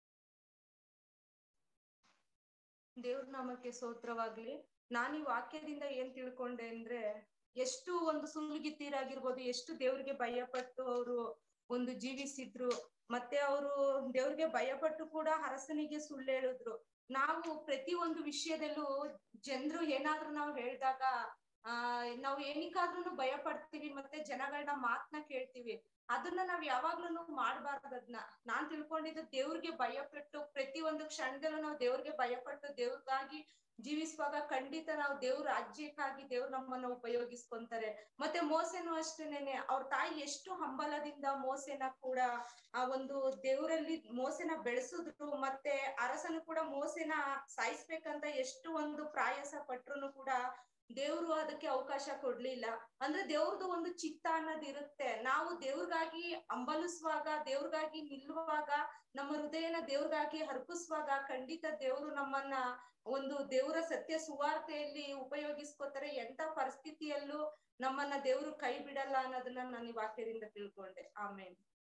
ದೇವ್ರ ನಾಮಕ್ಕೆ ಸ್ತೋತ್ರವಾಗ್ಲಿ ನಾನ್ ಈ ವಾಕ್ಯದಿಂದ ಏನ್ ತಿಳ್ಕೊಂಡೆ ಅಂದ್ರೆ ಎಷ್ಟು ಒಂದು ಸುಳ್ಳುಗಿತ್ತೀರಾಗಿರ್ಬೋದು ಎಷ್ಟು ದೇವ್ರಿಗೆ ಭಯಪಟ್ಟು ಅವರು ಒಂದು ಜೀವಿಸಿದ್ರು ಮತ್ತೆ ಅವರು ದೇವ್ರಿಗೆ ಭಯಪಟ್ಟು ಕೂಡ ಅರಸನಿಗೆ ಸುಳ್ಳು ಹೇಳಿದ್ರು ನಾವು ಪ್ರತಿ ಒಂದು ವಿಷಯದಲ್ಲೂ ಜನರು ಏನಾದ್ರೂ ನಾವು ಹೇಳಿದಾಗ ಆ ನಾವು ಏನಕ್ಕಾದ್ರೂ ಭಯ ಪಡ್ತೀವಿ ಮತ್ತೆ ಜನಗಳನ್ನ ಮಾತನ್ನ ಕೇಳ್ತೀವಿ ಅದನ್ನ ನಾವ್ ಯಾವಾಗ್ಲೂ ಮಾಡ್ಬಾರ್ದು ಅದನ್ನ ನಾನ್ ತಿಳ್ಕೊಂಡಿದ್ದು ದೇವ್ರಿಗೆ ಭಯಪಟ್ಟು ಪ್ರತಿ ಒಂದು ಕ್ಷಣದಲ್ಲೂ ನಾವು ದೇವ್ರಿಗೆ ಭಯಪಟ್ಟು ದೇವ್ರಿಗಾಗಿ ಜೀವಿಸುವಾಗ ಖಂಡಿತ ನಾವು ದೇವ್ರ ರಾಜ್ಯಕ್ಕಾಗಿ ದೇವ್ರು ನಮ್ಮನ್ನ ಉಪಯೋಗಿಸ್ಕೊಂತಾರೆ ಮತ್ತೆ ಮೋಸೆನೂ ಅಷ್ಟೇನೆ ಅವ್ರ ತಾಯಿ ಎಷ್ಟು ಹಂಬಲದಿಂದ ಮೋಸೆನ ಕೂಡ ಆ ಒಂದು ದೇವರಲ್ಲಿ ಮೋಸೆನ ಬೆಳೆಸಿದ್ರು ಮತ್ತೆ ಅರಸನು ಕೂಡ ಮೋಸೆನ ಸಾಯಿಸ್ಬೇಕಂತ ಎಷ್ಟು ಒಂದು ಪ್ರಾಯಸ ಪಟ್ರು ಕೂಡ ದೇವ್ರು ಅದಕ್ಕೆ ಅವಕಾಶ ಕೊಡ್ಲಿಲ್ಲ ಅಂದ್ರೆ ದೇವ್ರದ್ದು ಒಂದು ಚಿತ್ತ ಅನ್ನೋದು ಇರುತ್ತೆ ನಾವು ದೇವ್ರಿಗಾಗಿ ಹಂಬಲಿಸುವಾಗ ದೇವ್ರಿಗಾಗಿ ನಿಲ್ಲುವಾಗ ನಮ್ಮ ಹೃದಯನ ದೇವ್ರಿಗಾಗಿ ಹರ್ಪಿಸುವಾಗ ಖಂಡಿತ ದೇವ್ರು ನಮ್ಮನ್ನ ಒಂದು ದೇವರ ಸತ್ಯ ಸುವಾರ್ತೆಯಲ್ಲಿ ಉಪಯೋಗಿಸ್ಕೋತಾರೆ ಎಂತ ಪರಿಸ್ಥಿತಿಯಲ್ಲೂ ನಮ್ಮನ್ನ ದೇವ್ರು ಕೈ ಬಿಡಲ್ಲ ಅನ್ನೋದನ್ನ ನಾನು ಈ ವಾಕ್ಯದಿಂದ ತಿಳ್ಕೊಂಡೆ ಆಮೇಲೆ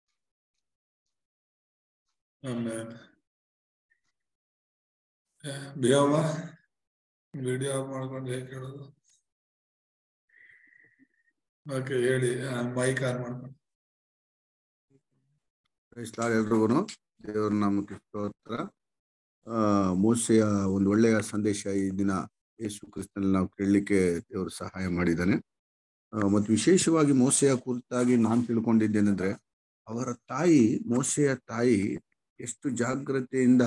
ಆಮೇಲೆ ಬಿಯಮ್ಮ ವಿಡಿಯೋ ಆಫ್ ಮಾಡ್ಕೊಂಡು ಹೇಗೆ ಕೇಳೋದು ಓಕೆ ಹೇಳಿ ಮೈಕ್ ಆನ್ ಮಾಡ್ಕೊಂಡು ಕ್ರೈಸ್ತ ಎಲ್ರಿಗೂ ದೇವರ ನಾಮಕ್ಕೆ ಸ್ತೋತ್ರ ಆ ಮೋಸೆಯ ಒಂದು ಒಳ್ಳೆಯ ಸಂದೇಶ ಈ ದಿನ ಯೇಸು ಕ್ರಿಸ್ತನಲ್ಲಿ ನಾವು ಕೇಳಲಿಕ್ಕೆ ದೇವರು ಸಹಾಯ ಮಾಡಿದ್ದಾನೆ ಆ, ಮತ್ತು ವಿಶೇಷವಾಗಿ ಮೋಸೆಯ ಕುರಿತಾಗಿ ನಾನು ತಿಳ್ಕೊಂಡಿದ್ದೇನೆಂದ್ರೆ ಅವರ ತಾಯಿ ಮೋಸೆಯ ತಾಯಿ ಎಷ್ಟು ಜಾಗ್ರತೆಯಿಂದ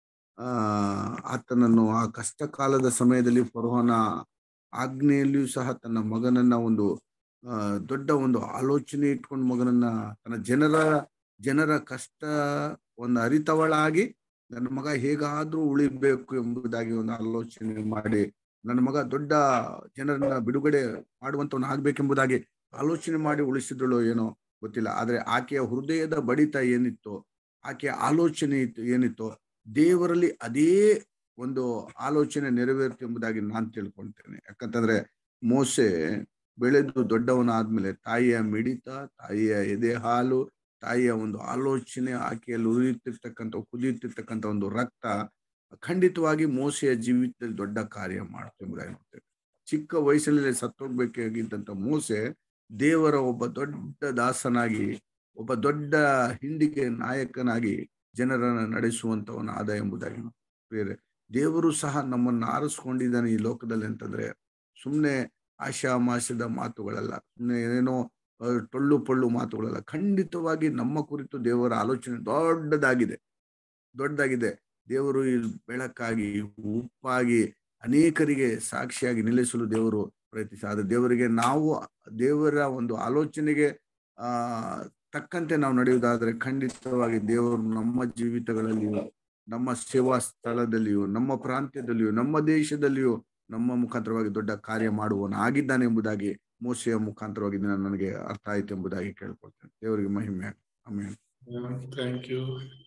ಆ ಆತನನ್ನು ಆ ಕಷ್ಟ ಕಾಲದ ಸಮಯದಲ್ಲಿ ಫರೋಹನ ಆಜ್ಞೆಯಲ್ಲಿಯೂ ಸಹ ತನ್ನ ಮಗನನ್ನ ಒಂದು ಆ ದೊಡ್ಡ ಒಂದು ಆಲೋಚನೆ ಇಟ್ಕೊಂಡು ಮಗನನ್ನ ತನ್ನ ಜನರ ಜನರ ಕಷ್ಟ ಒಂದು ಅರಿತವಳಾಗಿ ನನ್ನ ಮಗ ಹೇಗಾದ್ರೂ ಉಳಿಬೇಕು ಎಂಬುದಾಗಿ ಒಂದು ಆಲೋಚನೆ ಮಾಡಿ ನನ್ನ ಮಗ ದೊಡ್ಡ ಜನರನ್ನ ಬಿಡುಗಡೆ ಮಾಡುವಂತವನು ಆಗ್ಬೇಕೆಂಬುದಾಗಿ ಆಲೋಚನೆ ಮಾಡಿ ಉಳಿಸಿದಳು ಏನೋ ಗೊತ್ತಿಲ್ಲ ಆದ್ರೆ ಆಕೆಯ ಹೃದಯದ ಬಡಿತ ಏನಿತ್ತು ಆಕೆಯ ಆಲೋಚನೆ ಇತ್ತು ಏನಿತ್ತು ದೇವರಲ್ಲಿ ಅದೇ ಒಂದು ಆಲೋಚನೆ ನೆರವೇರಿತು ಎಂಬುದಾಗಿ ನಾನು ತಿಳ್ಕೊಳ್ತೇನೆ ಯಾಕಂತಂದ್ರೆ ಮೋಸೆ ಬೆಳೆದು ದೊಡ್ಡವನಾದ್ಮೇಲೆ ತಾಯಿಯ ಮಿಡಿತ ತಾಯಿಯ ಎದೆ ಹಾಲು ತಾಯಿಯ ಒಂದು ಆಲೋಚನೆ ಆಕೆಯಲ್ಲಿ ಉರಿಯುತ್ತಿರ್ತಕ್ಕಂಥ ಕುದಿಯುತ್ತಿರ್ತಕ್ಕಂಥ ಒಂದು ರಕ್ತ ಖಂಡಿತವಾಗಿ ಮೋಸೆಯ ಜೀವಿತದಲ್ಲಿ ದೊಡ್ಡ ಕಾರ್ಯ ಮಾಡ್ತು ಎಂಬುದಾಗಿ ನೋಡ್ತೇವೆ ಚಿಕ್ಕ ವಯಸ್ಸಿನಲ್ಲಿ ಸತ್ತೋಗ್ಬೇಕಾಗಿದ್ದಂತ ಮೋಸೆ ದೇವರ ಒಬ್ಬ ದೊಡ್ಡ ದಾಸನಾಗಿ ಒಬ್ಬ ದೊಡ್ಡ ಹಿಂಡಿಗೆ ನಾಯಕನಾಗಿ ಜನರನ್ನ ನಡೆಸುವಂತವನ ಆದ ಎಂಬುದಾಗಿ ಬೇರೆ ದೇವರು ಸಹ ನಮ್ಮನ್ನು ಆರಿಸ್ಕೊಂಡಿದ್ದಾನೆ ಈ ಲೋಕದಲ್ಲಿ ಅಂತಂದ್ರೆ ಸುಮ್ಮನೆ ಆಶಾಮಾಶದ ಮಾತುಗಳಲ್ಲ ಸುಮ್ಮನೆ ಏನೇನೋ ಆ, ಟೊಳ್ಳು ಪೊಳ್ಳು ಮಾತುಗಳಲ್ಲ ಖಂಡಿತವಾಗಿ ನಮ್ಮ ಕುರಿತು ದೇವರ ಆಲೋಚನೆ ದೊಡ್ಡದಾಗಿದೆ ದೊಡ್ಡದಾಗಿದೆ ದೇವರು ಈ ಬೆಳಕಾಗಿ ಉಪ್ಪಾಗಿ ಅನೇಕರಿಗೆ ಸಾಕ್ಷಿಯಾಗಿ ನಿಲ್ಲಿಸಲು ದೇವರು ಪ್ರಯತ್ನಿಸ ಆದ್ರೆ ದೇವರಿಗೆ ನಾವು ದೇವರ ಒಂದು ಆಲೋಚನೆಗೆ ಆ ತಕ್ಕಂತೆ ನಾವು ನಡೆಯುವುದಾದ್ರೆ ಖಂಡಿತವಾಗಿ ದೇವರು ನಮ್ಮ ಜೀವಿತಗಳಲ್ಲಿಯೂ ನಮ್ಮ ಸೇವಾ ಸ್ಥಳದಲ್ಲಿಯೂ ನಮ್ಮ ಪ್ರಾಂತ್ಯದಲ್ಲಿಯೂ ನಮ್ಮ ದೇಶದಲ್ಲಿಯೂ ನಮ್ಮ ಮುಖಾಂತರವಾಗಿ ದೊಡ್ಡ ಕಾರ್ಯ ಮಾಡುವವನು ಆಗಿದ್ದಾನೆ ಎಂಬುದಾಗಿ ಮೋಸೆಯ ಮುಖಾಂತರವಾಗಿ ಇದನ್ನ ನನಗೆ ಅರ್ಥ ಆಯ್ತು ಎಂಬುದಾಗಿ ಕೇಳ್ಕೊಳ್ತೇನೆ ದೇವರಿಗೆ ಮಹಿಮೆ ಆಗಲಿ. ಆಮೇಲೆ ಥ್ಯಾಂಕ್ ಯು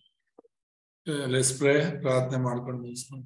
ಲೆಸ್ ಪ್ರೇ ಪ್ರಾರ್ಥನೆ ಮಾಡ್ಕೊಂಡು ಮುಗಿಸ್ಕೊಂಡು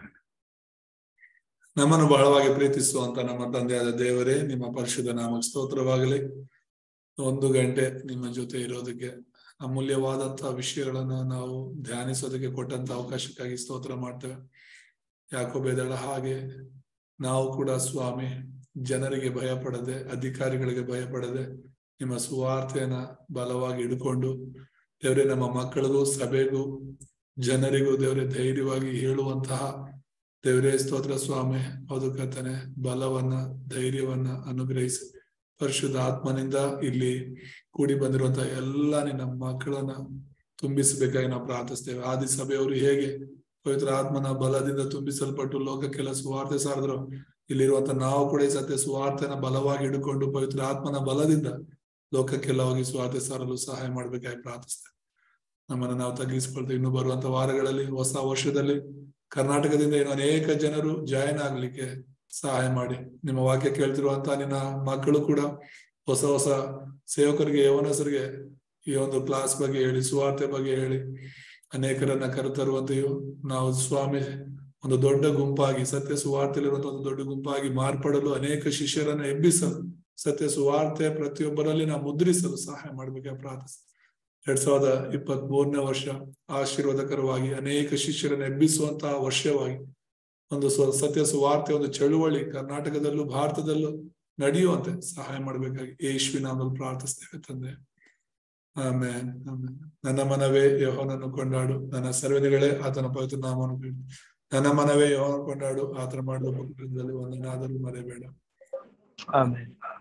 ನಮ್ಮನ್ನು ಬಹಳವಾಗಿ ಪ್ರೀತಿಸುವಂತ ನಮ್ಮ ತಂದೆಯಾದ ದೇವರೇ ನಿಮ್ಮ ಪರಿಶುದ್ಧ ನಾಮಕ್ಕೆ ಸ್ತೋತ್ರವಾಗಲಿ ಒಂದು ಗಂಟೆ ನಿಮ್ಮ ಜೊತೆ ಇರೋದಕ್ಕೆ ಅಮೂಲ್ಯವಾದಂತಹ ವಿಷಯಗಳನ್ನ ನಾವು ಧ್ಯಾನಿಸೋದಕ್ಕೆ ಕೊಟ್ಟಂತ ಅವಕಾಶಕ್ಕಾಗಿ ಸ್ತೋತ್ರ ಮಾಡ್ತೇವೆ ಯಾಕೋ ಬೇದಳ ಹಾಗೆ ನಾವು ಕೂಡ ಸ್ವಾಮಿ ಜನರಿಗೆ ಭಯ ಪಡದೆ ಅಧಿಕಾರಿಗಳಿಗೆ ಭಯ ಪಡದೆ ನಿಮ್ಮ ಸುವಾರ್ತೆಯನ್ನ ಬಲವಾಗಿ ಹಿಡ್ಕೊಂಡು ದೇವರೇ ನಮ್ಮ ಮಕ್ಕಳಿಗೂ ಸಭೆಗೂ ಜನರಿಗೂ ದೇವರೇ ಧೈರ್ಯವಾಗಿ ಹೇಳುವಂತಹ ದೇವರೇ ಸ್ತೋತ್ರ ಸ್ವಾಮಿ ಹೌದು ಕರ್ತನೆ ಬಲವನ್ನ ಧೈರ್ಯವನ್ನ ಅನುಗ್ರಹಿಸಿ ಪರಿಶುದ್ಧ ಆತ್ಮನಿಂದ ಇಲ್ಲಿ ಕೂಡಿ ಬಂದಿರುವಂತಹ ಎಲ್ಲ ನಿನ್ನ ಮಕ್ಕಳನ್ನ ತುಂಬಿಸಬೇಕಾಗಿ ನಾವು ಪ್ರಾರ್ಥಿಸ್ತೇವೆ ಆದಿ ಸಭೆಯವರು ಹೇಗೆ ಪವಿತ್ರ ಆತ್ಮನ ಬಲದಿಂದ ತುಂಬಿಸಲ್ಪಟ್ಟು ಲೋಕಕ್ಕೆಲ್ಲ ಸುವಾರ್ತೆ ಸಾರಿದ್ರು ಇಲ್ಲಿರುವಂತ ನಾವು ಕೂಡ ಈ ಸತ್ಯ ಸುವಾರ್ತೆನ ಬಲವಾಗಿ ಹಿಡ್ಕೊಂಡು ಪವಿತ್ರ ಆತ್ಮನ ಬಲದಿಂದ ಲೋಕಕ್ಕೆಲ್ಲ ಹೋಗಿ ಸ್ವಾರ್ಥ ಸಾರಲು ಸಹಾಯ ಮಾಡ್ಬೇಕಾಗಿ ಪ್ರಾರ್ಥಿಸ್ತೇವೆ ನಮ್ಮನ್ನು ನಾವು ತಗ್ಗಿಸಿಕೊಳ್ತೇವೆ ಇನ್ನು ಬರುವಂತ ವಾರಗಳಲ್ಲಿ ಹೊಸ ವರ್ಷದಲ್ಲಿ ಕರ್ನಾಟಕದಿಂದ ಇನ್ನು ಅನೇಕ ಜನರು ಜಾಯಿನ್ ಆಗ್ಲಿಕ್ಕೆ ಸಹಾಯ ಮಾಡಿ ನಿಮ್ಮ ವಾಕ್ಯ ಕೇಳ್ತಿರುವಂತ ನಿನ್ನ ಮಕ್ಕಳು ಕೂಡ ಹೊಸ ಹೊಸ ಸೇವಕರಿಗೆ ಯವನಸರಿಗೆ ಈ ಒಂದು ಕ್ಲಾಸ್ ಬಗ್ಗೆ ಹೇಳಿ ಸುವಾರ್ತೆ ಬಗ್ಗೆ ಹೇಳಿ ಅನೇಕರನ್ನ ಕರೆತರುವಂತೆಯೂ ನಾವು ಸ್ವಾಮಿ ಒಂದು ದೊಡ್ಡ ಗುಂಪಾಗಿ ಸತ್ಯ ಸುವಾರ್ತೆಯಲ್ಲಿರುವಂತಹ ಒಂದು ದೊಡ್ಡ ಗುಂಪಾಗಿ ಮಾರ್ಪಡಲು ಅನೇಕ ಶಿಷ್ಯರನ್ನ ಎಬ್ಬಿಸಲು ಸತ್ಯ ಸುವಾರ್ತೆ ಪ್ರತಿಯೊಬ್ಬರಲ್ಲಿ ನಾವು ಮುದ್ರಿಸಲು ಸಹಾಯ ಮಾಡ್ಬೇಕಾಗಿ ಪ್ರಾರ್ಥಿಸ ಎರಡ್ ಸಾವಿರದ ಇಪ್ಪತ್ತ್ ಮೂರನೇ ವರ್ಷ ಆಶೀರ್ವಾದಕರವಾಗಿ ಅನೇಕ ಶಿಷ್ಯರನ್ನ ಎಬ್ಬಿಸುವಂತಹ ವರ್ಷವಾಗಿ ಒಂದು ಸ್ವ ಸತ್ಯ ಸುವಾರ್ತೆ ಒಂದು ಚಳುವಳಿ ಕರ್ನಾಟಕದಲ್ಲೂ ಭಾರತದಲ್ಲೂ ನಡೆಯುವಂತೆ ಸಹಾಯ ಮಾಡ್ಬೇಕಾಗಿ ಯೇಶ್ವಿ ನಾಮಲ್ಲಿ ಪ್ರಾರ್ಥಿಸ್ತೇವೆ ತಂದೆ ಆಮೇಲೆ ಆಮೇಲೆ ನನ್ನ ಮನವೇ ಯಹೋನನ್ನು ಕೊಂಡಾಡು ನನ್ನ ಸರ್ವದಿಗಳೇ ಆತನ ಪವಿತ್ರ ನಾಮವನ್ನು ಕೇಳು ನನ್ನ ಮನವೇ ಯಹೋನ ಕೊಂಡಾಡು ಆತನ ಮಾಡುವ ಪುತ್ರದಲ್ಲಿ ಒಂದನ್ನಾದರೂ ಮರೆಯಬೇಡ ಆಮೇಲೆ